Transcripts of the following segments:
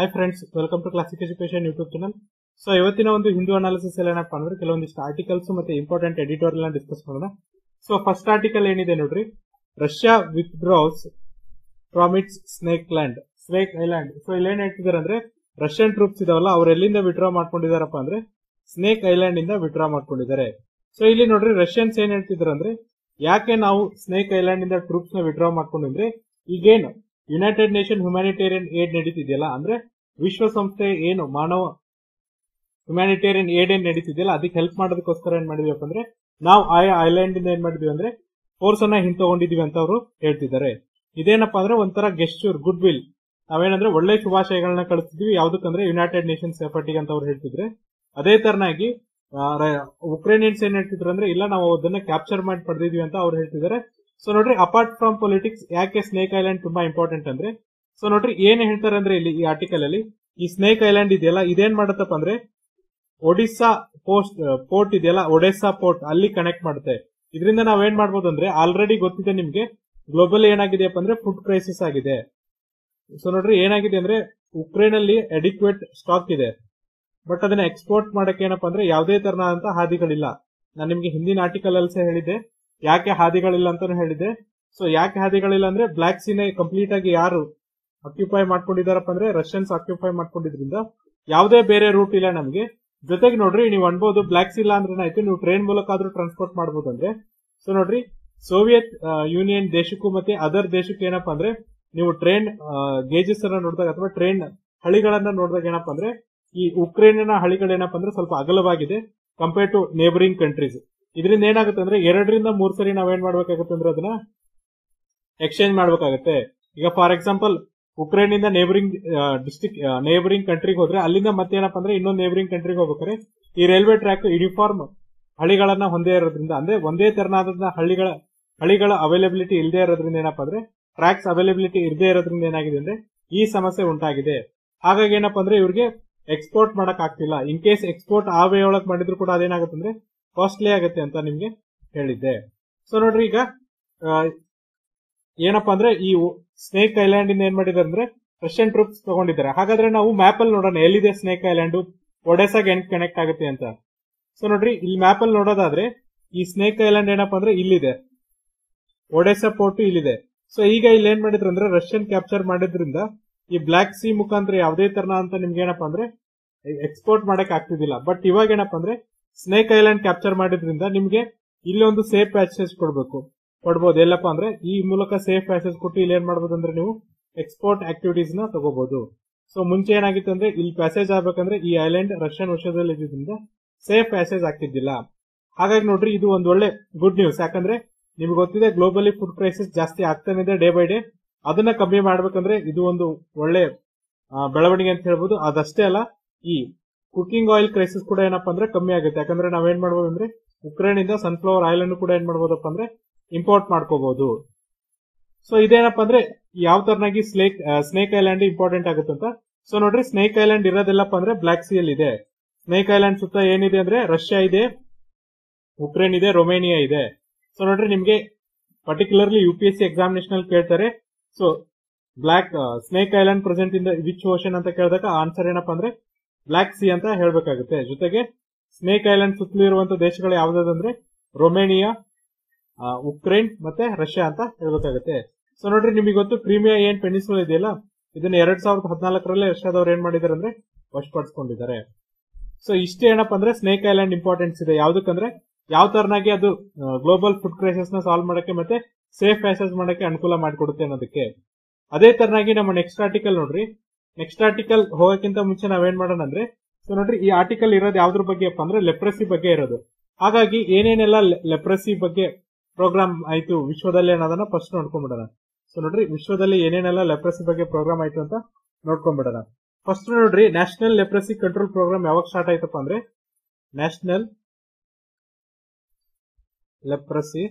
hi friends welcome to classic education YouTube channel so ಇವತ್ತಿನ ಒಂದು Hindu analysis ಅಲ್ಲಿ ಏನಪ್ಪಾ ಅಂದ್ರೆ ಕೆಲವೊಂದಿಷ್ಟು ಆರ್ಟಿಕಲ್ಸ್ ಮತ್ತೆ ಇಂಪಾರ್ಟೆಂಟ್ ಎಡಿಟೋರಿಯಲ್ ಡಿಸ್ಕಸ್ ಮಾಡೋಣ ಸೊ ಫಸ್ಟ್ ಆರ್ಟಿಕಲ್ ಏನಿದೆ ನೋಡ್ರಿ Russia withdraws from its snake land snake island so ಇಲ್ಲಿ ಏನ್ ಹೇಳ್ತಿದಾರೆ ಅಂದ್ರೆ ರಷ್ಯನ್ ಟ್ರೂಪ್ಸ್ ಇದಾವಲ್ಲ ಅವ್ರು ಎಲ್ಲಿಂದ ವಿಡ್ರಾ ಮಾಡ್ಕೊಂಡಿದಾರಪ್ಪ ಅಂದ್ರೆ ಸ್ನೇಕ್ ಐಲ್ಯಾಂಡ್ ಇಂದ ವಿಡ್ರಾ ಮಾಡ್ಕೊಂಡಿದ್ದಾರೆ ಸೊ ಇಲ್ಲಿ ನೋಡ್ರಿ ರಷ್ಯನ್ಸ್ ಏನ್ ಹೇಳ್ತಿದಾರೆ ಅಂದ್ರೆ ಯಾಕೆ ನಾವು ಸ್ನೇಕ್ ಐಲ್ಯಾಂಡ್ ಇಂದ ಟ್ರೂಪ್ಸ್ ನ ವಿಡ್ರಾ ಮಾಡ್ಕೊಂಡಿದ್ರೆ ಈಗೇನು ಯುನೈಟೆಡ್ ನೇಷನ್ ಹ್ಯುಮ್ಯಾನಿಟೇರಿಯನ್ ಏಡ್ ನಡೀತಿದೆಯಲ್ಲ ಅಂದ್ರೆ ವಿಶ್ವಸಂಸ್ಥೆ ಏನು ಮಾನವ ಹ್ಯುಮ್ಯಾನಿಟೇರಿಯನ್ ಏಡ್ ಏನ್ ನಡೀತಿದೆಯಲ್ಲ ಅದಕ್ಕೆ ಹೆಲ್ಪ್ ಮಾಡೋದಕ್ಕೋಸ್ಕರ ಏನ್ ಮಾಡಿದ್ವಿ ಅಂದ್ರೆ ನಾವು ಆಯಾ ಐಲ್ಯಾಂಡ್ ಇಂದ ಏನ್ ಮಾಡಿದ್ವಿ ಅಂದ್ರೆ ಫೋರ್ಸ್ ಅನ್ನ ಹಿಂತಗೊಂಡಿದೀವಿ ಅಂತ ಅವರು ಹೇಳ್ತಿದ್ದಾರೆ ಇದೇನಪ್ಪಾ ಅಂದ್ರೆ ಒಂಥರ ಗೆಸ್ಚೂರ್ ಗುಡ್ ವಿಲ್ ನಾವೇನಂದ್ರೆ ಒಳ್ಳೆ ಶುಭಾಶಯಗಳನ್ನ ಕಳಿಸ್ತಿದ್ವಿ ಯಾವ್ದಕ್ಕಂದ್ರೆ ಯುನೈಟೆಡ್ ನೇಷನ್ಸ್ ಎಫರ್ಟಿಗೆ ಅಂತ ಅವ್ರು ಹೇಳ್ತಿದ್ರೆ ಅದೇ ತರನಾಗಿ ಉಕ್ರೇನಿಯನ್ಸ್ ಏನ್ ಹೇಳ್ತಿದ್ರು ಅಂದ್ರೆ ಇಲ್ಲ ನಾವು ಅದನ್ನ ಕ್ಯಾಪ್ಚರ್ ಮಾಡಿ ಪಡೆದಿದ್ವಿ ಅಂತ ಅವ್ರು ಹೇಳ್ತಿದ್ದಾರೆ ಸೊ ನೋಡ್ರಿ ಅಪಾರ್ಟ್ ಫ್ರಮ್ ಪೊಲಿಟಿಕ್ಸ್ ಯಾಕೆ ಸ್ನೇಕ್ ಐಲ್ಯಾಂಡ್ ತುಂಬಾ ಇಂಪಾರ್ಟೆಂಟ್ ಅಂದ್ರೆ ಸೊ ನೋಡ್ರಿ ಏನ್ ಹೇಳ್ತಾರೆ ಅಂದ್ರೆ ಇಲ್ಲಿ ಈ ಆರ್ಟಿಕಲ್ ಅಲ್ಲಿ ಈ ಸ್ನೇಕ್ ಐಲ್ಯಾಂಡ್ ಇದೆಯಲ್ಲ ಇದೇನ್ ಮಾಡತ್ತಪ್ಪ ಅಂದ್ರೆ ಒಡಿಸ್ಸಾ ಪೋಸ್ಟ್ ಪೋರ್ಟ್ ಇದೆಯಲ್ಲ ಒಡೆಸ್ಸಾ ಪೋರ್ಟ್ ಅಲ್ಲಿ ಕನೆಕ್ಟ್ ಮಾಡುತ್ತೆ ಇದರಿಂದ ನಾವೇನ್ ಮಾಡ್ಬೋದು ಅಂದ್ರೆ ಆಲ್ರೆಡಿ ಗೊತ್ತಿದೆ ನಿಮ್ಗೆ ಗ್ಲೋಬಲ್ ಏನಾಗಿದೆಯಪ್ಪ ಅಂದ್ರೆ ಫುಡ್ ಕ್ರೈಸಿಸ್ ಆಗಿದೆ ಸೊ ನೋಡ್ರಿ ಏನಾಗಿದೆ ಅಂದ್ರೆ ಉಕ್ರೇನ್ ಅಲ್ಲಿ ಅಡಿಕ್ವೇಟ್ ಸ್ಟಾಕ್ ಇದೆ ಬಟ್ ಅದನ್ನ ಎಕ್ಸ್ಪೋರ್ಟ್ ಮಾಡಕ್ಕೆ ಏನಪ್ಪಾ ಅಂದ್ರೆ ಯಾವುದೇ ತರನಾದಂತ ಹಾದಿಗಳಿಲ್ಲ ನಾನು ನಿಮ್ಗೆ ಹಿಂದಿನ ಆರ್ಟಿಕಲ್ ಅಲ್ಲಿ ಸಹ ಹೇಳಿದ್ದೆ ಯಾಕೆ ಹಾದಿಗಳಿಲ್ಲ ಅಂತಾನು ಹೇಳಿದೆ ಸೊ ಯಾಕೆ ಹಾದಿಗಳಿಲ್ಲ ಅಂದ್ರೆ ಬ್ಲಾಕ್ ಸೀನೆ ಕಂಪ್ಲೀಟ್ ಆಗಿ ಯಾರು ಆಕ್ಯುಪೈ ಮಾಡ್ಕೊಂಡಿದಾರಪ್ಪ ಅಂದ್ರೆ ರಷ್ಯನ್ಸ್ ಆಕ್ಯುಪೈ ಮಾಡ್ಕೊಂಡಿದ್ರಿಂದ ಯಾವುದೇ ಬೇರೆ ರೂಟ್ ಇಲ್ಲ ನಮಗೆ ಜೊತೆಗೆ ನೋಡ್ರಿ ನೀವು ಅನ್ಬೋದು ಬ್ಲಾಕ್ ಇಲ್ಲ ಅಂದ್ರೆ ಆಯ್ತು ನೀವು ಟ್ರೈನ್ ಮೂಲಕ ಆದ್ರೂ ಟ್ರಾನ್ಸ್ಪೋರ್ಟ್ ಮಾಡಬಹುದು ಅಂದ್ರೆ ಸೊ ನೋಡ್ರಿ ಸೋವಿಯತ್ ಯೂನಿಯನ್ ದೇಶಕ್ಕೂ ಮತ್ತೆ ಅದರ್ ದೇಶಕ್ಕೂ ಏನಪ್ಪಾ ಅಂದ್ರೆ ನೀವು ಟ್ರೈನ್ ಗೇಜಸ್ ಅನ್ನ ನೋಡಿದಾಗ ಅಥವಾ ಟ್ರೈನ್ ಹಳಿಗಳನ್ನ ನೋಡಿದಾಗ ಏನಪ್ಪಾ ಅಂದ್ರೆ ಈ ಉಕ್ರೇನಿನ ಹಳಿಗಳೇನಪ್ಪ ಅಂದ್ರೆ ಸ್ವಲ್ಪ ಅಗಲವಾಗಿದೆ ಕಂಪೇರ್ ಟು ನೇಬರಿಂಗ್ ಕಂಟ್ರೀಸ್ ಇದರಿಂದ ಏನಾಗುತ್ತೆ ಅಂದ್ರೆ ಎರಡರಿಂದ ಮೂರ್ ಸರಿ ನಾವೇನ್ ಮಾಡ್ಬೇಕಾಗುತ್ತೆ ಅಂದ್ರೆ ಅದನ್ನ ಎಕ್ಸ್ಚೇಂಜ್ ಮಾಡ್ಬೇಕಾಗತ್ತೆ ಈಗ ಫಾರ್ ಎಕ್ಸಾಂಪಲ್ ಉಕ್ರೇನ್ ಇಂದ ನೇಬರಿಂಗ್ ಡಿಸ್ಟಿಕ್ ನೇಬರಿಂಗ್ ಕಂಟ್ರಿಗೆ ಹೋದ್ರೆ ಅಲ್ಲಿಂದ ಮತ್ತೇನಪ್ಪ ಅಂದ್ರೆ ಇನ್ನೊಂದು ನೇಬರಿಂಗ್ ಕಂಟ್ರಿಗೆ ಹೋಗ್ಬೇಕಾದ್ರೆ ಈ ರೈಲ್ವೆ ಟ್ರ್ಯಾಕ್ ಯೂನಿಫಾರ್ಮ್ ಹಳಿಗಳನ್ನ ಹೊಂದೇ ಇರೋದ್ರಿಂದ ಅಂದ್ರೆ ಒಂದೇ ತರನಾದ ಹಳ್ಳಿಗಳ ಹಳಿಗಳ ಅವೈಲಬಿಲಿಟಿ ಇಲ್ಲದೆ ಇರೋದ್ರಿಂದ ಏನಪ್ಪಾ ಅಂದ್ರೆ ಟ್ರ್ಯಾಕ್ಸ್ ಅವೈಲಬಿಲಿಟಿ ಇರದೇ ಇರೋದ್ರಿಂದ ಏನಾಗಿದೆ ಅಂದ್ರೆ ಈ ಸಮಸ್ಯೆ ಉಂಟಾಗಿದೆ ಹಾಗಾಗಿ ಏನಪ್ಪಾ ಅಂದ್ರೆ ಇವ್ರಿಗೆ ಎಕ್ಸ್ಪೋರ್ಟ್ ಮಾಡಕ್ ಆಗ್ತಿಲ್ಲ ಇನ್ ಕೇಸ್ ಎಕ್ಸ್ಪೋರ್ಟ್ ಆ ವೇ ಒಳಗ್ ಮಾಡಿದ್ರು ಕೂಡ ಅದೇನಾಗುತ್ತೆ ಅಂದ್ರೆ ಕಾಸ್ಟ್ಲಿ ಆಗುತ್ತೆ ಅಂತ ನಿಮ್ಗೆ ಹೇಳಿದ್ದೆ ಸೊ ನೋಡ್ರಿ ಈಗ ಏನಪ್ಪಾ ಅಂದ್ರೆ ಈ ಸ್ನೇಕ್ ಐಲ್ಯಾಂಡ್ ಇಂದ ಏನ್ ಮಾಡಿದಾರೆ ಅಂದ್ರೆ ರಷ್ಯನ್ ಟ್ರೂಪ್ಸ್ ತಗೊಂಡಿದ್ದಾರೆ ಹಾಗಾದ್ರೆ ನಾವು ಮ್ಯಾಪ್ ಅಲ್ಲಿ ನೋಡೋಣ ಎಲ್ಲಿದೆ ಸ್ನೇಕ್ ಐಲ್ಯಾಂಡ್ ಒಡೆಸಾಗೆ ಹೆಂಗ್ ಕನೆಕ್ಟ್ ಆಗುತ್ತೆ ಅಂತ ಸೊ ನೋಡ್ರಿ ಇಲ್ಲಿ ಮ್ಯಾಪ್ ಅಲ್ಲಿ ನೋಡೋದಾದ್ರೆ ಈ ಸ್ನೇಕ್ ಐಲ್ಯಾಂಡ್ ಏನಪ್ಪಾ ಅಂದ್ರೆ ಇಲ್ಲಿದೆ ಒಡೆಸಾ ಪೋರ್ಟ್ ಇಲ್ಲಿದೆ ಸೊ ಈಗ ಇಲ್ಲಿ ಏನ್ ಮಾಡಿದ್ರು ಅಂದ್ರೆ ರಷ್ಯನ್ ಕ್ಯಾಪ್ಚರ್ ಮಾಡಿದ್ರಿಂದ ಈ ಬ್ಲಾಕ್ ಸಿ ಮುಖಾಂತರ ಯಾವುದೇ ತರನ ಅಂತ ನಿಮ್ಗೆ ಏನಪ್ಪಾ ಅಂದ್ರೆ ಎಕ್ಸ್ಪೋರ್ಟ್ ಮಾಡಕ್ ಆಗ್ತಿದಿಲ್ಲ ಬಟ್ ಇವಾಗ ಏನಪ್ಪಾ ಅಂದ್ರೆ ಸ್ನೇಕ್ ಐಲ್ಯಾಂಡ್ ಕ್ಯಾಪ್ಚರ್ ಮಾಡಿದ್ರಿಂದ ನಿಮ್ಗೆ ಇಲ್ಲಿ ಒಂದು ಸೇಫ್ ಪ್ಯಾಸೇಜ್ ಕೊಡಬೇಕು ಕೊಡ್ಬೋದು ಎಲ್ಲಪ್ಪ ಅಂದ್ರೆ ಈ ಮೂಲಕ ಸೇಫ್ ಪ್ಯಾಸೇಜ್ ಕೊಟ್ಟು ಇಲ್ಲಿ ಏನ್ ಮಾಡ್ಬೋದು ಅಂದ್ರೆ ನೀವು ಎಕ್ಸ್ಪೋರ್ಟ್ ಆಕ್ಟಿವಿಟೀಸ್ ನ ತಗೋಬಹುದು ಸೊ ಮುಂಚೆ ಏನಾಗಿತ್ತು ಅಂದ್ರೆ ಇಲ್ಲಿ ಪ್ಯಾಸೇಜ್ ಆಗ್ಬೇಕಂದ್ರೆ ಈ ಐಲ್ಯಾಂಡ್ ರಷ್ಯನ್ ವಶದಲ್ಲಿ ಇದ್ದಿದ್ರಿಂದ ಸೇಫ್ ಪ್ಯಾಸೇಜ್ ಆಗ್ತಿದ್ದಿಲ್ಲ ಹಾಗಾಗಿ ನೋಡ್ರಿ ಇದು ಒಂದು ಒಳ್ಳೆ ಗುಡ್ ನ್ಯೂಸ್ ಯಾಕಂದ್ರೆ ನಿಮ್ಗೆ ಗೊತ್ತಿದೆ ಗ್ಲೋಬಲಿ ಫುಡ್ ಕ್ರೈಸಿಸ್ ಜಾಸ್ತಿ ಆಗ್ತಾನೆ ಇದೆ ಡೇ ಬೈ ಡೇ ಅದನ್ನ ಕಮ್ಮಿ ಮಾಡ್ಬೇಕಂದ್ರೆ ಇದು ಒಂದು ಒಳ್ಳೆ ಬೆಳವಣಿಗೆ ಅಂತ ಹೇಳ್ಬೋದು ಅದಷ್ಟೇ ಅಲ್ಲ ಈ ಕುಕಿಂಗ್ ಆಯಿಲ್ ಕ್ರೈಸಿಸ್ ಕೂಡ ಏನಪ್ಪಾ ಅಂದ್ರೆ ಕಮ್ಮಿ ಆಗುತ್ತೆ ಯಾಕಂದ್ರೆ ನಾವೇನ್ ಮಾಡ್ಬೋದು ಅಂದ್ರೆ ಉಕ್ರೇನ್ ಇಂದ ಸನ್ಫ್ಲವರ್ ಆಯಿಲ್ ಅನ್ನು ಕೂಡ ಏನ್ ಮಾಡ್ಬೋದಪ್ಪ ಅಂದ್ರೆ ಇಂಪೋರ್ಟ್ ಮಾಡ್ಕೋಬಹುದು ಸೊ ಇದೇನಪ್ಪ ಅಂದ್ರೆ ಯಾವ ತರನಾಗಿ ಸ್ನೇಕ್ ಸ್ನೇಕ್ ಐಲ್ಯಾಂಡ್ ಇಂಪಾರ್ಟೆಂಟ್ ಆಗುತ್ತೆ ಅಂತ ಸೊ ನೋಡ್ರಿ ಸ್ನೇಕ್ ಐಲ್ಯಾಂಡ್ ಇರೋದೆಲ್ಲಪ್ಪ ಅಂದ್ರೆ ಬ್ಲಾಕ್ ಸಿ ಅಲ್ಲಿ ಇದೆ ಸ್ನೇಕ್ ಐಲ್ಯಾಂಡ್ ಸುತ್ತ ಏನಿದೆ ಅಂದ್ರೆ ರಷ್ಯಾ ಇದೆ ಉಕ್ರೇನ್ ಇದೆ ರೊಮೇನಿಯಾ ಇದೆ ಸೊ ನೋಡ್ರಿ ನಿಮ್ಗೆ particularly U P S C examination ಅಲ್ಲಿ ಕೇಳ್ತಾರೆ so block snake island present in which ocean ಅಂತ ಕೇಳಿದಾಗ ಆನ್ಸರ್ ಏನಪ್ಪಾ ಅಂದ್ರೆ ಬ್ಲಾಕ್ ಸಿ ಅಂತ ಹೇಳ್ಬೇಕಾಗುತ್ತೆ ಜೊತೆಗೆ ಸ್ನೇಕ್ ಐಲ್ಯಾಂಡ್ ಸುತ್ತಲೂ ಇರುವಂತಹ ದೇಶಗಳು ಯಾವ್ದಾದಂದ್ರೆ ರೊಮೇನಿಯಾ ಉಕ್ರೇನ್ ಮತ್ತೆ ರಷ್ಯಾ ಅಂತ ಹೇಳ್ಬೇಕಾಗುತ್ತೆ ಸೊ ನೋಡ್ರಿ ನಿಮಗೆ ಗೊತ್ತು ಕ್ರೀಮಿಯಾ ಏನ್ ಪೆನಿಸುಲ ಇದೆಯಲ್ಲ ಇದನ್ನ ಎರಡ್ ಸಾವಿರದ ಹದಿನಾಲ್ಕರಲ್ಲಿ ರಷ್ಯಾದವ್ರು ಏನ್ ಮಾಡಿದಾರೆ ಅಂದ್ರೆ ವಶಪಡಿಸ್ಕೊಂಡಿದ್ದಾರೆ ಸೊ ಇಷ್ಟೇ ಏನಪ್ಪಾ ಅಂದ್ರೆ ಸ್ನೇಕ್ ಐಲ್ಯಾಂಡ್ ಇಂಪಾರ್ಟೆನ್ಸ್ ಇದೆ ಯಾವ್ದಕ್ಕಂದ್ರೆ ಯಾವ ತರನಾಗಿ ಅದು ಗ್ಲೋಬಲ್ ಫುಡ್ ಕ್ರೈಸಿಸ್ ನ ಸಾಲ್ವ್ ಮಾಡಕ್ಕೆ ಮತ್ತೆ ಸೇಫ್ ಪ್ಯಾಸೇಜ್ ಮಾಡಕ್ಕೆ ಅನುಕೂಲ ಮಾಡಿಕೊಡುತ್ತೆ ಅನ್ನೋದಕ್ಕೆ ಅದೇ ತರನಾಗಿ ನಮ್ಮ ನೆಕ್ಸ್ಟ್ ಆರ್ಟಿಕಲ್ ನೋಡ್ರಿ ನೆಕ್ಸ್ಟ್ ಆರ್ಟಿಕಲ್ ಹೋಗಕ್ಕಿಂತ ಮುಂಚೆ ನಾವೇನ್ ಮಾಡೋಣ ಅಂದ್ರೆ ಸೊ ನೋಡ್ರಿ ಈ ಆರ್ಟಿಕಲ್ ಇರೋದು ಯಾವ್ದ್ರ ಬಗ್ಗೆ ಅಪ್ಪ ಅಂದ್ರೆ ಲೆಪ್ರಸಿ ಬಗ್ಗೆ ಇರೋದು ಹಾಗಾಗಿ ಏನೇನೆಲ್ಲ ಲೆಪ್ರಸಿ ಬಗ್ಗೆ ಪ್ರೋಗ್ರಾಮ್ ಆಯ್ತು ವಿಶ್ವದಲ್ಲಿ ಅನ್ನೋದನ್ನ ಫಸ್ಟ್ ನೋಡ್ಕೊಂಡ್ಬಿಡೋಣ ಸೊ ನೋಡ್ರಿ ವಿಶ್ವದಲ್ಲಿ ಏನೇನೆಲ್ಲ ಲೆಪ್ರಸಿ ಬಗ್ಗೆ ಪ್ರೋಗ್ರಾಮ್ ಆಯ್ತು ಅಂತ ನೋಡ್ಕೊಂಡ್ಬಿಡೋಣ ಫಸ್ಟ್ ನೋಡ್ರಿ ನ್ಯಾಷನಲ್ ಲೆಪ್ರಸಿ ಕಂಟ್ರೋಲ್ ಪ್ರೋಗ್ರಾಮ್ ಯಾವಾಗ ಸ್ಟಾರ್ಟ್ ಆಯ್ತಪ್ಪ ಅಂದ್ರೆ ನ್ಯಾಷನಲ್ ಲೆಪ್ರಸಿ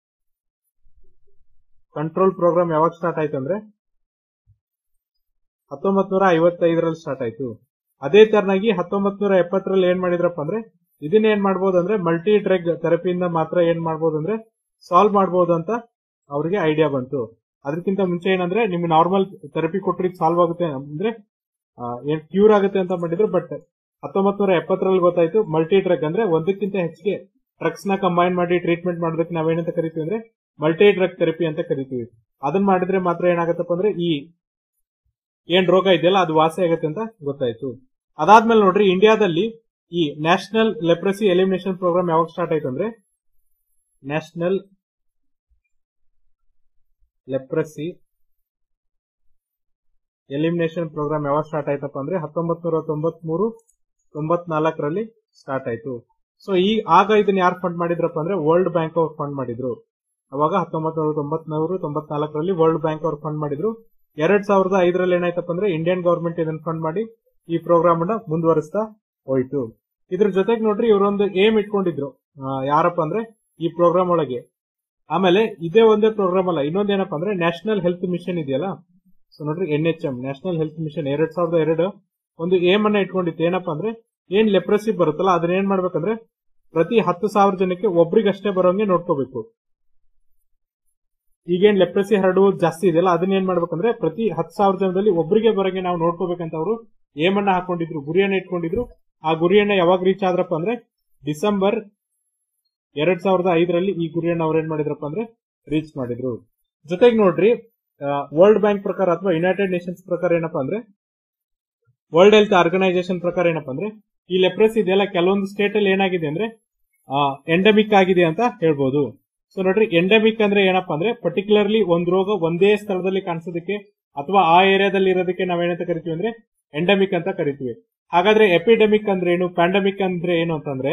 ಕಂಟ್ರೋಲ್ ಪ್ರೋಗ್ರಾಮ್ ಯಾವಾಗ ಸ್ಟಾರ್ಟ್ ಆಯ್ತು ಅಂದ್ರೆ ಹತ್ತೊಂಬತ್ ನೂರ ಐವತ್ತೈದರಲ್ಲಿ ಸ್ಟಾರ್ಟ್ ಆಯ್ತು ಅದೇ ತರನಾಗಿ ಹತ್ತೊಂಬತ್ ನೂರ ಎಪ್ಪತ್ತರಲ್ಲಿ ಏನ್ ಮಾಡಿದ್ರಪ್ಪ ಅಂದ್ರೆ ಇದನ್ನ ಏನ್ ಮಾಡ್ಬೋದು ಅಂದ್ರೆ ಮಲ್ಟಿ ಡ್ರಗ್ ಥೆರಪಿಯಿಂದ ಮಾತ್ರ ಏನ್ ಮಾಡ್ಬೋದು ಅಂದ್ರೆ ಸಾಲ್ವ್ ಮಾಡ್ಬೋದು ಅಂತ ಅವ್ರಿಗೆ ಐಡಿಯಾ ಬಂತು ಅದಕ್ಕಿಂತ ಮುಂಚೆ ಏನಂದ್ರೆ ನಿಮ್ಗೆ ನಾರ್ಮಲ್ ಥೆರಪಿ ಕೊಟ್ಟರೆ ಸಾಲ್ವ್ ಆಗುತ್ತೆ ಅಂದ್ರೆ ಏನ್ ಕ್ಯೂರ್ ಆಗುತ್ತೆ ಅಂತ ಮಾಡಿದ್ರು ಬಟ್ ಹತ್ತೊಂಬತ್ ನೂರ ಎಪ್ಪತ್ತರಲ್ಲಿ ಗೊತ್ತಾಯ್ತು ಮಲ್ಟಿ ಡ್ರಗ್ ಅಂದ್ರೆ ಒಂದಕ್ಕಿಂತ ಹೆಚ್ಚಿಗೆ ಡ್ರಗ್ಸ್ ನ ಕಂಬೈನ್ ಮಾಡಿ ಟ್ರೀಟ್ಮೆಂಟ್ ಮಾಡೋದಕ್ಕೆ ನಾವೇನಂತ ಕರಿತೀವಿ ಅಂದ್ರೆ ಮಲ್ಟಿ ಡ್ರಗ್ ಥೆರಪಿ ಅಂತ ಕರಿತೀವಿ ಅದನ್ನ ಮಾಡಿದ್ರೆ ಮಾತ್ರ ಏನಾಗತ್ತಪ್ಪ ಅಂದ್ರೆ ಈ ಏನ್ ರೋಗ ಇದೆಯಲ್ಲ ಅದು ವಾಸಿ ಆಗುತ್ತೆ ಅಂತ ಗೊತ್ತಾಯ್ತು ಅದಾದ್ಮೇಲೆ ನೋಡ್ರಿ ಇಂಡಿಯಾದಲ್ಲಿ ಈ ನ್ಯಾಷನಲ್ ಲೆಪ್ರಸಿ ಎಲಿಮಿನೇಷನ್ ಪ್ರೋಗ್ರಾಮ್ ಯಾವಾಗ ಸ್ಟಾರ್ಟ್ ಆಯ್ತು ಅಂದ್ರೆ ನ್ಯಾಷನಲ್ ಲೆಪ್ರಸಿ ಎಲಿಮಿನೇಷನ್ ಪ್ರೋಗ್ರಾಮ್ ಯಾವಾಗ ಸ್ಟಾರ್ಟ್ ಆಯ್ತಪ್ಪ ಅಂದ್ರೆ ಹತ್ತೊಂಬತ್ ನೂರ ತೊಂಬತ್ಮೂರು ತೊಂಬತ್ನಾಲ್ಕರಲ್ಲಿ ಸ್ಟಾರ್ಟ್ ಆಯ್ತು ಸೊ ಈ ಆಗ ಇದನ್ನ ಯಾರು ಫಂಡ್ ಮಾಡಿದ್ರಪ್ಪ ಅಂದ್ರೆ ವರ್ಲ್ಡ್ ಬ್ಯಾಂಕ್ ಅವ್ರು ಫಂಡ್ ಮಾಡಿದ್ರು ಅವಾಗ ಹತ್ತೊಂಬತ್ ನೂರ ತೊಂಬತ್ಮೂರು ತೊಂಬತ್ನಾಲ್ಕರಲ್ಲಿ ವರ್ಲ್ಡ್ ಬ್ಯಾಂಕ್ ಅವ್ರು ಫಂಡ್ ಮಾಡಿದ್ರು ಎರಡ್ ಸಾವಿರದ ಐದರಲ್ಲಿ ಏನಾಯ್ತಪ್ಪ ಅಂದ್ರೆ ಇಂಡಿಯನ್ ಗವರ್ಮೆಂಟ್ ಇದನ್ನ ಫಂಡ್ ಮಾಡಿ ಈ ಪ್ರೋಗ್ರಾಮ್ ಅನ್ನ ಮುಂದುವರಿಸ್ತಾ ಹೋಯ್ತು ಇದ್ರ ಜೊತೆಗೆ ನೋಡ್ರಿ ಇವರೊಂದು ಏಮ್ ಇಟ್ಕೊಂಡಿದ್ರು ಆ, ಯಾರಪ್ಪ ಅಂದ್ರೆ ಈ ಪ್ರೋಗ್ರಾಮ್ ಒಳಗೆ ಆಮೇಲೆ ಇದೇ ಒಂದೇ ಪ್ರೋಗ್ರಾಮ್ ಅಲ್ಲ ಇನ್ನೊಂದೇನಪ್ಪ ಅಂದ್ರೆ ನ್ಯಾಷನಲ್ ಹೆಲ್ತ್ ಮಿಷನ್ ಇದೆಯಲ್ಲ ಸೊ ನೋಡ್ರಿ N H M national health mission ಎರಡ್ ಸಾವಿರದ ಎರಡು ಒಂದು ಏಮ್ ಅನ್ನ ಇಟ್ಕೊಂಡಿತ್ತು ಏನಪ್ಪಾ ಅಂದ್ರೆ ಏನ್ ಲೆಪ್ರಸಿ ಬರುತ್ತಲ್ಲ ಅದನ್ನ ಏನ್ ಮಾಡ್ಬೇಕಂದ್ರೆ ಪ್ರತಿ ಹತ್ತು ಸಾವಿರ ಜನಕ್ಕೆ ಒಬ್ರಿಗಷ್ಟೇ ಬರೋಂಗೆ ನೋಡ್ಕೋಬೇಕು ಈಗೇನ್ ಲೆಪ್ರಸಿ ಹರಡುವುದು ಜಾಸ್ತಿ ಇದೆಯಲ್ಲ ಅದನ್ನ ಏನ್ ಮಾಡ್ಬೇಕಂದ್ರೆ ಪ್ರತಿ ಹತ್ತು ಸಾವಿರ ಜನದಲ್ಲಿ ಒಬ್ರಿಗೆ ಬರೋಂಗೆ ನಾವು ನೋಡ್ಕೋಬೇಕಂತ ಅವರು ಏಮನ್ನ ಹಾಕೊಂಡಿದ್ರು ಗುರಿಯನ್ನ ಇಟ್ಕೊಂಡಿದ್ರು ಆ ಗುರಿಯನ್ನ ಯಾವಾಗ ರೀಚ್ ಆದ್ರಪ್ಪ ಅಂದ್ರೆ ಡಿಸೆಂಬರ್ ಎರಡ್ ಸಾವಿರದ ಐದರಲ್ಲಿ ಈ ಗುರಿಯನ್ನ ಅವ್ರು ಏನ್ ಮಾಡಿದ್ರಪ್ಪ ಅಂದ್ರೆ ರೀಚ್ ಮಾಡಿದ್ರು ಜೊತೆಗೆ ನೋಡ್ರಿ ವರ್ಲ್ಡ್ ಬ್ಯಾಂಕ್ ಪ್ರಕಾರ ಅಥವಾ ಯುನೈಟೆಡ್ ನೇಷನ್ಸ್ ಪ್ರಕಾರ ಏನಪ್ಪಾ ಅಂದ್ರೆ ವರ್ಲ್ಡ್ ಹೆಲ್ತ್ ಆರ್ಗನೈಸೇಷನ್ ಪ್ರಕಾರ ಏನಪ್ಪಾ ಅಂದ್ರೆ ಈ ಲೆಪ್ರಸ್ ಇದೆಯಲ್ಲ ಕೆಲವೊಂದು ಸ್ಟೇಟ್ ಅಲ್ಲಿ ಏನಾಗಿದೆ ಅಂದ್ರೆ ಎಂಡಮಿಕ್ ಆಗಿದೆ ಅಂತ ಹೇಳ್ಬೋದು ಸೊ ನೋಡ್ರಿ ಎಂಡಮಿಕ್ ಅಂದ್ರೆ ಏನಪ್ಪಾ ಅಂದ್ರೆ ಪರ್ಟಿಕ್ಯುಲರ್ಲಿ ಒಂದ್ ರೋಗ ಒಂದೇ ಸ್ಥಳದಲ್ಲಿ ಕಾಣಿಸೋದಕ್ಕೆ ಅಥವಾ ಆ ಏರಿಯಾದಲ್ಲಿ ಇರೋದಕ್ಕೆ ನಾವೇನಂತ ಕರಿತೀವಿ ಅಂದ್ರೆ ಎಂಡಮಿಕ್ ಅಂತ ಕರಿತೀವಿ ಹಾಗಾದ್ರೆ ಎಪಿಡೆಮಿಕ್ ಅಂದ್ರೆ ಏನು ಪ್ಯಾಂಡಮಿಕ್ ಅಂದ್ರೆ ಏನು ಅಂತಂದ್ರೆ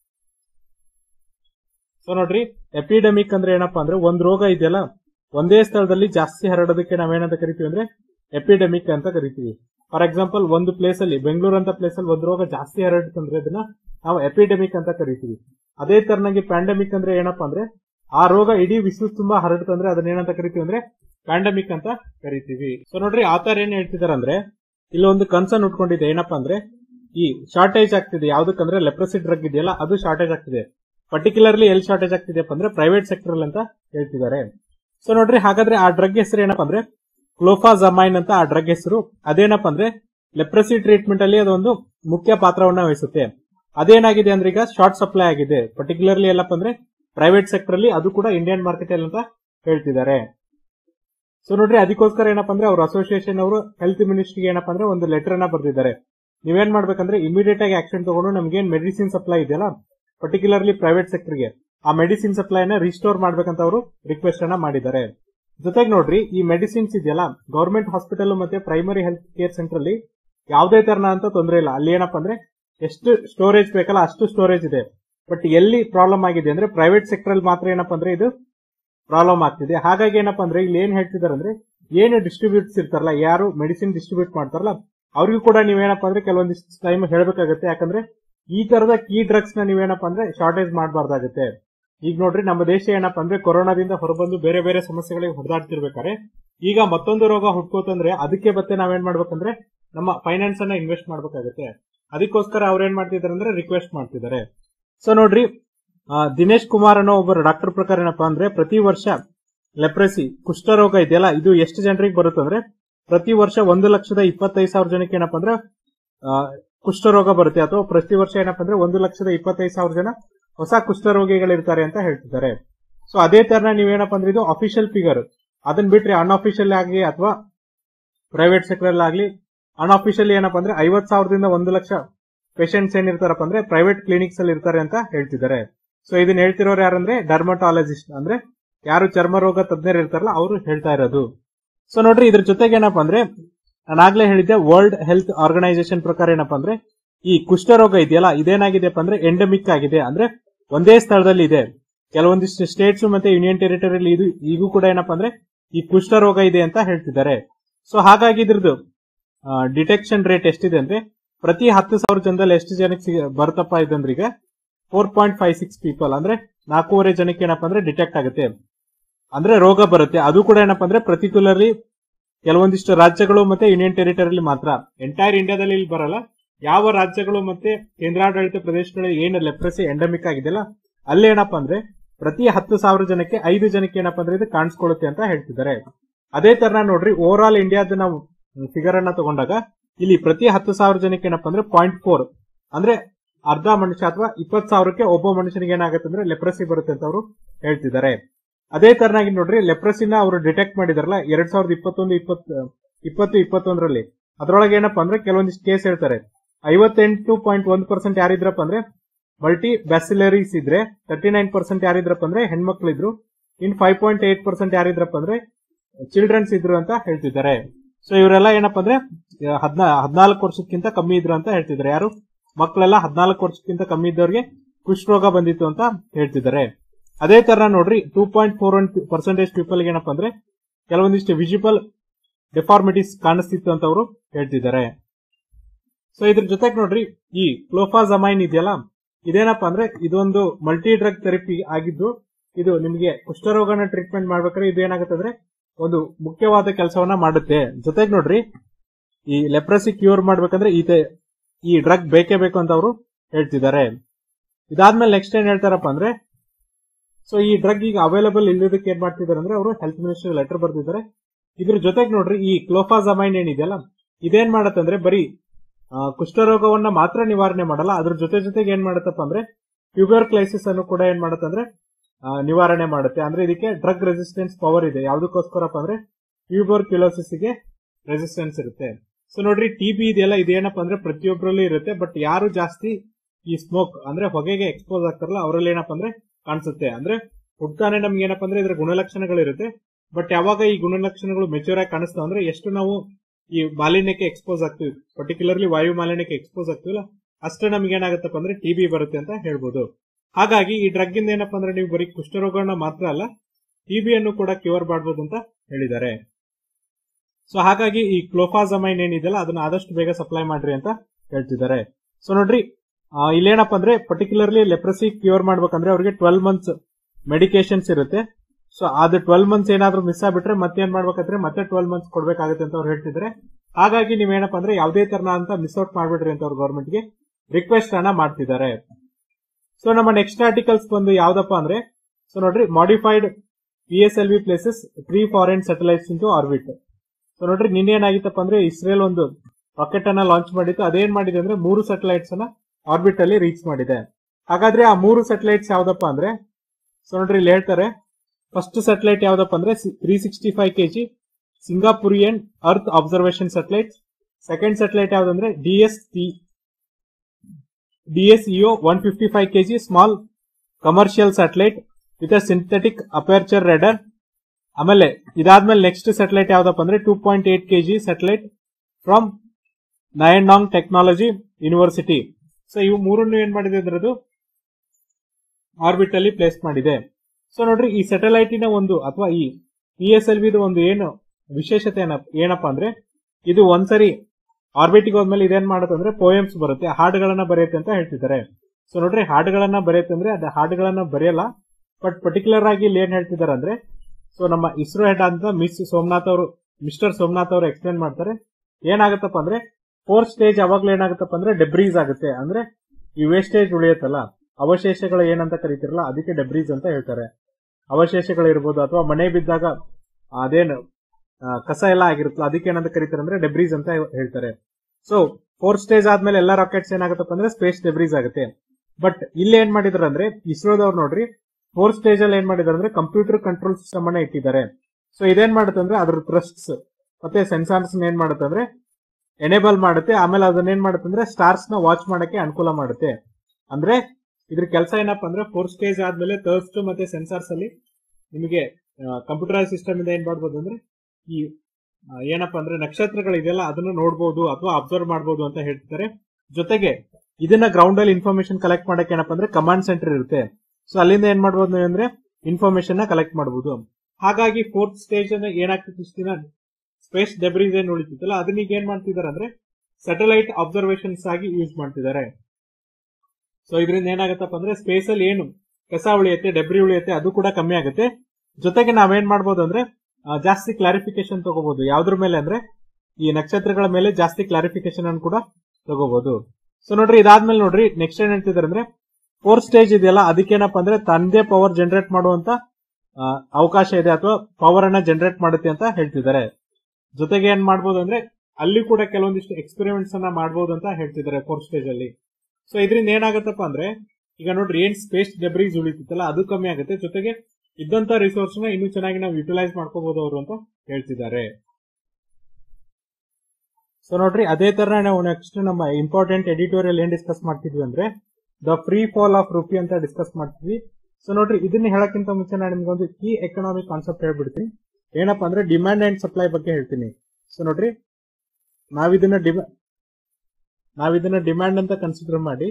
ಸೊ ನೋಡ್ರಿ ಎಪಿಡೆಮಿಕ್ ಅಂದ್ರೆ ಏನಪ್ಪಾ ಅಂದ್ರೆ ಒಂದ್ ರೋಗ ಇದೆಯಲ್ಲ ಒಂದೇ ಸ್ಥಳದಲ್ಲಿ ಜಾಸ್ತಿ ಹರಡೋದಕ್ಕೆ ನಾವೇನಂತ ಕರಿತೀವಿ ಅಂದ್ರೆ ಎಪಿಡೆಮಿಕ್ ಅಂತ ಕರಿತೀವಿ ಫಾರ್ ಎಕ್ಸಾಂಪಲ್ ಒಂದು ಪ್ಲೇಸ್ ಅಲ್ಲಿ ಬೆಂಗಳೂರು ಅಂತ ಪ್ಲೇಸ್ ಅಲ್ಲಿ ಒಂದು ರೋಗ ಜಾಸ್ತಿ ಹರಡುತ್ತಂದ್ರೆ ಅದನ್ನ ನಾವು ಎಪಿಡೆಮಿಕ್ ಅಂತ ಕರಿತೀವಿ ಅದೇ ತರನಾಗಿ ಪ್ಯಾಂಡಮಿಕ್ ಅಂದ್ರೆ ಏನಪ್ಪಾ ಅಂದ್ರೆ ಆ ರೋಗ ಇಡೀ ವಿಶ್ವ ತುಂಬಾ ಹರಡುತ್ತಂದ್ರೆ ಅದನ್ನ ಏನಂತ ಕರಿತೀವಿ ಅಂದ್ರೆ ಪ್ಯಾಂಡಮಿಕ್ ಅಂತ ಕರಿತೀವಿ ಸೊ ನೋಡ್ರಿ ಆತರ ಏನ್ ಹೇಳ್ತಿದಾರೆ ಅಂದ್ರೆ ಇಲ್ಲಿ ಒಂದು ಕನ್ಸರ್ನ್ ಉಟ್ಕೊಂಡಿದೆ ಏನಪ್ಪಾ ಅಂದ್ರೆ ಈ ಶಾರ್ಟೇಜ್ ಆಗ್ತಿದೆ ಯಾವ್ದಕ್ಕಂದ್ರೆ ಲೆಪ್ರಸಿ ಡ್ರಗ್ ಇದೆಯಲ್ಲ ಅದು ಶಾರ್ಟೇಜ್ ಆಗ್ತಿದೆ ಪರ್ಟಿಕ್ಯುಲರ್ಲಿ ಎಲ್ಲಿ ಶಾರ್ಟೇಜ್ ಆಗ್ತಿದೆಯಪ್ಪ ಅಂದ್ರೆ ಪ್ರೈವೇಟ್ ಸೆಕ್ಟರ್ ಅಂತ ಹೇಳ್ತಿದ್ದಾರೆ ಸೊ ನೋಡ್ರಿ ಹಾಗಾದ್ರೆ ಆ ಡ್ರಗ್ ಹೆಸರು ಏನಪ್ಪಾ ಅಂದ್ರೆ ಕ್ಲೋಫಾಜಮೈನ್ ಅಂತ ಆ ಡ್ರಗ್ ಹೆಸರು ಅದೇನಪ್ಪ ಅಂದ್ರೆ ಲೆಪ್ರಸಿ ಟ್ರೀಟ್ಮೆಂಟ್ ಅಲ್ಲಿ ಅದೊಂದು ಮುಖ್ಯ ಪಾತ್ರವನ್ನ ವಹಿಸುತ್ತೆ ಅದೇನಾಗಿದೆ ಅಂದ್ರೆ ಈಗ ಶಾರ್ಟ್ ಸಪ್ಲೈ ಆಗಿದೆ ಪರ್ಟಿಕ್ಯುಲರ್ಲಿ ಎಲ್ಲಪ್ಪ ಅಂದ್ರೆ ಪ್ರೈವೇಟ್ ಸೆಕ್ಟರ್ ಅಲ್ಲಿ ಅದು ಕೂಡ ಇಂಡಿಯನ್ ಮಾರ್ಕೆಟ್ ಅಲ್ಲಿ ಅಂತ ಹೇಳ್ತಿದ್ದಾರೆ ಸೊ ನೋಡ್ರಿ ಅದಕ್ಕೋಸ್ಕರ ಏನಪ್ಪಾ ಅಂದ್ರೆ ಅವ್ರ ಅಸೋಸಿಯೇಷನ್ ಅವರು ಹೆಲ್ತ್ ಮಿನಿಸ್ಟ್ರಿಗೆ ಏನಪ್ಪಾ ಅಂದ್ರೆ ಒಂದು ಲೆಟರ್ ಅನ್ನ ಬರೆದಿದ್ದಾರೆ ನೀವೇನ್ ಮಾಡ್ಬೇಕಂದ್ರೆ ಇಮಿಡಿಯೇಟ್ ಆಗಿ ಆಕ್ಷನ್ ತಗೊಂಡು ನಮ್ಗೆ ಏನ್ ಮೆಡಿಸಿನ್ ಸಪ್ಲೈ ಇದೆಯಲ್ಲ ಪರ್ಟಿಕ್ಯುಲರ್ಲಿ ಪ್ರೈವೇಟ್ ಸೆಕ್ಟರ್ಗೆ ಆ ಮೆಡಿಸಿನ್ ಸಪ್ಲೈನ ರಿಸ್ಟೋರ್ ಮಾಡ್ಬೇಕಂತ ಅವರು ರಿಕ್ವೆಸ್ಟ್ ಅನ್ನ ಮಾಡಿದ್ದಾರೆ ಜೊತೆಗೆ ನೋಡ್ರಿ ಈ ಮೆಡಿಸಿನ್ಸ್ ಇದೆಯಲ್ಲ ಗವರ್ಮೆಂಟ್ ಹಾಸ್ಪಿಟಲ್ ಮತ್ತೆ ಪ್ರೈಮರಿ ಹೆಲ್ತ್ ಕೇರ್ ಸೆಂಟರ್ ಅಲ್ಲಿ ಯಾವುದೇ ತರನ ಅಂತ ತೊಂದರೆ ಇಲ್ಲ ಅಲ್ಲಿ ಏನಪ್ಪಾ ಅಂದ್ರೆ ಎಷ್ಟು ಸ್ಟೋರೇಜ್ ಬೇಕಲ್ಲ ಅಷ್ಟು ಸ್ಟೋರೇಜ್ ಇದೆ ಬಟ್ ಎಲ್ಲಿ ಪ್ರಾಬ್ಲಮ್ ಆಗಿದೆ ಅಂದ್ರೆ ಪ್ರೈವೇಟ್ ಸೆಕ್ಟರ್ ಅಲ್ಲಿ ಮಾತ್ರ ಏನಪ್ಪಾ ಅಂದ್ರೆ ಇದು ಪ್ರಾಬ್ಲಮ್ ಆಗ್ತಿದೆ ಹಾಗಾಗಿ ಏನಪ್ಪಾ ಅಂದ್ರೆ ಇಲ್ಲಿ ಏನ್ ಹೇಳ್ತಿದಾರೆ ಅಂದ್ರೆ ಏನು ಡಿಸ್ಟ್ರಿಬ್ಯೂಟ್ಸ್ ಇರ್ತಾರಲ್ಲ ಯಾರು ಮೆಡಿಸಿನ್ ಡಿಸ್ಟ್ರಿಬ್ಯೂಟ್ ಮಾಡ್ತಾರಲ್ಲ ಅವ್ರಿಗೂ ಕೂಡ ನೀವೇನಪ್ಪಾ ಅಂದ್ರೆ ಕೆಲವೊಂದಿಷ್ಟು ಟೈಮ್ ಹೇಳ್ಬೇಕಾಗತ್ತೆ ಯಾಕಂದ್ರೆ ಈ ತರದ ಕೀ ಡ್ರಗ್ಸ್ ನ ನೀವೇನಪ್ಪಾ ಅಂದ್ರೆ ಶಾರ್ಟೇಜ್ ಮಾಡಬಾರ್ದಾಗತ್ತೆ ಈಗ ನೋಡ್ರಿ ನಮ್ಮ ದೇಶ ಏನಪ್ಪಾ ಅಂದ್ರೆ ಕೊರೋನಾದಿಂದ ಹೊರಬಂದು ಬೇರೆ ಬೇರೆ ಸಮಸ್ಯೆಗಳಿಗೆ ಹೊಡೆದಾಡ್ತಿರ್ಬೇಕಾರೆ ಈಗ ಮತ್ತೊಂದು ರೋಗ ಹುಟ್ಕೋತಂದ್ರೆ ಅದಕ್ಕೆ ಮತ್ತೆ ನಾವೇನ್ ಮಾಡ್ಬೇಕಂದ್ರೆ ನಮ್ಮ ಫೈನಾನ್ಸ್ ಅನ್ನ ಇನ್ವೆಸ್ಟ್ ಮಾಡ್ಬೇಕಾಗತ್ತೆ ಅದಕ್ಕೋಸ್ಕರ ಅವ್ರು ಏನ್ ಮಾಡ್ತಿದಾರೆ ಅಂದ್ರೆ ರಿಕ್ವೆಸ್ಟ್ ಮಾಡ್ತಿದ್ದಾರೆ ಸೊ ನೋಡ್ರಿ ಆ, ದಿನೇಶ್ ಕುಮಾರ್ ಅನ್ನೋ ಒಬ್ಬರು ಡಾಕ್ಟರ್ ಪ್ರಕಾರ ಏನಪ್ಪಾ ಅಂದ್ರೆ ಪ್ರತಿ ವರ್ಷ ಲೆಪ್ರೆಸಿ ಕುಷ್ಠರೋಗ ಇದೆಯಲ್ಲ ಇದು ಎಷ್ಟು ಜನರಿಗೆ ಬರುತ್ತೆ ಅಂದ್ರೆ ಪ್ರತಿ ವರ್ಷ ಒಂದು ಲಕ್ಷದ ಇಪ್ಪತ್ತೈದು ಸಾವಿರ ಜನಕ್ಕೆ ಏನಪ್ಪಾ ಅಂದ್ರೆ ಆ, ಕುಷ್ಠರೋಗ ಬರುತ್ತೆ ಅಥವಾ ಪ್ರತಿ ವರ್ಷ ಏನಪ್ಪಾ ಅಂದ್ರೆ ಒಂದು ಲಕ್ಷದ ಇಪ್ಪತ್ತೈದು ಸಾವಿರ ಜನ ಹೊಸ ಕುಷ್ಠರೋಗಿಗಳಿರ್ತಾರೆ ಅಂತ ಹೇಳ್ತಿದ್ದಾರೆ ಸೊ ಅದೇ ತರ ನೀವೇನಪ್ಪ ಅಂದ್ರೆ ಇದು ಅಫಿಷಿಯಲ್ ಫಿಗರ್ ಅದನ್ನ ಬಿಟ್ರೆ ಅನ್ಅಫಿಷಿಯಲ್ ಆಗಿ ಅಥವಾ ಪ್ರೈವೇಟ್ ಸೆಕ್ಟರ್ ಅಲ್ಲಿ ಆಗ್ಲಿ ಅನ್ಅಫಿಷಿಯಲ್ ಏನಪ್ಪಾ ಅಂದ್ರೆ ಐವತ್ ಸಾವಿರದಿಂದ ಒಂದು ಲಕ್ಷ ಪೇಷಂಟ್ಸ್ ಏನಿರ್ತಾರಪ್ಪ ಅಂದ್ರೆ ಪ್ರೈವೇಟ್ ಕ್ಲಿನಿಕ್ಸ್ ಅಲ್ಲಿ ಇರ್ತಾರೆ ಅಂತ ಹೇಳ್ತಿದ್ದಾರೆ ಸೊ ಇದನ್ನ ಹೇಳ್ತಿರೋರು ಯಾರಂದ್ರೆ ಡರ್ಮಟಾಲಜಿಸ್ಟ್ ಅಂದ್ರೆ ಯಾರು ಚರ್ಮ ರೋಗ ತಜ್ಞರು ಇರ್ತಾರಲ್ಲ ಅವರು ಹೇಳ್ತಾ ಇರೋದು ಸೊ ನೋಡ್ರಿ ಇದ್ರ ಜೊತೆಗೆ ಏನಪ್ಪಾ ಅಂದ್ರೆ ನಾನು ಆಗ್ಲೇ ಹೇಳಿದ್ದೆ ವರ್ಲ್ಡ್ ಹೆಲ್ತ್ ಆರ್ಗನೈಸೇಷನ್ ಪ್ರಕಾರ ಏನಪ್ಪಾ ಅಂದ್ರೆ ಈ ಕುಷ್ಠರೋಗ ಇದೆಯಲ್ಲ ಇದೇನಾಗಿದೆಪ್ಪ ಅಂದ್ರೆ ಎಂಡಮಿಕ್ ಆಗಿದೆ ಅಂದ್ರೆ ಒಂದೇ ಸ್ಥಳದಲ್ಲಿ ಇದೆ ಕೆಲವೊಂದಿಷ್ಟು ಸ್ಟೇಟ್ಸ್ ಮತ್ತೆ ಯೂನಿಯನ್ ಟೆರಿಟರಿ ಇದು ಈಗೂ ಕೂಡ ಏನಪ್ಪಾ ಅಂದ್ರೆ ಈ ಕುಷ್ಠರೋಗ ಇದೆ ಅಂತ ಹೇಳ್ತಿದ್ದಾರೆ ಸೊ ಹಾಗಾಗಿ ಇದ್ರದ್ದು ಡಿಟೆಕ್ಷನ್ ರೇಟ್ ಎಷ್ಟಿದೆ ಅಂದ್ರೆ ಪ್ರತಿ ಹತ್ತು ಸಾವಿರ ಜನದಲ್ಲಿ ಎಷ್ಟು ಜನಕ್ಕೆ ಸಿಗ- ಬರುತ್ತಪ್ಪ ಇದಂದ್ರೆ ಈಗ four point five six people ಅಂದ್ರೆ ನಾಲ್ಕೂವರೆ ಜನಕ್ಕೆ ಏನಪ್ಪಾ ಅಂದ್ರೆ ಡಿಟೆಕ್ಟ್ ಆಗುತ್ತೆ ಅಂದ್ರೆ ರೋಗ ಬರುತ್ತೆ ಅದು ಕೂಡ ಏನಪ್ಪಾ ಅಂದ್ರೆ ಪರ್ಟಿಕ್ಯುಲರ್ಲಿ ಕೆಲವೊಂದಿಷ್ಟು ರಾಜ್ಯಗಳು ಮತ್ತೆ ಯೂನಿಯನ್ ಟೆರಿಟರಿ ಮಾತ್ರ ಎಂಟೈರ್ ಇಂಡಿಯಾದಲ್ಲಿ ಇಲ್ಲಿ ಬರಲ್ಲ ಯಾವ ರಾಜ್ಯಗಳು ಮತ್ತೆ ಕೇಂದ್ರಾಡಳಿತ ಪ್ರದೇಶಗಳಲ್ಲಿ ಏನು ಲೆಪ್ರಸಿ ಎಂಡಮಿಕ್ ಆಗಿದೆಯಲ್ಲ ಅಲ್ಲಿ ಏನಪ್ಪಾ ಅಂದ್ರೆ ಪ್ರತಿ ಹತ್ತು ಸಾವಿರ ಜನಕ್ಕೆ ಐದು ಜನಕ್ಕೆ ಏನಪ್ಪಾ ಅಂದ್ರೆ ಇದು ಕಾಣಿಸ್ಕೊಳ್ಳುತ್ತೆ ಅಂತ ಹೇಳ್ತಿದ್ದಾರೆ ಅದೇ ತರ ನೋಡ್ರಿ ಓವರ್ ಆಲ್ ಇಂಡಿಯಾದ ನಾವು ಫಿಗರ್ ಅನ್ನ ತಗೊಂಡಾಗ ಇಲ್ಲಿ ಪ್ರತಿ ಹತ್ತು ಸಾವಿರ ಜನಕ್ಕೆ ಏನಪ್ಪಾ ಅಂದ್ರೆ ಪಾಯಿಂಟ್ ಫೋರ್ ಅಂದ್ರೆ ಅರ್ಧ ಮನುಷ್ಯ ಅಥವಾ ಇಪ್ಪತ್ತು ಸಾವಿರಕ್ಕೆ ಒಬ್ಬ ಮನುಷ್ಯನಿಗೆ ಏನಾಗುತ್ತೆ ಅಂದ್ರೆ ಲೆಪ್ರಸಿ ಬರುತ್ತೆ ಅಂತ ಅವರು ಹೇಳ್ತಿದ್ದಾರೆ ಅದೇ ತರನಾಗಿ ನೋಡ್ರಿ ಲೆಪ್ರಸಿನ ಅವರು ಡಿಟೆಕ್ಟ್ ಮಾಡಿದಾರಲ್ಲ ಎರಡ್ ಸಾವಿರದ ಇಪ್ಪತ್ತೊಂದು ಇಪ್ಪತ್ತು ಇಪ್ಪತ್ತು ಇಪ್ಪತ್ತೊಂದರಲ್ಲಿ ಅದ್ರೊಳಗೆ ಏನಪ್ಪಾ ಅಂದ್ರೆ ಕೆಲವೊಂದಿಷ್ಟು ಕೇಸ್ ಹೇಳ್ತಾರೆ ಐವತ್ತೆಂಟು ಪಾಯಿಂಟ್ ಒಂದ್ ಪರ್ಸೆಂಟ್ ಯಾರಿದ್ರಪ್ಪ ಅಂದ್ರೆ ಮಲ್ಟಿ ಬ್ಯಾಸಿಲರೀಸ್ ಇದ್ರೆ ತರ್ಟಿ ನೈನ್ ಪರ್ಸೆಂಟ್ ಯಾರಿದ್ರಪ್ಪ ಅಂದ್ರೆ ಹೆಣ್ಮಕ್ಳಿದ್ರು in five point eight percent ಯಾರಿದ್ರಪ್ಪ ಅಂದ್ರೆ ಚಿಲ್ಡ್ರನ್ಸ್ ಇದ್ರು ಅಂತ ಹೇಳ್ತಿದ್ದಾರೆ ಸೊ ಇವರೆಲ್ಲ ಏನಪ್ಪಾ ಅಂದ್ರೆ ಹದ್ನಾ ಹದಿನಾಲ್ಕು ವರ್ಷಕ್ಕಿಂತ ಕಮ್ಮಿ ಇದ್ರು ಅಂತ ಹೇಳ್ತಿದ್ದಾರೆ ಯಾರು ಮಕ್ಕಳೆಲ್ಲ ಹದಿನಾಲ್ಕು ವರ್ಷಕ್ಕಿಂತ ಕಮ್ಮಿ ಇದ್ದವ್ರಿಗೆ ಕುಷ್ಠರೋಗ ಬಂದಿತ್ತು ಅಂತ ಹೇಳ್ತಿದ್ದಾರೆ ಅದೇ ತರ ನೋಡ್ರಿ two point four one percentage people ಏನಪ್ಪಾ ಅಂದ್ರೆ ಕೆಲವೊಂದಿಷ್ಟು ವಿಜಿಬಲ್ ಡೆಫಾರ್ಮಿಟೀಸ್ ಕಾಣಿಸ್ತಿತ್ತು ಅಂತ ಅವರು ಹೇಳ್ತಿದ್ದಾರೆ ಸೊ ಇದ್ರ ಜೊತೆಗೆ ನೋಡ್ರಿ ಈ ಕ್ಲೋಫಾಜಮೈನ್ ಇದೆಯಲ್ಲ ಇದೇನಪ್ಪಾ ಅಂದ್ರೆ ಇದೊಂದು ಮಲ್ಟಿ ಡ್ರಗ್ ಥೆರಪಿ ಆಗಿದ್ದು ಇದು ನಿಮಗೆ ಕುಷ್ಠರೋಗನ ಟ್ರೀಟ್ಮೆಂಟ್ ಮಾಡ್ಬೇಕಾದ್ರೆ ಇದು ಏನಾಗುತ್ತೆ ಅಂದ್ರೆ ಒಂದು ಮುಖ್ಯವಾದ ಕೆಲಸವನ್ನ ಮಾಡುತ್ತೆ ಜೊತೆಗೆ ನೋಡ್ರಿ ಈ ಲೆಪ್ರಸಿ ಕ್ಯೂರ್ ಮಾಡ್ಬೇಕಂದ್ರೆ ಈತೆ ಈ ಡ್ರಗ್ ಬೇಕೇ ಬೇಕು ಅಂತ ಅವರು ಹೇಳ್ತಿದ್ದಾರೆ ಇದಾದ್ಮೇಲೆ ನೆಕ್ಸ್ಟ್ ಏನ್ ಹೇಳ್ತಾರಪ್ಪ ಅಂದ್ರೆ ಸೊ ಈ ಡ್ರಗ್ ಈಗ ಅವೈಲೇಬಲ್ ಇಲ್ಲದಕ್ಕೆ ಏನ್ ಮಾಡ್ತಿದ್ದಾರೆ ಅಂದ್ರೆ ಅವರು ಹೆಲ್ತ್ ಮಿನಿಸ್ಟರ್ ಲೆಟರ್ ಬರ್ತಿದ್ದಾರೆ ಇದ್ರ ಜೊತೆಗೆ ನೋಡ್ರಿ ಈ ಕ್ಲೋಫಾಜಮೈನ್ ಏನಿದೆಯಲ್ಲ ಇದೇನ್ ಮಾಡತ್ತಂದ್ರೆ ಬರೀ ಆ, ಕುಷ್ಠರೋಗವನ್ನ ಮಾತ್ರ ನಿವಾರಣೆ ಮಾಡಲ್ಲ ಅದ್ರ ಜೊತೆ ಜೊತೆಗೆ ಏನ್ ಮಾಡತ್ತಪ್ಪ ಅಂದ್ರೆ ಟ್ಯೂಬರ್ ಕ್ಲೈಸಿಸ್ ಅನ್ನು ಕೂಡ ಏನ್ ಮಾಡತ್ತಂದ್ರೆ ಆ, ನಿವಾರಣೆ ಮಾಡುತ್ತೆ ಅಂದ್ರೆ ಇದಕ್ಕೆ ಡ್ರಗ್ ರೆಸಿಸ್ಟೆನ್ಸ್ ಪವರ್ ಇದೆ ಯಾವ್ದಕ್ಕೋಸ್ಕರಪ್ಪ ಅಂದ್ರೆ ಟ್ಯೂಬರ್ ಗೆ ರೆಸಿಸ್ಟೆನ್ಸ್ ಇರುತ್ತೆ ಸೊ ನೋಡ್ರಿ ಟಿ ಬಿ ಇದೆಯಲ್ಲ ಇದೇನಪ್ಪ ಅಂದ್ರೆ ಪ್ರತಿಯೊಬ್ಬರಲ್ಲೂ ಇರುತ್ತೆ ಬಟ್ ಯಾರು ಜಾಸ್ತಿ ಈ ಸ್ಮೋಕ್ ಅಂದ್ರೆ ಹೊಗೆಗೆ ಎಕ್ಸ್ಪೋಸ್ ಆಗ್ತಾರಲ್ಲ ಅವರಲ್ಲಿ ಏನಪ್ಪ ಅಂದ್ರೆ ಕಾಣಿಸುತ್ತೆ ಅಂದ್ರೆ ಹುಡ್ತಾನೆ ನಮ್ಗೆ ಏನಪ್ಪ ಅಂದ್ರೆ ಇದ್ರ ಗುಣಲಕ್ಷಣಗಳು ಇರುತ್ತೆ ಬಟ್ ಯಾವಾಗ ಈ ಗುಣಲಕ್ಷಣಗಳು ಮೆಚೂರ್ ಆಗಿ ಕಾಣಿಸ್ತಾವ ಅಂದ್ರೆ ಎಷ್ಟು ನಾವು ಈ ಮಾಲಿನ್ಯಕ್ಕೆ ಎಕ್ಸ್ಪೋಸ್ ಆಗ್ತೀವಿ ಪರ್ಟಿಕ್ಯುಲರ್ಲಿ ವಾಯು ಮಾಲಿನ್ಯಕ್ಕೆ ಎಕ್ಸ್ಪೋಸ್ ಆಗ್ತೀವಲ್ಲ ಅಷ್ಟು ನಮ್ಗೆ ಏನಾಗುತ್ತಪ್ಪ ಅಂದ್ರೆ ಟಿಬಿ ಬರುತ್ತೆ ಅಂತ ಹೇಳ್ಬೋದು ಹಾಗಾಗಿ ಈ ಡ್ರಗ್ ಇಂದ ಏನಪ್ಪಾ ಅಂದ್ರೆ ನೀವು ಬರೀ ಕುಷ್ಠರೋಗನ ಮಾತ್ರ ಅಲ್ಲ ಟಿಬಿಯನ್ನು ಕೂಡ ಕ್ಯೂರ್ ಮಾಡಬಹುದು ಅಂತ ಹೇಳಿದ್ದಾರೆ ಸೊ ಹಾಗಾಗಿ ಈ ಕ್ಲೋಫಾಜಮೈನ್ ಏನಿದೆಯಲ್ಲ ಅದನ್ನ ಆದಷ್ಟು ಬೇಗ ಸಪ್ಲೈ ಮಾಡ್ರಿ ಅಂತ ಹೇಳ್ತಿದ್ದಾರೆ ಸೊ ನೋಡ್ರಿ ಆ, ಇಲ್ಲೇನಪ್ಪ ಅಂದ್ರೆ ಪರ್ಟಿಕ್ಯುಲರ್ಲಿ ಲೆಪ್ರಸಿ ಕ್ಯೂರ್ ಮಾಡ್ಬೇಕಂದ್ರೆ ಅವ್ರಿಗೆ ಟ್ವೆಲ್ ಮಂತ್ಸ್ ಮೆಡಿಕೇಶನ್ಸ್ ಇರುತ್ತೆ ಸೊ ಅದು ಟ್ವೆಲ್ ಮಂತ್ಸ್ ಏನಾದ್ರೂ ಮಿಸ್ ಆಗ್ಬಿಟ್ರೆ ಮತ್ತೇನ್ ಮಾಡ್ಬೇಕಂದ್ರೆ ಮತ್ತೆ ಟ್ವೆಲ್ ಮಂತ್ಸ್ ಕೊಡ್ಬೇಕಾಗುತ್ತೆ ಅಂತ ಅವ್ರು ಹೇಳ್ತಿದ್ದಾರೆ ಹಾಗಾಗಿ ನೀವೇನಪ್ಪ ಅಂದ್ರೆ ಯಾವುದೇ ತರನ ಅಂತ ಮಿಸ್ ಔಟ್ ಮಾಡ್ಬಿಡ್ರಿ ಅಂತ ಅವ್ರು ಗೌರ್ಮೆಂಟ್ ಗೆ ರಿಕ್ವೆಸ್ಟ್ ಅನ್ನ ಮಾಡ್ತಿದ್ದಾರೆ ಸೊ ನಮ್ಮ ನೆಕ್ಸ್ಟ್ ಆರ್ಟಿಕಲ್ಸ್ ಬಂದು ಯಾವ್ದಪ್ಪ ಅಂದ್ರೆ ಸೊ ನೋಡ್ರಿ modified P S L V places three foreign satellites into orbit so ನೋಡ್ರಿ ನಿನ್ನೆ ಏನಾಗಿತ್ತಪ್ಪ ಅಂದ್ರೆ ಇಸ್ರೇಲ್ ಒಂದು ರಾಕೆಟ್ ಅನ್ನ ಲಾಂಚ್ ಮಾಡಿತ್ತು ಅದೇನ್ ಮಾಡಿದೆ ಅಂದ್ರೆ ಮೂರು ಸ್ಯಾಟಲೈಟ್ಸ್ ಅನ್ನ ಆರ್ಬಿಟ್ ಅಲ್ಲಿ ರೀಚ್ ಮಾಡಿದೆ ಹಾಗಾದ್ರೆ ಆ ಮೂರು ಸ್ಯಾಟಲೈಟ್ಸ್ ಯಾವ್ದಪ್ಪ ಅಂದ್ರೆ ಸೊ ನೋಡ್ರಿ ಇಲ್ಲಿ ಹೇಳ್ತಾರೆ ಫಸ್ಟ್ ಸ್ಯಾಟಲೈಟ್ ಯಾವ್ದಪ್ಪ ಅಂದ್ರೆ three sixty five KG Singaporean earth observation satellite second satellite ಯಾವ್ದಂದ್ರೆ D S T D S EO one fifty five KG small commercial satellite with a synthetic aperture radar ಆಮೇಲೆ ಇದಾದ್ಮೇಲೆ next satellite ಯಾವ್ದಪ್ಪ ಅಂದ್ರೆ two point eight KG satellite from Nanyang technology university so ಇವು ಮೂರನ್ನು ಏನ್ ಮಾಡಿದೆ ಅದ್ರದ್ದು ಆರ್ಬಿಟ್ ಅಲ್ಲಿ ಪ್ಲೇಸ್ ಮಾಡಿದೆ ಸೊ ನೋಡ್ರಿ ಈ ಸ್ಯಾಟಲೈಟಿನ ಒಂದು ಅಥವಾ ಈ ಪಿ ಎಸ್ ಎಲ್ ವಿದು ಒಂದು ಏನು ವಿಶೇಷತೆ ಏನ- ಏನಪ್ಪಾ ಅಂದ್ರೆ ಇದು ಒಂದ್ಸರಿ ಆರ್ಬಿಟಿಗೆ ಹೋದ್ಮೇಲೆ ಇದೇನ್ ಮಾಡುತ್ತೆ ಅಂದ್ರೆ ಪೋಯಮ್ಸ್ ಬರುತ್ತೆ ಹಾಡುಗಳನ್ನ ಬರೆಯುತ್ತೆ ಅಂತ ಹೇಳ್ತಿದ್ದಾರೆ ಸೊ ನೋಡ್ರಿ ಹಾಡುಗಳನ್ನ ಬರೆಯುತ್ತೆ ಅಂದ್ರೆ ಅದು ಹಾಡುಗಳನ್ನ ಬರೆಯಲ್ಲ ಬಟ್ ಪರ್ಟಿಕ್ಯುಲರ್ ಆಗಿ ಇಲ್ಲಿ ಏನ್ ಹೇಳ್ತಿದ್ದಾರೆ ಅಂದ್ರೆ ಸೊ ನಮ್ಮ ಇಸ್ರೋ ಹೆಡ್ ಅಂತ ಮಿಸ್ ಸೋಮನಾಥ್ ಅವರು ಮಿಸ್ಟರ್ ಸೋಮನಾಥ್ ಅವರು ಎಕ್ಸ್ಪ್ಲೇನ್ ಮಾಡ್ತಾರೆ ಏನಾಗುತ್ತಪ್ಪ ಅಂದ್ರೆ ಫೋರ್ತ್ ಸ್ಟೇಜ್ ಅವಾಗ್ಲೂ ಏನಾಗುತ್ತಪ್ಪ ಅಂದ್ರೆ ಡೆಬ್ರೀಸ್ ಆಗುತ್ತೆ ಅಂದ್ರೆ ಈ ವೇಸ್ಟೇಜ್ ಉಳಿಯುತ್ತಲ್ಲ ಅವಶೇಷಗಳು ಏನಂತ ಕರಿತಿರಲ್ಲ ಅದಕ್ಕೆ ಡೆಬ್ರೀಸ್ ಅಂತ ಹೇಳ್ತಾರೆ ಅವಶೇಷಗಳು ಇರ್ಬೋದು ಅಥವಾ ಮನೆ ಬಿದ್ದಾಗ ಅದೇನು ಆ, ಕಸ ಎಲ್ಲ ಆಗಿರುತ್ತಲ್ಲ ಅದಕ್ಕೆ ಏನಂತ ಕರೀತಾರೆ ಅಂದ್ರೆ ಡೆಬ್ರೀಸ್ ಅಂತ ಹೇಳ್ತಾರೆ ಸೊ ಫೋರ್ತ್ ಸ್ಟೇಜ್ ಆದ್ಮೇಲೆ ಎಲ್ಲ ರಾಕೆಟ್ಸ್ ಏನಾಗುತ್ತಪ್ಪ ಅಂದ್ರೆ ಸ್ಪೇಸ್ ಡೆಬ್ರೀಸ್ ಆಗುತ್ತೆ ಬಟ್ ಇಲ್ಲಿ ಏನ್ ಮಾಡಿದಾರೆ ಅಂದ್ರೆ ಇಸ್ರೋದವ್ರು ನೋಡ್ರಿ ಫೋರ್ತ್ ಸ್ಟೇಜ್ ಅಲ್ಲಿ ಏನ್ ಮಾಡಿದಾರೆ ಅಂದ್ರೆ ಕಂಪ್ಯೂಟರ್ ಕಂಟ್ರೋಲ್ ಸಿಸ್ಟಮ್ ಅನ್ನ ಇಟ್ಟಿದ್ದಾರೆ ಸೊ ಇದೇನ್ ಮಾಡುತ್ತೆ ಅಂದ್ರೆ ಅದ್ರ ಥ್ರಸ್ಟ್ಸ್ ಮತ್ತೆ ಸೆನ್ಸಾರ್ಸ್ ಏನ್ ಮಾಡುತ್ತೆ ಅಂದ್ರೆ ಎನೇಬಲ್ ಮಾಡುತ್ತೆ ಆಮೇಲೆ ಅದನ್ನ ಏನ್ ಮಾಡುತ್ತೆ ಅಂದ್ರೆ ಸ್ಟಾರ್ಸ್ ನ ವಾಚ್ ಮಾಡಕ್ಕೆ ಅನುಕೂಲ ಮಾಡುತ್ತೆ ಅಂದ್ರೆ ಇದ್ರ ಕೆಲಸ ಏನಪ್ಪಾ ಅಂದ್ರೆ ಫೋರ್ ಸ್ಟೇಜ್ ಆದ್ಮೇಲೆ ಥರ್ಸ್ಟ್ ಮತ್ತೆ ಸೆನ್ಸಾರ್ಸ್ ಅಲ್ಲಿ ನಿಮಗೆ ಕಂಪ್ಯೂಟರೈಸ್ ಸಿಸ್ಟಮ್ ಇಂದ ಏನ್ ಮಾಡ್ಬೋದು ಅಂದ್ರೆ ಈ ಆ, ಏನಪ್ಪಾ ಅಂದ್ರೆ ನಕ್ಷತ್ರಗಳಿದೆಯಲ್ಲ ಅದನ್ನ ನೋಡ್ಬೋದು ಅಥವಾ ಅಬ್ಸರ್ವ್ ಮಾಡ್ಬೋದು ಅಂತ ಹೇಳ್ತಿದ್ದಾರೆ ಜೊತೆಗೆ ಇದನ್ನ ಗ್ರೌಂಡ್ ಅಲ್ಲಿ ಇನ್ಫಾರ್ಮೇಶನ್ ಕಲೆಕ್ಟ್ ಮಾಡಕ್ಕೆ ಏನಪ್ಪಾ ಅಂದ್ರೆ ಕಮಾಂಡ್ ಸೆಂಟರ್ ಇರುತ್ತೆ ಸೊ ಅಲ್ಲಿಂದ ಏನ್ ಮಾಡ್ಬೋದು ನೀವು ಅಂದ್ರೆ ಇನ್ಫಾರ್ಮೇಶನ್ ನ ಕಲೆಕ್ಟ್ ಮಾಡಬಹುದು ಹಾಗಾಗಿ ಫೋರ್ತ್ ಸ್ಟೇಜ್ ಅನ್ನ ಏನಾಗ್ತಿತ್ತು ಇಷ್ಟ್ ದಿನ ಸ್ಪೇಸ್ ಡೆಬ್ರೀಸ್ ಏನ್ ಉಳಿತಿತ್ತಲ್ಲ ಅದನ್ನ ಈಗ ಏನ್ ಮಾಡ್ತಿದ್ದಾರೆ ಅಂದ್ರೆ ಸ್ಯಾಟಲೈಟ್ ಅಬ್ಸರ್ವೇಷನ್ಸ್ ಆಗಿ ಯೂಸ್ ಮಾಡ್ತಿದ್ದಾರೆ ಸೊ ಇದರಿಂದ ಏನಾಗುತ್ತಪ್ಪ ಅಂದ್ರೆ ಸ್ಪೇಸ್ ಅಲ್ಲಿ ಏನು ಕಸ ಉಳಿಯುತ್ತೆ ಡೆಬ್ರಿ ಉಳಿಯುತ್ತೆ ಅದು ಕೂಡ ಕಮ್ಮಿ ಆಗುತ್ತೆ ಜೊತೆಗೆ ನಾವೇನ್ ಮಾಡ್ಬೋದು ಅಂದ್ರೆ ಆ, ಜಾಸ್ತಿ ಕ್ಲಾರಿಫಿಕೇಶನ್ ತಗೋಬಹುದು ಯಾವ್ದ್ರ ಮೇಲೆ ಅಂದ್ರೆ ಈ ನಕ್ಷತ್ರಗಳ ಮೇಲೆ ಜಾಸ್ತಿ ಕ್ಲಾರಿಫಿಕೇಶನ್ ಅನ್ನು ಕೂಡ ತಗೋಬಹುದು ಸೊ ನೋಡ್ರಿ ಇದಾದ್ಮೇಲೆ ನೋಡ್ರಿ ನೆಕ್ಸ್ಟ್ ಏನ್ ಹೇಳ್ತಿದ್ದಾರೆ ಅಂದ್ರೆ ಫೋರ್ತ್ ಸ್ಟೇಜ್ ಇದೆಯಲ್ಲ ಅದಕ್ಕೇನಪ್ಪ ಅಂದ್ರೆ ತಂದೆ ಪವರ್ ಜನರೇಟ್ ಮಾಡುವಂತ ಆ, ಅವಕಾಶ ಇದೆ ಅಥವಾ ಪವರ್ ಅನ್ನ ಜನರೇಟ್ ಮಾಡುತ್ತೆ ಅಂತ ಹೇಳ್ತಿದ್ದಾರೆ ಜೊತೆಗೆ ಏನ್ ಮಾಡ್ಬೋದು ಅಂದ್ರೆ ಅಲ್ಲಿ ಕೂಡ ಕೆಲವೊಂದಿಷ್ಟು ಎಕ್ಸ್ಪೆರಿಮೆಂಟ್ಸ್ ಅನ್ನ ಮಾಡಬಹುದು ಅಂತ ಹೇಳ್ತಿದ್ದಾರೆ ಫೋರ್ತ್ ಸ್ಟೇಜ್ ಅಲ್ಲಿ ಸೊ ಇದರಿಂದ ಏನಾಗತ್ತಪ್ಪ ಅಂದ್ರೆ ಈಗ ನೋಡ್ರಿ ಏನ್ ಸ್ಪೇಸ್ ಡೆಬ್ರೀಸ್ ಉಳಿತಿತ್ತಲ್ಲ ಅದು ಕಮ್ಮಿ ಆಗುತ್ತೆ ಜೊತೆಗೆ ಇದ್ದಂತ ರಿಸೋರ್ಸ್ ನ ಇನ್ನೂ ಚೆನ್ನಾಗಿ ನಾವು ಯುಟಿಲೈಸ್ ಮಾಡ್ಕೋಬಹುದು ಅವರು ಅಂತ ಹೇಳ್ತಿದ್ದಾರೆ ಸೊ ನೋಡ್ರಿ ಅದೇ ತರ ನಾವು ನೆಕ್ಸ್ಟ್ ನಮ್ಮ ಇಂಪಾರ್ಟೆಂಟ್ ಎಡಿಟೋರಿಯಲ್ ಏನ್ ಡಿಸ್ಕಸ್ ಮಾಡ್ತಿದ್ವಿ ಅಂದ್ರೆ the free fall of rupee ಅಂತ ಡಿಸ್ಕಸ್ ಮಾಡ್ತಿದ್ವಿ ಸೊ ನೋಡ್ರಿ ಇದನ್ನ ಹೇಳಕ್ಕಿಂತ ಮುಂಚೆ ನಾನು ನಿಮ್ಗೊಂದು ಕೀ ಎಕನಾಮಿಕ್ ಕಾನ್ಸೆಪ್ಟ್ ಹೇಳ್ಬಿಡ್ತೀನಿ ಏನಪ್ಪಾ ಅಂದ್ರೆ ಡಿಮ್ಯಾಂಡ್ ಅಂಡ್ ಸಪ್ಲೈ ಬಗ್ಗೆ ಹೇಳ್ತೀನಿ ಸೊ ನೋಡ್ರಿ ನಾವಿದನ್ನ ಡಿಮಾ ನಾವಿದನ್ನ ಡಿಮ್ಯಾಂಡ್ ಅಂತ ಕನ್ಸಿಡರ್ ಮಾಡಿ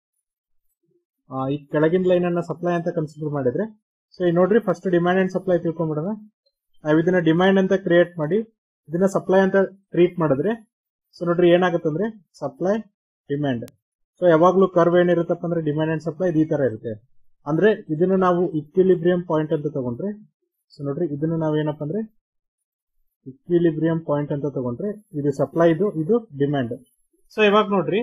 ಆ, ಈ ಕೆಳಗಿನ ಲೈನ್ ಅನ್ನ ಸಪ್ಲೈ ಅಂತ ಕನ್ಸಿಡರ್ ಮಾಡಿದ್ರೆ ಸೊ ಈ ನೋಡ್ರಿ ಫಸ್ಟ್ ಡಿಮ್ಯಾಂಡ್ ಅಂಡ್ ಸಪ್ಲೈ ತಿಳ್ಕೊಂಡ್ಬಿಡೋಣ ನಾವ್ ಇದನ್ನ ಡಿಮ್ಯಾಂಡ್ ಅಂತ ಕ್ರಿಯೇಟ್ ಮಾಡಿ ಇದನ್ನ ಸಪ್ಲೈ ಅಂತ ಟ್ರೀಟ್ ಮಾಡಿದ್ರೆ ಸೊ ನೋಡ್ರಿ ಏನಾಗುತ್ತೆ ಅಂದ್ರೆ ಸಪ್ಲೈ ಡಿಮ್ಯಾಂಡ್ ಸೊ ಯಾವಾಗ್ಲೂ ಕರ್ವ್ ಏನಿರುತ್ತಪ್ಪ ಅಂದ್ರೆ ಡಿಮ್ಯಾಂಡ್ ಅಂಡ್ ಸಪ್ಲೈ ಈ ತರ ಇರುತ್ತೆ ಅಂದ್ರೆ ಇದನ್ನ ನಾವು ಇಕ್ವಿಲಿಬ್ರಿಯಂ ಪಾಯಿಂಟ್ ಅಂತ ತಗೊಂಡ್ರೆ ಸೊ ನೋಡ್ರಿ ಇದನ್ನ ನಾವೇನಪ್ಪ ಅಂದ್ರೆ ಇಕ್ವಿಲಿಬ್ರಿಯಂ ಪಾಯಿಂಟ್ ಅಂತ ತಗೊಂಡ್ರೆ ಇದು ಸಪ್ಲೈ ಇದು ಇದು ಡಿಮ್ಯಾಂಡ್ ಸೊ ಇವಾಗ ನೋಡ್ರಿ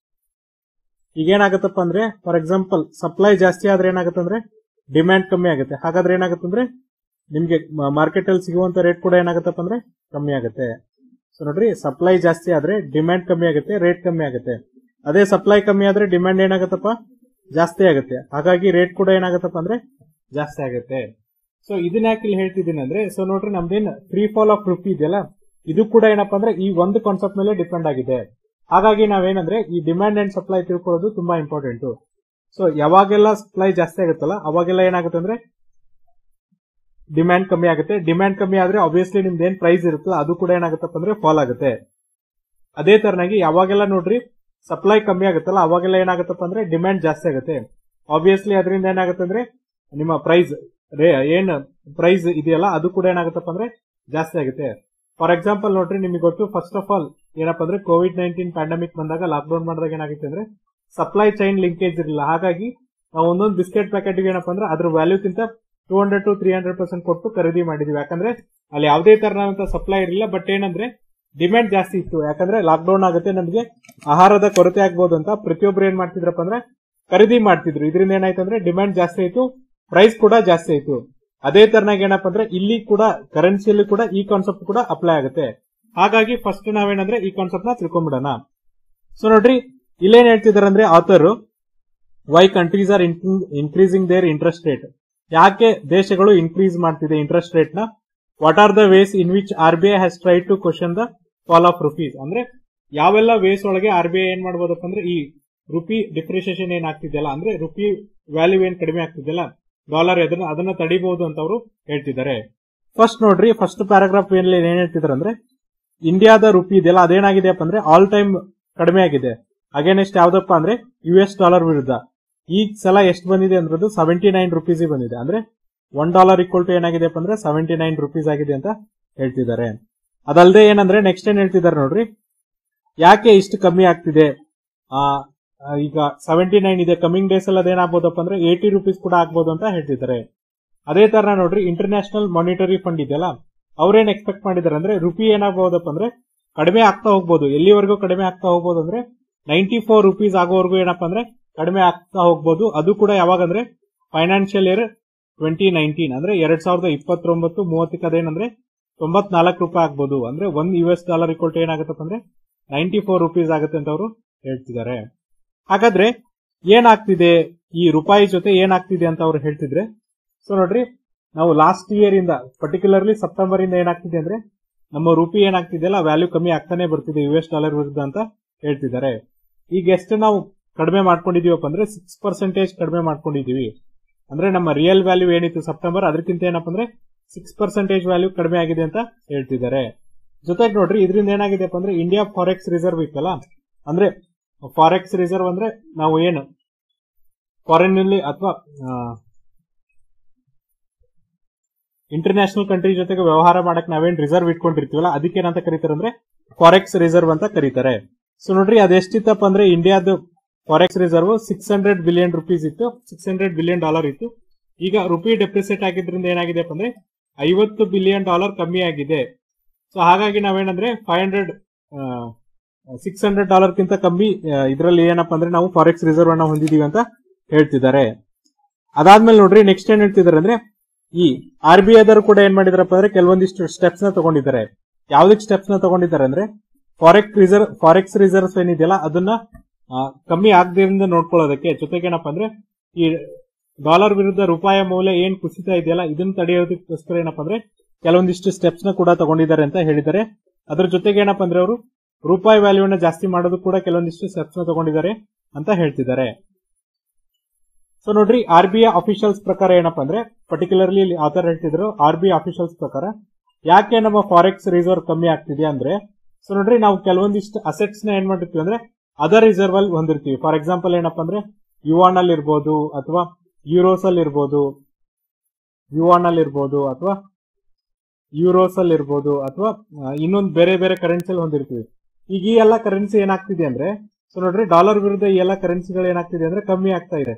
ಈಗ ಏನಾಗತ್ತಪ್ಪ ಅಂದ್ರೆ ಫಾರ್ ಎಕ್ಸಾಂಪಲ್ ಸಪ್ಲೈ ಜಾಸ್ತಿ ಆದ್ರೆ ಏನಾಗುತ್ತೆ ಅಂದ್ರೆ ಡಿಮ್ಯಾಂಡ್ ಕಮ್ಮಿ ಆಗುತ್ತೆ ಹಾಗಾದ್ರೆ ಏನಾಗುತ್ತೆ ಅಂದ್ರೆ ನಿಮ್ಗೆ ಮಾರ್ಕೆಟ್ ಅಲ್ಲಿ ಸಿಗುವಂತ ರೇಟ್ ಕೂಡ ಏನಾಗತ್ತಪ್ಪ ಅಂದ್ರೆ ಕಮ್ಮಿ ಆಗುತ್ತೆ ಸೊ ನೋಡ್ರಿ ಸಪ್ಲೈ ಜಾಸ್ತಿ ಆದ್ರೆ ಡಿಮ್ಯಾಂಡ್ ಕಮ್ಮಿ ಆಗುತ್ತೆ ರೇಟ್ ಕಮ್ಮಿ ಆಗುತ್ತೆ ಅದೇ ಸಪ್ಲೈ ಕಮ್ಮಿ ಆದ್ರೆ ಡಿಮ್ಯಾಂಡ್ ಏನಾಗತ್ತಪ್ಪ ಜಾಸ್ತಿ ಆಗುತ್ತೆ ಹಾಗಾಗಿ ರೇಟ್ ಕೂಡ ಏನಾಗತ್ತಪ್ಪ ಅಂದ್ರೆ ಜಾಸ್ತಿ ಆಗುತ್ತೆ ಸೊ ಇದನ್ನ ಯಾಕೆ ಇಲ್ಲಿ ಹೇಳ್ತಿದ್ದೀನಿ ಅಂದ್ರೆ ಸೊ ನೋಡ್ರಿ ನಮ್ದೇನ್ ಫ್ರೀ ಫಾಲ್ ಆಫ್ ರುಪಿ ಇದೆಯಲ್ಲ ಇದು ಕೂಡ ಏನಪ್ಪಾ ಅಂದ್ರೆ ಈ ಒಂದು ಕಾನ್ಸೆಪ್ಟ್ ಮೇಲೆ ಡಿಪೆಂಡ್ ಆಗಿದೆ ಹಾಗಾಗಿ ನಾವೇನಂದ್ರೆ ಈ ಡಿಮ್ಯಾಂಡ್ ಅಂಡ್ ಸಪ್ಲೈ ತಿಳ್ಕೊಳ್ಳೋದು ತುಂಬಾ ಇಂಪಾರ್ಟೆಂಟ್ ಸೊ ಯಾವಾಗೆಲ್ಲ ಸಪ್ಲೈ ಜಾಸ್ತಿ ಆಗುತ್ತಲ್ಲ ಅವಾಗೆಲ್ಲ ಏನಾಗುತ್ತೆ ಅಂದ್ರೆ ಡಿಮ್ಯಾಂಡ್ ಕಮ್ಮಿ ಆಗುತ್ತೆ ಡಿಮ್ಯಾಂಡ್ ಕಮ್ಮಿ ಆದ್ರೆ ಆಬ್ವಿಯಸ್ಲಿ ನಿಮ್ದು ಏನ್ ಪ್ರೈಸ್ ಇರುತ್ತಲ್ಲ ಅದು ಕೂಡ ಏನಾಗುತ್ತಪ್ಪ ಅಂದ್ರೆ ಫಾಲ್ ಆಗುತ್ತೆ ಅದೇ ತರನಾಗಿ ಯಾವಾಗೆಲ್ಲ ನೋಡ್ರಿ ಸಪ್ಲೈ ಕಮ್ಮಿ ಆಗುತ್ತಲ್ಲ ಅವಾಗೆಲ್ಲ ಏನಾಗುತ್ತಪ್ಪ ಅಂದ್ರೆ ಡಿಮ್ಯಾಂಡ್ ಜಾಸ್ತಿ ಆಗುತ್ತೆ ಆಬ್ವಿಯಸ್ಲಿ ಅದರಿಂದ ಏನಾಗುತ್ತೆ ಅಂದ್ರೆ ನಿಮ್ಮ ಪ್ರೈಸ್ ಏನ್ ಪ್ರೈಸ್ ಇದೆಯಲ್ಲ ಅದು ಕೂಡ ಏನಾಗುತ್ತಪ್ಪ ಅಂದ್ರೆ ಜಾಸ್ತಿ ಆಗುತ್ತೆ ಫಾರ್ ಎಕ್ಸಾಂಪಲ್ ನೋಡ್ರಿ ನಿಮಗೆ ಗೊತ್ತು ಫಸ್ಟ್ ಆಫ್ ಆಲ್ ಏನಪ್ಪ ಅಂದ್ರೆ ಕೋವಿಡ್ ನೈನ್ಟೀನ್ ಪ್ಯಾಂಡಮಿಕ್ ಬಂದಾಗ ಲಾಕ್ಡೌನ್ ಮಾಡಿದಾಗ ಏನಾಗುತ್ತೆ ಅಂದ್ರೆ ಸಪ್ಲೈ ಚೈನ್ ಲಿಂಕೇಜ್ ಇರಲಿಲ್ಲ ಹಾಗಾಗಿ ನಾವು ಒಂದೊಂದು ಬಿಸ್ಕೆಟ್ ಪ್ಯಾಕೆಟ್ ಏನಪ್ಪ ಅಂದ್ರೆ ಅದ್ರ ವ್ಯಾಲ್ಯೂಕ್ಕಿಂತ two hundred to three hundred percent ಕೊಟ್ಟು ಖರೀದಿ ಮಾಡಿದ್ವಿ ಯಾಕಂದ್ರೆ ಅಲ್ಲಿ ಯಾವುದೇ ತರನಾದಂತ ಸಪ್ಲೈ ಇರಲಿಲ್ಲ ಬಟ್ ಏನಂದ್ರೆ ಡಿಮ್ಯಾಂಡ್ ಜಾಸ್ತಿ ಇತ್ತು ಯಾಕಂದ್ರೆ ಲಾಕ್ಡೌನ್ ಆಗುತ್ತೆ ನಮಗೆ ಆಹಾರದ ಕೊರತೆ ಆಗ್ಬೋದು ಅಂತ ಪ್ರತಿಯೊಬ್ರು ಏನ್ ಮಾಡ್ತಿದ್ರಪ್ಪ ಅಂದ್ರೆ ಖರೀದಿ ಮಾಡ್ತಿದ್ರು ಇದರಿಂದ ಏನಾಯ್ತು ಅಂದ್ರೆ ಡಿಮ್ಯಾಂಡ್ ಜಾಸ್ತಿ ಆಯ್ತು ಪ್ರೈಸ್ ಕೂಡ ಜಾಸ್ತಿ ಆಯ್ತು ಅದೇ ತರನಾಗಿ ಏನಪ್ಪ ಅಂದ್ರೆ ಇಲ್ಲಿ ಕೂಡ ಕರೆನ್ಸಿಯಲ್ಲಿ ಕೂಡ ಈ ಕಾನ್ಸೆಪ್ಟ್ ಕೂಡ ಅಪ್ಲೈ ಆಗುತ್ತೆ ಹಾಗಾಗಿ ಫಸ್ಟ್ ನಾವೇನಂದ್ರೆ ಈ ಕಾನ್ಸೆಪ್ಟ್ ನ ತಿಳ್ಕೊಂಡ್ಬಿಡೋಣ ಸೊ ನೋಡ್ರಿ ಇಲ್ಲೇನ್ ಹೇಳ್ತಿದಾರೆ ಅಂದ್ರೆ author why countries are increasing their interest rate ಯಾಕೆ ದೇಶಗಳು ಇನ್ಕ್ರೀಸ್ ಮಾಡ್ತಿದೆ ಇಂಟ್ರೆಸ್ಟ್ ರೇಟ್ ನ what are the ways in which R B I has try to cushion the fall of rupees ಅಂದ್ರೆ ಯಾವೆಲ್ಲ ವೇಸ್ ಒಳಗೆ ಆರ್ ಬಿ ಐ ಏನ್ ಮಾಡ್ಬೋದಪ್ಪ ಅಂದ್ರೆ ಈ ರುಪಿ ಡಿಪ್ರಿಸಿಯೇಷನ್ ಏನ್ ಆಗ್ತಿದೆಯಲ್ಲ ಅಂದ್ರೆ ರುಪಿ ವ್ಯಾಲ್ಯೂ ಏನ್ ಕಡಿಮೆ ಆಗ್ತಿದೆಯಲ್ಲ ಡಾಲರ್ ಅದನ್ನ ಅದನ್ನ ತಡಿಬಹುದು ಅಂತ ಅವರು ಹೇಳ್ತಿದ್ದಾರೆ ಫಸ್ಟ್ ನೋಡ್ರಿ ಫಸ್ಟ್ ಪ್ಯಾರಾಗ್ರಾಫ್ ಏನ್ ಏನ್ ಹೇಳ್ತಿದಾರೆ ಅಂದ್ರೆ ಇಂಡಿಯಾದ ರುಪಿ ಇದೆಯಲ್ಲ ಅದೇನಾಗಿದೆಯಪ್ಪ ಅಂದ್ರೆ ಆಲ್ ಟೈಮ್ ಕಡಿಮೆ ಆಗಿದೆ ಅಗೇನೆಸ್ಟ್ ಯಾವ್ದಪ್ಪ ಅಂದ್ರೆ ಯು ಎಸ್ ಡಾಲರ್ ವಿರುದ್ಧ ಈ ಸಲ ಎಷ್ಟು ಬಂದಿದೆ ಅಂದ್ರದ್ದು ಸೆವೆಂಟಿ ನೈನ್ ರುಪೀಸ್ ಬಂದಿದೆ ಅಂದ್ರೆ ಒನ್ ಡಾಲರ್ ಈಕ್ವಲ್ ಟು ಏನಾಗಿದೆಪ್ಪ ಅಂದ್ರೆ ಸೆವೆಂಟಿ ನೈನ್ ರುಪೀಸ್ ಆಗಿದೆ ಅಂತ ಹೇಳ್ತಿದ್ದಾರೆ ಅದಲ್ಲದೆ ಏನಂದ್ರೆ ನೆಕ್ಸ್ಟ್ ಏನ್ ಹೇಳ್ತಿದ್ದಾರೆ ನೋಡ್ರಿ ಯಾಕೆ ಇಷ್ಟು ಕಮ್ಮಿ ಆಗ್ತಿದೆ ಆ ಆ, ಈಗ ಸೆವೆಂಟಿ ನೈನ್ ಇದೆ ಕಮಿಂಗ್ ಡೇಸ್ ಅಲ್ಲಿ ಅದೇನಾಗ್ಬೋದಪ್ಪ ಅಂದ್ರೆ ಏಟಿ ರುಪೀಸ್ ಕೂಡ ಆಗ್ಬೋದು ಅಂತ ಹೇಳ್ತಿದ್ದಾರೆ ಅದೇ ತರ ನೋಡ್ರಿ ಇಂಟರ್ನ್ಯಾಷನಲ್ ಮಾನಿಟರಿ ಫಂಡ್ ಇದೆಯಲ್ಲ ಅವ್ರೇನ್ ಎಕ್ಸ್ಪೆಕ್ಟ್ ಮಾಡಿದಾರೆ ಅಂದ್ರೆ ರುಪಿ ಏನಾಗಬಹುದಪ್ಪ ಅಂದ್ರೆ ಕಡಿಮೆ ಆಗ್ತಾ ಹೋಗ್ಬೋದು ಎಲ್ಲಿವರೆಗೂ ಕಡಿಮೆ ಆಗ್ತಾ ಹೋಗ್ಬೋದು ಅಂದ್ರೆ ನೈಂಟಿ ಫೋರ್ ರುಪೀಸ್ ಆಗೋವರೆಗೂ ಏನಪ್ಪಾ ಅಂದ್ರೆ ಕಡಿಮೆ ಆಗ್ತಾ ಹೋಗ್ಬೋದು ಅದು ಕೂಡ ಯಾವಾಗ ಅಂದ್ರೆ ಫೈನಾನ್ಷಿಯಲ್ ಇಯರ್ ಟ್ವೆಂಟಿ ನೈನ್ಟೀನ್ ಅಂದ್ರೆ ಎರಡ್ ಸಾವಿರದ ಇಪ್ಪತ್ತೊಂಬತ್ತು ಮೂವತ್ತಕ್ಕೆ ಅದೇನಂದ್ರೆ ತೊಂಬತ್ನಾಲ್ಕು ರೂಪಾಯಿ ಆಗ್ಬೋದು ಅಂದ್ರೆ ಒಂದ್ ಯು ಎಸ್ ಡಾಲರ್ ಇಕ್ವಲ್ ಏನಾಗುತ್ತಪ್ಪ ಅಂದ್ರೆ ನೈಂಟಿ ಫೋರ್ ರುಪೀಸ್ ಆಗುತ್ತೆ ಅಂತ ಅವರು ಹೇಳ್ತಿದ್ದಾರೆ ಹಾಗಾದ್ರೆ ಏನಾಗ್ತಿದೆ ಈ ರೂಪಾಯಿ ಜೊತೆ ಏನಾಗ್ತಿದೆ ಅಂತ ಅವ್ರು ಹೇಳ್ತಿದ್ರೆ ಸೊ ನೋಡ್ರಿ ನಾವು ಲಾಸ್ಟ್ ಇಯರ್ ಇಂದ ಪರ್ಟಿಕ್ಯುಲರ್ಲಿ ಸೆಪ್ಟೆಂಬರ್ ಇಂದ ಏನಾಗ್ತಿದೆ ಅಂದ್ರೆ ನಮ್ಮ ರೂಪಿ ಏನಾಗ್ತಿದೆಯಲ್ಲ ವ್ಯಾಲ್ಯೂ ಕಮ್ಮಿ ಆಗ್ತಾನೆ ಬರ್ತಿದೆ ಯು ಎಸ್ ಡಾಲರ್ ವಿರುದ್ಧ ಅಂತ ಹೇಳ್ತಿದ್ದಾರೆ ಈಗ ಎಷ್ಟು ನಾವು ಕಡಿಮೆ ಮಾಡ್ಕೊಂಡಿದೀವಪ್ಪ ಅಂದ್ರೆ ಸಿಕ್ಸ್ ಪರ್ಸೆಂಟೇಜ್ ಕಡಿಮೆ ಮಾಡ್ಕೊಂಡಿದೀವಿ ಅಂದ್ರೆ ನಮ್ಮ ರಿಯಲ್ ವ್ಯಾಲ್ಯೂ ಏನಿತ್ತು ಸೆಪ್ಟೆಂಬರ್ ಅದಕ್ಕಿಂತ ಏನಪ್ಪ ಅಂದ್ರೆ ಸಿಕ್ಸ್ ಪರ್ಸೆಂಟೇಜ್ ವ್ಯಾಲ್ಯೂ ಕಡಿಮೆ ಆಗಿದೆ ಅಂತ ಹೇಳ್ತಿದ್ದಾರೆ ಜೊತೆಗೆ ನೋಡ್ರಿ ಇದರಿಂದ ಏನಾಗಿದೆಪ್ಪ ಅಂದ್ರೆ ಇಂಡಿಯಾ ಫಾರೆಕ್ಸ್ ರಿಸರ್ವ್ ಇತ್ತಲ್ಲ ಅಂದ್ರೆ ಫಾರೆಕ್ಸ್ ರಿಸರ್ವ್ ಅಂದ್ರೆ ನಾವು ಏನು ಫಾರಿನ್ ನಲ್ಲಿ ಅಥವಾ ಇಂಟರ್ನ್ಯಾಷನಲ್ ಕಂಟ್ರಿ ಜೊತೆಗೆ ವ್ಯವಹಾರ ಮಾಡಕ್ ನಾವೇನ್ ರಿಸರ್ವ್ ಇಟ್ಕೊಂಡಿರ್ತೀವಲ್ಲ ಅದಕ್ಕೆ ಏನಂತ ಕರೀತಾರೆ ಅಂದ್ರೆ ಫಾರೆಕ್ಸ್ ರಿಸರ್ವ್ ಅಂತ ಕರೀತಾರೆ ಸೊ ನೋಡ್ರಿ ಅದೆಷ್ಟಿತ್ತಪ್ಪ ಅಂದ್ರೆ ಇಂಡಿಯಾದ forex reserve six hundred billion rupees ಇತ್ತು ಸಿಕ್ಸ್ ಹಂಡ್ರೆಡ್ ಬಿಲಿಯನ್ ಡಾಲರ್ ಇತ್ತು ಈಗ ರುಪಿ ಡೆಪ್ರಿಸಿಯೇಟ್ ಆಗಿದ್ರಿಂದ ಏನಾಗಿದೆಪ್ಪ ಅಂದ್ರೆ ಐವತ್ತು ಬಿಲಿಯನ್ ಡಾಲರ್ ಕಮ್ಮಿ ಆಗಿದೆ ಸೊ ಹಾಗಾಗಿ ನಾವೇನಂದ್ರೆ ಫೈವ್ ಹಂಡ್ರೆಡ್ ಸಿಕ್ಸ್ ಹಂಡ್ರೆಡ್ ಡಾಲರ್ಗಿಂತ ಕಮ್ಮಿ ಇದರಲ್ಲಿ ಏನಪ್ಪ ಅಂದ್ರೆ ನಾವು ಫಾರೆಕ್ಸ್ ರಿಸರ್ವ್ ಅನ್ನ ಹೊಂದಿದೀವಿ ಅಂತ ಹೇಳ್ತಿದ್ದಾರೆ ಅದಾದ್ಮೇಲೆ ನೋಡ್ರಿ ನೆಕ್ಸ್ಟ್ ಏನ್ ಹೇಳ್ತಿದ್ದಾರೆ ಅಂದ್ರೆ ಈ ಆರ್ ಬಿ ಐದವರು ಕೂಡ ಏನ್ ಮಾಡಿದಾರಪ್ಪ ಅಂದ್ರೆ ಕೆಲವೊಂದಿಷ್ಟು ಸ್ಟೆಪ್ಸ್ ನ ತಗೊಂಡಿದ್ದಾರೆ ಯಾವ್ದಕ್ ಸ್ಟೆಪ್ಸ್ ನ ತಗೊಂಡಿದ್ದಾರೆ ಅಂದ್ರೆ ಫಾರೆಕ್ಸ್ ರಿಸರ್ವ್ ಫಾರೆಕ್ಸ್ ರಿಸರ್ವ್ಸ್ ಏನಿದೆಯಲ್ಲ ಅದನ್ನ ಆ, ಕಮ್ಮಿ ಆಗದಿಂದ ನೋಡ್ಕೊಳ್ಳೋದಕ್ಕೆ ಜೊತೆಗೆ ಏನಪ್ಪಾ ಅಂದ್ರೆ ಈ ಡಾಲರ್ ವಿರುದ್ಧ ರೂಪಾಯಿ ಮೌಲ್ಯ ಏನ್ ಕುಸಿತ ಇದೆಯಲ್ಲ ಇದನ್ನ ತಡೆಯೋದಕ್ಕೋಸ್ಕರ ಏನಪ್ಪಾ ಅಂದ್ರೆ ಕೆಲವೊಂದಿಷ್ಟು ಸ್ಟೆಪ್ಸ್ ನ ಕೂಡ ತಗೊಂಡಿದ್ದಾರೆ ಅಂತ ಹೇಳಿದ್ದಾರೆ ಅದ್ರ ಜೊತೆಗೆ ಏನಪ್ಪಾ ಅಂದ್ರೆ ಅವರು ರೂಪಾಯಿ ವ್ಯಾಲ್ಯೂನ ಜಾಸ್ತಿ ಮಾಡೋದು ಕೂಡ ಕೆಲವೊಂದಿಷ್ಟು ಸ್ಟೆಪ್ಸ್ ನ ತಗೊಂಡಿದ್ದಾರೆ ಅಂತ ಹೇಳ್ತಿದ್ದಾರೆ ಸೊ ನೋಡ್ರಿ ಆರ್ ಬಿ ಐ ಅಫಿಷಿಯಲ್ಸ್ ಪ್ರಕಾರ ಏನಪ್ಪಾ ಅಂದ್ರೆ ಪರ್ಟಿಕ್ಯುಲರ್ಲಿ ಇಲ್ಲಿ ಆಥರ್ ಹೇಳ್ತಿದ್ರು ಆರ್ ಬಿ ಐ ಅಫಿಷಿಯಲ್ಸ್ ಪ್ರಕಾರ ಯಾಕೆ ನಮ್ಮ ಫಾರೆಕ್ಸ್ ರಿಸರ್ವ್ ಕಮ್ಮಿ ಆಗ್ತಿದೆ ಅಂದ್ರೆ ಸೊ ನೋಡ್ರಿ ನಾವು ಕೆಲವೊಂದಿಷ್ಟು ಅಸೆಟ್ಸ್ ನ ಏನ್ ಮಾಡಿರ್ತೀವಿ ಅಂದ್ರೆ ಅದರ್ ರಿಸರ್ವ್ ಅಲ್ಲಿ ಹೊಂದಿರ್ತೀವಿ ಫಾರ್ ಎಕ್ಸಾಂಪಲ್ ಏನಪ್ಪಾ ಅಂದ್ರೆ ಯುವಾನ್ ಅಲ್ಲಿ ಇರ್ಬೋದು ಅಥವಾ ಯೂರೋಸ್ ಅಲ್ಲಿ ಇರ್ಬೋದು ಯುವಾನ್ ಅಲ್ಲಿ ಇರ್ಬೋದು ಅಥವಾ ಯೂರೋಸ್ ಅಲ್ಲಿ ಇರ್ಬೋದು ಅಥವಾ ಇನ್ನೊಂದು ಬೇರೆ ಬೇರೆ ಕರೆನ್ಸಿಯಲ್ಲಿ ಹೊಂದಿರ್ತೀವಿ ಈಗ ಈ ಎಲ್ಲ ಕರೆನ್ಸಿ ಏನಾಗ್ತಿದೆ ಅಂದ್ರೆ ಸೊ ನೋಡ್ರಿ ಡಾಲರ್ ವಿರುದ್ಧ ಈ ಎಲ್ಲ ಕರೆನ್ಸಿಗಳು ಏನಾಗ್ತಿದೆ ಅಂದ್ರೆ ಕಮ್ಮಿ ಆಗ್ತಾ ಇದೆ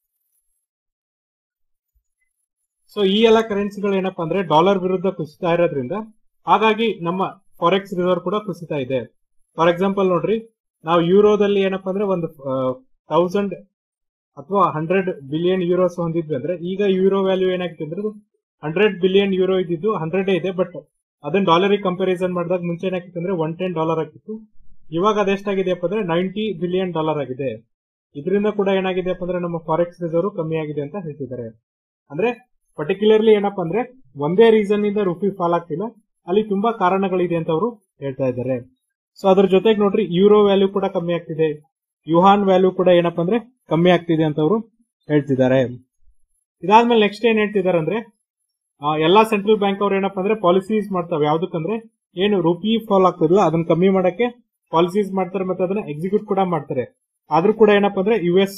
ಸೊ ಈ ಎಲ್ಲ ಕರೆನ್ಸಿಗಳು ಏನಪ್ಪಾ ಅಂದ್ರೆ ಡಾಲರ್ ವಿರುದ್ಧ ಕುಸಿತಾ ಇರೋದ್ರಿಂದ ಹಾಗಾಗಿ ನಮ್ಮ ಫಾರೆಕ್ಸ್ ರಿಸರ್ವ್ ಕೂಡ ಕುಸಿತಾ ಇದೆ ಫಾರ್ ಎಕ್ಸಾಂಪಲ್ ನೋಡ್ರಿ ನಾವು ಯೂರೋದಲ್ಲಿ ಏನಪ್ಪಾ ಅಂದ್ರೆ ಒಂದು ತೌಸಂಡ್ ಅಥವಾ ಹಂಡ್ರೆಡ್ ಬಿಲಿಯನ್ ಯೂರೋಸ್ ಹೊಂದಿದ್ವಿ ಅಂದ್ರೆ ಈಗ ಯೂರೋ ವ್ಯಾಲ್ಯೂ ಏನಾಗಿದೆ ಅಂದ್ರೆ ಹಂಡ್ರೆಡ್ ಬಿಲಿಯನ್ ಯೂರೋ ಇದ್ದಿದ್ದು ಹಂಡ್ರೆಡ್ ಇದೆ ಬಟ್ ಅದನ್ನ ಡಾಲರಿಗೆ ಕಂಪ್ಯಾರಿಸನ್ ಮಾಡಿದಾಗ ಮುಂಚೆ ಏನಾಗಿತ್ತು ಅಂದ್ರೆ ಒನ್ ಟೆನ್ ಡಾಲರ್ ಆಗಿತ್ತು ಇವಾಗ ಅದೆಷ್ಟಾಗಿದೆಯಪ್ಪ ಅಂದ್ರೆ ನೈಂಟಿ ಬಿಲಿಯನ್ ಡಾಲರ್ ಆಗಿದೆ ಇದರಿಂದ ಕೂಡ ಏನಾಗಿದೆಯಪ್ಪ ಅಂದ್ರೆ ನಮ್ಮ ಫಾರೆಕ್ಸ್ ರಿಸರ್ವ್ ಕಮ್ಮಿ ಆಗಿದೆ ಅಂತ ಹೇಳ್ತಿದ್ದಾರೆ ಅಂದ್ರೆ ಪರ್ಟಿಕ್ಯುಲರ್ಲಿ ಏನಪ್ಪಾ ಅಂದ್ರೆ ಒಂದೇ ರೀಸನ್ ಇಂದ ರುಪಿ ಫಾಲ್ ಆಗ್ತಿಲ್ಲ ಅಲ್ಲಿ ತುಂಬಾ ಕಾರಣಗಳಿದೆ ಅಂತ ಅವರು ಹೇಳ್ತಾ ಇದ್ದಾರೆ ಸೊ ಅದ್ರ ಜೊತೆಗೆ ನೋಡ್ರಿ ಯೂರೋ ವ್ಯಾಲ್ಯೂ ಕೂಡ ಕಮ್ಮಿ ಆಗ್ತಿದೆ ಯುಹಾನ್ ವ್ಯಾಲ್ಯೂ ಕೂಡ ಏನಪ್ಪಾ ಅಂದ್ರೆ ಕಮ್ಮಿ ಆಗ್ತಿದೆ ಅಂತ ಅವರು ಹೇಳ್ತಿದ್ದಾರೆ ಇದಾದ್ಮೇಲೆ ನೆಕ್ಸ್ಟ್ ಏನ್ ಹೇಳ್ತಿದ್ದಾರೆ ಅಂದ್ರೆ ಆ, ಎಲ್ಲಾ ಸೆಂಟ್ರಲ್ ಬ್ಯಾಂಕ್ ಅವ್ರು ಏನಪ್ಪಾ ಅಂದ್ರೆ ಪಾಲಿಸೀಸ್ ಮಾಡ್ತಾವೆ ಯಾವ್ದಕ್ಕಂದ್ರೆ ಏನು ರುಪಿ ಫಾಲ್ ಆಗ್ತದಲ್ಲ ಅದನ್ನ ಕಮ್ಮಿ ಮಾಡಕ್ಕೆ ಪಾಲಿಸೀಸ್ ಮಾಡ್ತಾರೆ ಮತ್ತೆ ಅದನ್ನ ಎಕ್ಸಿಕ್ಯೂಟ್ ಕೂಡ ಮಾಡ್ತಾರೆ ಆದ್ರೂ ಕೂಡ ಏನಪ್ಪಾ ಅಂದ್ರೆ ಯು ಎಸ್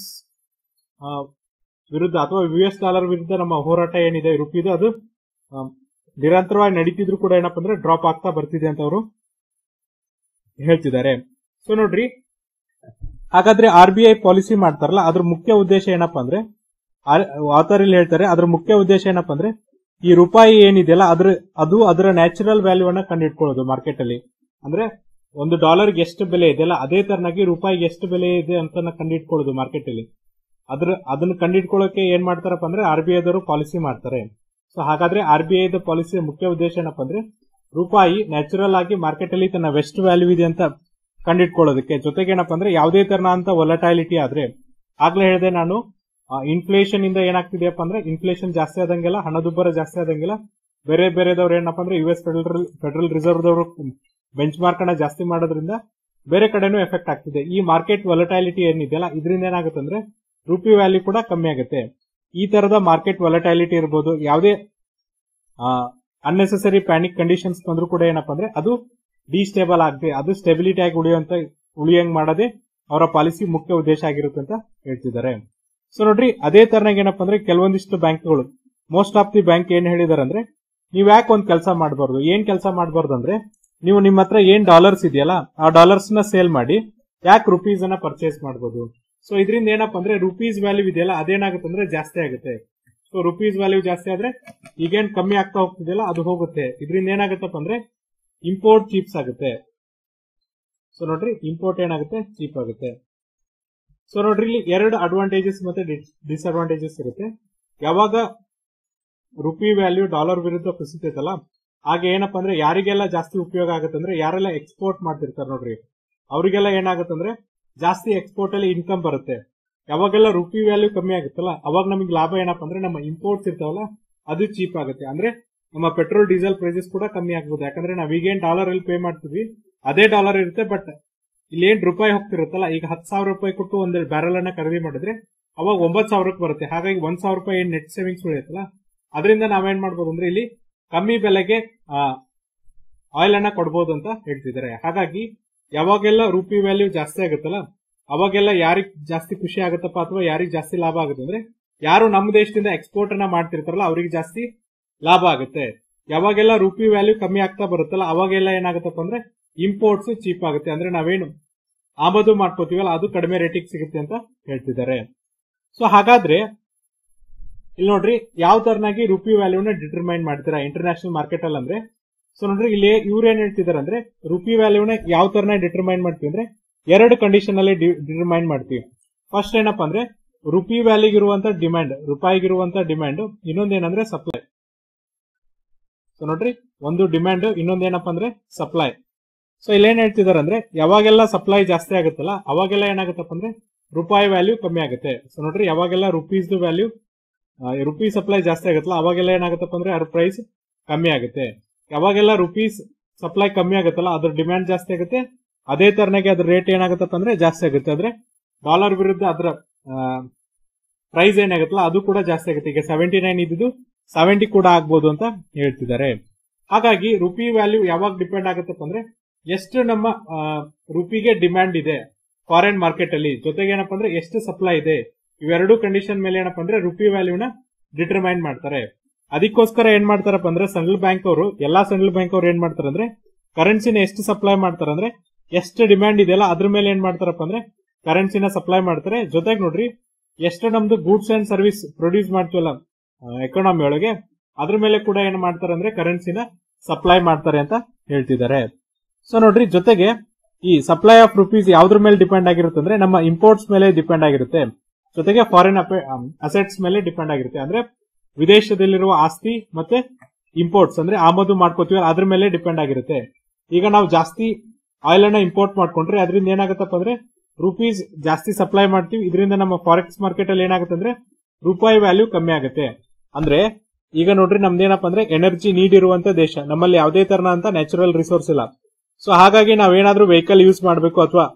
ವಿರುದ್ಧ ಅಥವಾ ಯು ಎಸ್ ಡಾಲರ್ ವಿರುದ್ಧ ನಮ್ಮ ಹೋರಾಟ ಏನಿದೆ ರುಪಿದು ಅದು ಆ, ನಿರಂತರವಾಗಿ ನಡೀತಿದ್ರು ಕೂಡ ಏನಪ್ಪಾ ಅಂದ್ರೆ ಡ್ರಾಪ್ ಆಗ್ತಾ ಬರ್ತಿದೆ ಅಂತ ಅವರು ಹೇಳ್ತಿದ್ದಾರೆ ಸೊ ನೋಡ್ರಿ ಹಾಗಾದ್ರೆ ಆರ್ ಬಿ ಐ ಪಾಲಿಸಿ ಮಾಡ್ತಾರಲ್ಲ ಅದ್ರ ಮುಖ್ಯ ಉದ್ದೇಶ ಏನಪ್ಪಾ ಅಂದ್ರೆ ಆಥರ್ ಇಲ್ಲಿ ಹೇಳ್ತಾರೆ ಅದ್ರ ಮುಖ್ಯ ಉದ್ದೇಶ ಏನಪ್ಪಾ ಅಂದ್ರೆ ಈ ರೂಪಾಯಿ ಏನಿದೆಯಲ್ಲ ಅದ್ರ ಅದು ಅದರ ನ್ಯಾಚುರಲ್ ವ್ಯಾಲ್ಯೂ ಅನ್ನ ಕಂಡುಹಿಡ್ಕೊಳ್ಳೋದು ಮಾರ್ಕೆಟ್ ಅಲ್ಲಿ ಅಂದ್ರೆ ಒಂದು ಡಾಲರ್ಗೆ ಎಷ್ಟು ಬೆಲೆ ಇದೆಯಲ್ಲ ಅದೇ ತರನಾಗಿ ರೂಪಾಯಿಗೆ ಎಷ್ಟು ಬೆಲೆ ಇದೆ ಅಂತ ಕಂಡುಹಿಡ್ಕೊಳ್ಳೋದು ಮಾರ್ಕೆಟ್ ಅಲ್ಲಿ ಅದ್ರ ಅದನ್ನ ಕಂಡುಹಿಡ್ಕೊಳ್ಳೋಕೆ ಏನ್ ಮಾಡ್ತಾರಪ್ಪ ಅಂದ್ರೆ ಆರ್ ಬಿ ಐದವರು ಪಾಲಿಸಿ ಮಾಡ್ತಾರೆ ಸೊ ಹಾಗಾದ್ರೆ ಆರ್ ಬಿ ಐದ ಪಾಲಿಸಿಯ ಮುಖ್ಯ ಉದ್ದೇಶ ಏನಪ್ಪಾ ಅಂದ್ರೆ ರೂಪಾಯಿ ನ್ಯಾಚುರಲ್ ಆಗಿ ಮಾರ್ಕೆಟ್ ಅಲ್ಲಿ ತನ್ನ ವೆಸ್ಟ್ ವ್ಯಾಲ್ಯೂ ಇದೆ ಅಂತ ಕಂಡಿಟ್ಕೊಳ್ಳೋದಕ್ಕೆ ಜೊತೆಗೆ ಏನಪ್ಪಾ ಅಂದ್ರೆ ಯಾವುದೇ ತರನಾದಂತ ವೊಲಟೈಲಿಟಿ ಆದ್ರೆ ಆಗ್ಲೇ ಹೇಳಿದೆ ನಾನು ಇನ್ಫ್ಲೇಷನ್ ಇಂದ ಏನಾಗ್ತಿದೆಯಪ್ಪ ಅಂದ್ರೆ ಇನ್ಫ್ಲೇಷನ್ ಜಾಸ್ತಿ ಆದಂಗೆಲ್ಲ ಹಣದುಬ್ಬರ ಜಾಸ್ತಿ ಆದಂಗೆಲ್ಲ ಬೇರೆ ಬೇರೆದವ್ರು ಏನಪ್ಪಾ ಅಂದ್ರೆ U S federal federal reserve ದವರು ಬೆಂಚ್ ಮಾರ್ಕ್ ಅನ್ನ ಜಾಸ್ತಿ ಮಾಡೋದ್ರಿಂದ ಬೇರೆ ಕಡೆನೂ ಎಫೆಕ್ಟ್ ಆಗ್ತಿದೆ ಈ ಮಾರ್ಕೆಟ್ ವೊಲಟೈಲಿಟಿ ಏನಿದೆಯಲ್ಲ ಇದರಿಂದ ಏನಾಗುತ್ತೆ ಅಂದ್ರೆ ರುಪಿ ವ್ಯಾಲ್ಯೂ ಕೂಡ ಕಮ್ಮಿ ಆಗುತ್ತೆ ಈ ತರದ ಮಾರ್ಕೆಟ್ ವೊಲಟೈಲಿಟಿ ಇರ್ಬೋದು ಯಾವುದೇ ಅನ್ನೆಸೆಸರಿ ಪ್ಯಾನಿಕ್ ಕಂಡೀಷನ್ಸ್ ಬಂದ್ರು ಕೂಡ ಏನಪ್ಪಾ ಅಂದ್ರೆ ಅದು ಡಿಸ್ಟೇಬಲ್ ಆಗದೆ ಅದು ಸ್ಟೆಬಿಲಿಟಿ ಆಗಿ ಉಳಿಯುವಂತ ಉಳಿಯಂಗ್ ಮಾಡದೆ ಅವರ ಪಾಲಿಸಿ ಮುಖ್ಯ ಉದ್ದೇಶ ಆಗಿರುತ್ತೆ ಅಂತ ಹೇಳ್ತಿದ್ದಾರೆ ಸೊ ನೋಡ್ರಿ ಅದೇ ತರನಾಗ ಏನಪ್ಪಾ ಅಂದ್ರೆ ಕೆಲವೊಂದಿಷ್ಟು ಬ್ಯಾಂಕ್ಗಳು ಮೋಸ್ಟ್ ಆಫ್ ದಿ ಬ್ಯಾಂಕ್ ಏನ್ ಹೇಳಿದಾರೆ ಅಂದ್ರೆ ನೀವ್ ಯಾಕೆ ಒಂದ್ ಕೆಲಸ ಮಾಡಬಾರ್ದು ಏನ್ ಕೆಲಸ ಮಾಡಬಾರ್ದು ಅಂದ್ರೆ ನೀವು ನಿಮ್ಮ ಹತ್ರ ಏನ್ ಡಾಲರ್ಸ್ ಇದೆಯಲ್ಲ ಆ ಡಾಲರ್ಸ್ ನ ಸೇಲ್ ಮಾಡಿ ಯಾಕೆ ರುಪೀಸ್ ಅನ್ನ ಪರ್ಚೇಸ್ ಮಾಡಬಹುದು ಸೊ ಇದರಿಂದ ಏನಪ್ಪಾ ಅಂದ್ರೆ ರುಪೀಸ್ ವ್ಯಾಲ್ಯೂ ಇದೆಯಲ್ಲ ಅದೇನಾಗುತ್ತೆ ಅಂದ್ರೆ ಜಾಸ್ತಿ ಆಗುತ್ತೆ ಸೊ ರುಪೀಸ್ ವ್ಯಾಲ್ಯೂ ಜಾಸ್ತಿ ಆದ್ರೆ ಈಗೇನ್ ಕಮ್ಮಿ ಆಗ್ತಾ ಹೋಗ್ತಿದೆಯಲ್ಲ ಅದು ಹೋಗುತ್ತೆ ಇದರಿಂದ ಏನಾಗುತ್ತಪ್ಪ ಅಂದ್ರೆ ಇಂಪೋರ್ಟ್ ಚೀಪ್ಸ್ ಆಗುತ್ತೆ ಸೊ ನೋಡ್ರಿ ಇಂಪೋರ್ಟ್ ಏನಾಗುತ್ತೆ ಚೀಪ್ ಆಗುತ್ತೆ ಸೊ ನೋಡ್ರಿ ಇಲ್ಲಿ ಎರಡು ಅಡ್ವಾಂಟೇಜಸ್ ಮತ್ತೆ ಡಿಸ್ಅಡ್ವಾಂಟೇಜಸ್ ಇರುತ್ತೆ ಯಾವಾಗ ರುಪಿ ವ್ಯಾಲ್ಯೂ ಡಾಲರ್ ವಿರುದ್ಧ ಕುಸಿತೈತಲ್ಲ ಆಗ ಏನಪ್ಪಾ ಅಂದ್ರೆ ಯಾರಿಗೆಲ್ಲ ಜಾಸ್ತಿ ಉಪಯೋಗ ಆಗುತ್ತೆ ಅಂದ್ರೆ ಯಾರೆಲ್ಲ ಎಕ್ಸ್ಪೋರ್ಟ್ ಮಾಡ್ತಿರ್ತಾರೆ ನೋಡ್ರಿ ಅವರಿಗೆಲ್ಲ ಏನಾಗುತ್ತಂದ್ರೆ ಜಾಸ್ತಿ ಎಕ್ಸ್ಪೋರ್ಟ್ ಅಲ್ಲಿ ಇನ್ಕಮ್ ಬರುತ್ತೆ ಯಾವಾಗೆಲ್ಲ ರುಪಿ ವ್ಯಾಲ್ಯೂ ಕಮ್ಮಿ ಆಗುತ್ತಲ್ಲ ಅವಾಗ ನಮಗೆ ಲಾಭ ಏನಪ್ಪಾ ಅಂದ್ರೆ ನಮ್ಮ ಇಂಪೋರ್ಟ್ಸ್ ಇರ್ತಾವಲ್ಲ ಅದು ಚೀಪ್ ಆಗುತ್ತೆ ಅಂದ್ರೆ ನಮ್ಮ ಪೆಟ್ರೋಲ್ ಡೀಸೆಲ್ ಪ್ರೈಸಸ್ ಕೂಡ ಕಮ್ಮಿ ಆಗ್ಬೋದು ಯಾಕಂದ್ರೆ ನಾವ್ ಈಗೇನ್ ಡಾಲರ್ ಅಲ್ಲಿ ಪೇ ಮಾಡ್ತೀವಿ ಅದೇ ಡಾಲರ್ ಇರುತ್ತೆ ಬಟ್ ಇಲ್ಲಿ ಏನ್ ರೂಪಾಯಿ ಹೋಗ್ತಿರುತ್ತಲ್ಲ ಈಗ ಹತ್ತು ಸಾವಿರ ರೂಪಾಯಿ ಕೊಟ್ಟು ಒಂದು ಬ್ಯಾರಲ್ ಅನ್ನ ಖರೀದಿ ಮಾಡಿದ್ರೆ ಅವಾಗ ಒಂಬತ್ತು ಸಾವಿರಕ್ಕೆ ಬರುತ್ತೆ ಹಾಗಾಗಿ ಒಂದ್ ಸಾವಿರ ರೂಪಾಯಿ ಏನ್ ನೆಟ್ ಸೇವಿಂಗ್ಸ್ ಉಳಿಯುತ್ತಲ್ಲ ಅದರಿಂದ ನಾವೇನ್ ಮಾಡ್ಬೋದು ಅಂದ್ರೆ ಇಲ್ಲಿ ಕಮ್ಮಿ ಬೆಲೆಗೆ ಆಯಿಲ್ ಅನ್ನ ಕೊಡ್ಬೋದು ಅಂತ ಹೇಳ್ತಿದ್ದಾರೆ ಹಾಗಾಗಿ ಯಾವಾಗೆಲ್ಲ ರೂಪಿ ವ್ಯಾಲ್ಯೂ ಜಾಸ್ತಿ ಆಗುತ್ತಲ್ಲ ಅವಾಗೆಲ್ಲ ಯಾರಿಗ್ ಜಾಸ್ತಿ ಖುಷಿ ಆಗುತ್ತಪ್ಪ ಅಥವಾ ಯಾರಿಗ್ ಜಾಸ್ತಿ ಲಾಭ ಆಗುತ್ತೆ ಅಂದ್ರೆ ಯಾರು ನಮ್ಮ ದೇಶದಿಂದ ಎಕ್ಸ್ಪೋರ್ಟ್ ಅನ್ನ ಮಾಡ್ತಿರ್ತಾರಲ್ಲ ಅವ್ರಿಗೆ ಜಾಸ್ತಿ ಲಾಭ ಆಗುತ್ತೆ ಯಾವಾಗೆಲ್ಲ ರೂಪಿ ವ್ಯಾಲ್ಯೂ ಕಮ್ಮಿ ಆಗ್ತಾ ಬರುತ್ತಲ್ಲ ಅವಾಗೆಲ್ಲ ಏನಾಗುತ್ತಪ್ಪ ಅಂದ್ರೆ ಇಂಪೋರ್ಟ್ಸ್ ಚೀಪ್ ಆಗುತ್ತೆ ಅಂದ್ರೆ ನಾವೇನು ಆಮದು ಮಾಡ್ಕೋತೀವಲ್ಲ ಅದು ಕಡಿಮೆ ರೇಟಿಗೆ ಸಿಗುತ್ತೆ ಅಂತ ಹೇಳ್ತಿದ್ದಾರೆ ಸೊ ಹಾಗಾದ್ರೆ ಇಲ್ಲಿ ನೋಡ್ರಿ ಯಾವ ತರನಾಗಿ ರುಪಿ ವ್ಯಾಲ್ಯೂನ ಡಿಟರ್ಮೈನ್ ಮಾಡ್ತೀರಾ ಇಂಟರ್ನ್ಯಾಷನಲ್ ಮಾರ್ಕೆಟ್ ಅಲ್ಲಿ ಅಂದ್ರೆ ಸೊ ನೋಡ್ರಿ ಇಲ್ಲಿ ಇವ್ರು ಏನ್ ಹೇಳ್ತಿದಾರೆ ಅಂದ್ರೆ ರುಪಿ ವ್ಯಾಲ್ಯೂನ ಯಾವ ತರನ ಡಿಟರ್ಮೈನ್ ಮಾಡ್ತೀವಿ ಅಂದ್ರೆ ಎರಡು ಕಂಡೀಷನ್ ಅಲ್ಲಿ ಡಿಟರ್ಮೈನ್ ಮಾಡ್ತೀವಿ ಫಸ್ಟ್ ಏನಪ್ಪಾ ಅಂದ್ರೆ ರುಪಿ ವ್ಯಾಲ್ಯೂಗಿರುವಂತ ಡಿಮ್ಯಾಂಡ್ ರೂಪಾಯಿಗಿರುವಂತ ಡಿಮ್ಯಾಂಡ್ ಇನ್ನೊಂದೇನಂದ್ರೆ ಸಪ್ಲೈ ಸೊ ನೋಡ್ರಿ ಒಂದು ಡಿಮ್ಯಾಂಡ್ ಇನ್ನೊಂದೇನಪ್ಪ ಅಂದ್ರೆ ಸಪ್ಲೈ ಸೊ ಇಲ್ಲೇನ್ ಹೇಳ್ತಿದಾರೆ ಅಂದ್ರೆ ಯಾವಾಗೆಲ್ಲ ಸಪ್ಲೈ ಜಾಸ್ತಿ ಆಗುತ್ತಲ್ಲ ಅವಾಗೆಲ್ಲ ಏನಾಗುತ್ತಪ್ಪ ಅಂದ್ರೆ ರೂಪಾಯಿ ವ್ಯಾಲ್ಯೂ ಕಮ್ಮಿ ಆಗುತ್ತೆ ಸೊ ನೋಡ್ರಿ ಯಾವಾಗೆಲ್ಲ ರುಪೀಸ್ ವ್ಯಾಲ್ಯೂ ರುಪೀಸ್ ಸಪ್ಲೈ ಜಾಸ್ತಿ ಆಗುತ್ತಲ್ಲ ಅವಾಗೆಲ್ಲ ಏನಾಗುತ್ತಪ್ಪ ಅಂದ್ರೆ ಅದ್ರ ಪ್ರೈಸ್ ಕಮ್ಮಿ ಆಗುತ್ತೆ ಯಾವಾಗೆಲ್ಲ ರುಪೀಸ್ ಸಪ್ಲೈ ಕಮ್ಮಿ ಆಗುತ್ತಲ್ಲ ಅದ್ರ ಡಿಮ್ಯಾಂಡ್ ಜಾಸ್ತಿ ಆಗುತ್ತೆ ಅದೇ ತರನಾಗಿ ಅದ್ರ ರೇಟ್ ಏನಾಗುತ್ತಪ್ಪ ಅಂದ್ರೆ ಜಾಸ್ತಿ ಆಗುತ್ತೆ ಅಂದ್ರೆ ಡಾಲರ್ ವಿರುದ್ಧ ಅದ್ರ ಪ್ರೈಸ್ ಏನಾಗುತ್ತಲ್ಲ ಅದು ಕೂಡ ಜಾಸ್ತಿ ಆಗುತ್ತೆ ಈಗ ಸೆವೆಂಟಿ ನೈನ್ ಇದ್ದು ಸೆವೆಂಟಿ ಕೂಡ ಆಗ್ಬೋದು ಅಂತ ಹೇಳ್ತಿದ್ದಾರೆ ಹಾಗಾಗಿ ರುಪಿ ವ್ಯಾಲ್ಯೂ ಯಾವಾಗ ಡಿಪೆಂಡ್ ಆಗುತ್ತಪ್ಪ ಅಂದ್ರೆ ಎಷ್ಟು ನಮ್ಮ ರುಪಿಗೆ ಡಿಮ್ಯಾಂಡ್ ಇದೆ ಫಾರಿನ್ ಮಾರ್ಕೆಟ್ ಅಲ್ಲಿ ಜೊತೆಗೆ ಏನಪ್ಪ ಅಂದ್ರೆ ಎಷ್ಟು ಸಪ್ಲೈ ಇದೆ ಇವೆರಡು ಕಂಡೀಷನ್ ಮೇಲೆ ಏನಪ್ಪ ಅಂದ್ರೆ ರುಪಿ ವ್ಯಾಲ್ಯೂನ ಡಿಟರ್ಮೈನ್ ಮಾಡ್ತಾರೆ ಅದಕ್ಕೋಸ್ಕರ ಏನ್ ಮಾಡ್ತಾರಪ್ಪ ಅಂದ್ರೆ ಸೆಂಟ್ರಲ್ ಬ್ಯಾಂಕ್ ಅವರು ಎಲ್ಲಾ ಸೆಂಟ್ರಲ್ ಬ್ಯಾಂಕ್ ಅವ್ರು ಏನ್ ಮಾಡ್ತಾರೆ ಅಂದ್ರೆ ಕರೆನ್ಸಿನ ಎಷ್ಟು ಸಪ್ಲೈ ಮಾಡ್ತಾರೆ ಅಂದ್ರೆ ಎಷ್ಟು ಡಿಮ್ಯಾಂಡ್ ಇದೆಯಲ್ಲ ಅದ್ರ ಮೇಲೆ ಏನ್ ಮಾಡ್ತಾರಪ್ಪ ಅಂದ್ರೆ ಕರೆನ್ಸಿನ ಸಪ್ಲೈ ಮಾಡ್ತಾರೆ ಜೊತೆಗೆ ನೋಡ್ರಿ ಎಷ್ಟು ನಮ್ದು ಗೂಡ್ಸ್ ಅಂಡ್ ಸರ್ವಿಸ್ ಪ್ರೊಡ್ಯೂಸ್ ಮಾಡ್ತೀವಲ್ಲ ಎಕಾನಮಿ ಒಳಗೆ ಅದ್ರ ಮೇಲೆ ಕೂಡ ಏನ್ ಮಾಡ್ತಾರೆ ಅಂದ್ರೆ ಕರೆನ್ಸಿನ ಸಪ್ಲೈ ಮಾಡ್ತಾರೆ ಅಂತ ಹೇಳ್ತಿದ್ದಾರೆ ಸೊ ನೋಡ್ರಿ ಜೊತೆಗೆ ಈ ಸಪ್ಲೈ ಆಫ್ ರುಪೀಸ್ ಯಾವ್ದ್ರ ಮೇಲೆ ಡಿಪೆಂಡ್ ಆಗಿರುತ್ತೆ ಅಂದ್ರೆ ನಮ್ಮ ಇಂಪೋರ್ಟ್ಸ್ ಮೇಲೆ ಡಿಪೆಂಡ್ ಆಗಿರುತ್ತೆ ಜೊತೆಗೆ ಫಾರಿನ್ ಅಸೆಟ್ಸ್ ಮೇಲೆ ಡಿಪೆಂಡ್ ಆಗಿರುತ್ತೆ ಅಂದ್ರೆ ವಿದೇಶದಲ್ಲಿರುವ ಆಸ್ತಿ ಮತ್ತೆ ಇಂಪೋರ್ಟ್ಸ್ ಅಂದ್ರೆ ಆಮದು ಮಾಡ್ಕೋತೀವಿ ಅದ್ರ ಮೇಲೆ ಡಿಪೆಂಡ್ ಆಗಿರುತ್ತೆ ಈಗ ನಾವು ಜಾಸ್ತಿ ಆಯಿಲ್ ಅನ್ನ ಇಂಪೋರ್ಟ್ ಮಾಡ್ಕೊಂಡ್ರೆ ಅದರಿಂದ ಏನಾಗುತ್ತಪ್ಪ ಅಂದ್ರೆ ರುಪೀಸ್ ಜಾಸ್ತಿ ಸಪ್ಲೈ ಮಾಡ್ತೀವಿ ಇದರಿಂದ ನಮ್ಮ ಫಾರೆಕ್ಸ್ ಮಾರ್ಕೆಟ್ ಅಲ್ಲಿ ಏನಾಗುತ್ತೆ ಅಂದ್ರೆ ರೂಪಾಯಿ ವ್ಯಾಲ್ಯೂ ಕಮ್ಮಿ ಆಗುತ್ತೆ ಅಂದ್ರೆ ಈಗ ನೋಡ್ರಿ ನಮ್ದೇನಪ್ಪ ಅಂದ್ರೆ ಎನರ್ಜಿ ನೀಡ್ ಇರುವಂತ ದೇಶ ನಮ್ಮಲ್ಲಿ ಯಾವುದೇ ತರನ ಅಂತ ನ್ಯಾಚುರಲ್ ರಿಸೋರ್ಸ್ ಇಲ್ಲ ಸೊ ಹಾಗಾಗಿ ನಾವೇನಾದ್ರೂ ವೆಹಿಕಲ್ ಯೂಸ್ ಮಾಡಬೇಕು ಅಥವಾ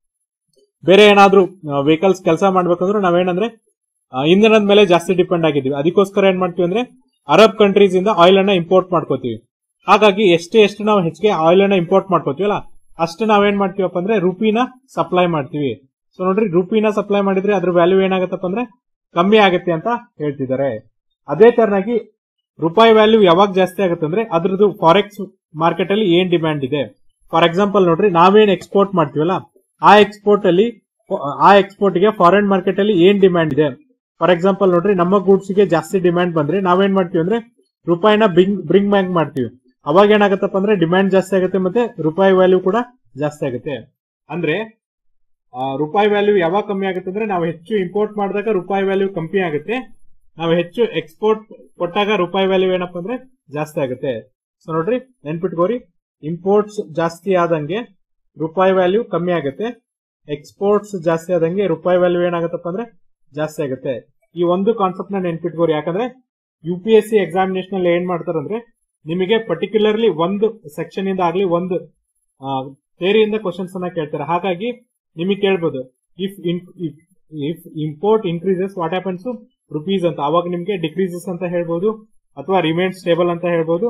ಬೇರೆ ಏನಾದ್ರೂ ವೆಹಿಕಲ್ಸ್ ಕೆಲಸ ಮಾಡ್ಬೇಕಂದ್ರೆ ನಾವೇನಂದ್ರೆ ಆ, ಇಂಧನದ ಮೇಲೆ ಜಾಸ್ತಿ ಡಿಪೆಂಡ್ ಆಗಿದ್ದೀವಿ ಅದಕ್ಕೋಸ್ಕರ ಏನ್ ಮಾಡ್ತೀವಿ ಅಂದ್ರೆ ಅರಬ್ ಕಂಟ್ರೀಸ್ ಇಂದ ಆಯಿಲ್ ಅನ್ನ ಇಂಪೋರ್ಟ್ ಮಾಡ್ಕೋತೀವಿ ಹಾಗಾಗಿ ಎಷ್ಟು ಎಷ್ಟು ನಾವು ಹೆಚ್ಚಿಗೆ ಆಯಿಲ್ ಅನ್ನ ಇಂಪೋರ್ಟ್ ಮಾಡ್ಕೋತೀವಲ್ಲ ಅಷ್ಟು ನಾವೇನ್ ಮಾಡ್ತೀವಪ್ಪ ಅಂದ್ರೆ ರುಪಿನ ಸಪ್ಲೈ ಮಾಡ್ತೀವಿ ಸೊ ನೋಡ್ರಿ ರುಪಿನ ಸಪ್ಲೈ ಮಾಡಿದ್ರೆ ಅದ್ರ ವ್ಯಾಲ್ಯೂ ಏನಾಗತ್ತಪ್ಪ ಅಂದ್ರೆ ಕಮ್ಮಿ ಆಗುತ್ತೆ ಅಂತ ಹೇಳ್ತಿದ್ದಾರೆ ಅದೇ ತರನಾಗಿ ರೂಪಾಯಿ ವ್ಯಾಲ್ಯೂ ಯಾವಾಗ ಜಾಸ್ತಿ ಆಗುತ್ತೆ ಅಂದ್ರೆ ಅದ್ರದ್ದು ಫಾರೆಕ್ಸ್ ಮಾರ್ಕೆಟ್ ಅಲ್ಲಿ ಏನ್ ಡಿಮ್ಯಾಂಡ್ ಇದೆ ಫಾರ್ ಎಕ್ಸಾಂಪಲ್ ನೋಡ್ರಿ ನಾವೇನ್ ಎಕ್ಸ್ಪೋರ್ಟ್ ಮಾಡ್ತೀವಲ್ಲ ಆ ಎಕ್ಸ್ಪೋರ್ಟ್ ಅಲ್ಲಿ ಆ ಎಕ್ಸ್ಪೋರ್ಟ್ ಗೆ ಫಾರಿನ್ ಮಾರ್ಕೆಟ್ ಅಲ್ಲಿ ಏನ್ ಡಿಮ್ಯಾಂಡ್ ಇದೆ ಫಾರ್ ಎಕ್ಸಾಂಪಲ್ ನೋಡ್ರಿ ನಮ್ಮ ಗೂಡ್ಸ್ ಗೆ ಜಾಸ್ತಿ ಡಿಮ್ಯಾಂಡ್ ಬಂದ್ರೆ ನಾವೇನ್ ಮಾಡ್ತೀವಿ ಅಂದ್ರೆ ರೂಪಾಯಿನ ಬ್ರಿಂಗ್ ಬ್ರಿಂಗ್ ಬ್ಯಾಂಕ್ ಮಾಡ್ತೀವಿ ಅವಾಗ ಏನಾಗತ್ತಪ್ಪ ಅಂದ್ರೆ ಡಿಮ್ಯಾಂಡ್ ಜಾಸ್ತಿ ಆಗುತ್ತೆ ಮತ್ತೆ ರೂಪಾಯಿ ವ್ಯಾಲ್ಯೂ ಕೂಡ ಜಾಸ್ತಿ ಆಗುತ್ತೆ ಅಂದ್ರೆ ಆ, ರೂಪಾಯಿ ವ್ಯಾಲ್ಯೂ ಯಾವಾಗ ಕಮ್ಮಿ ಆಗುತ್ತೆ ಅಂದ್ರೆ ನಾವು ಹೆಚ್ಚು ಇಂಪೋರ್ಟ್ ಮಾಡಿದಾಗ ರೂಪಾಯಿ ವ್ಯಾಲ್ಯೂ ಕಮ್ಮಿ ಆಗುತ್ತೆ ನಾವು ಹೆಚ್ಚು ಎಕ್ಸ್ಪೋರ್ಟ್ ಕೊಟ್ಟಾಗ ರೂಪಾಯಿ ವ್ಯಾಲ್ಯೂ ಏನಪ್ಪ ಅಂದ್ರೆ ಜಾಸ್ತಿ ಆಗುತ್ತೆ ಸೊ ನೋಡ್ರಿ ನೆನ್ಪಿಟ್ಕೋರಿ ಇಂಪೋರ್ಟ್ಸ್ ಜಾಸ್ತಿ ಆದಂಗೆ ರೂಪಾಯಿ ವ್ಯಾಲ್ಯೂ ಕಮ್ಮಿ ಆಗುತ್ತೆ ಎಕ್ಸ್ಪೋರ್ಟ್ಸ್ ಜಾಸ್ತಿ ಆದಂಗೆ ರೂಪಾಯಿ ವ್ಯಾಲ್ಯೂ ಏನಾಗುತ್ತಪ್ಪ ಅಂದ್ರೆ ಜಾಸ್ತಿ ಆಗುತ್ತೆ ಈ ಒಂದು ಕಾನ್ಸೆಪ್ಟ್ ನ ನೆನ್ಪಿಟ್ಕೋರಿ ಯಾಕಂದ್ರೆ U P S C examination ಅಲ್ಲಿ ಏನ್ ಮಾಡ್ತಾರಂದ್ರೆ ನಿಮಗೆ ಪರ್ಟಿಕ್ಯುಲರ್ಲಿ ಒಂದು ಸೆಕ್ಷನ್ ಇಂದ ಆಗ್ಲಿ ಒಂದು ಥೇರಿಯಿಂದ ಕ್ವಶನ್ಸ್ ಅನ್ನ ಕೇಳ್ತಾರೆ ಹಾಗಾಗಿ ನಿಮಗೆ ಕೇಳ್ಬೋದು if if import increases what happens rupees ಅಂತ ಅವಾಗ ನಿಮ್ಗೆ ಡಿಕ್ರೀಸಸ್ ಅಂತ ಹೇಳ್ಬೋದು ಅಥವಾ ರಿಮೈನ್ ಸ್ಟೇಬಲ್ ಅಂತ ಹೇಳ್ಬೋದು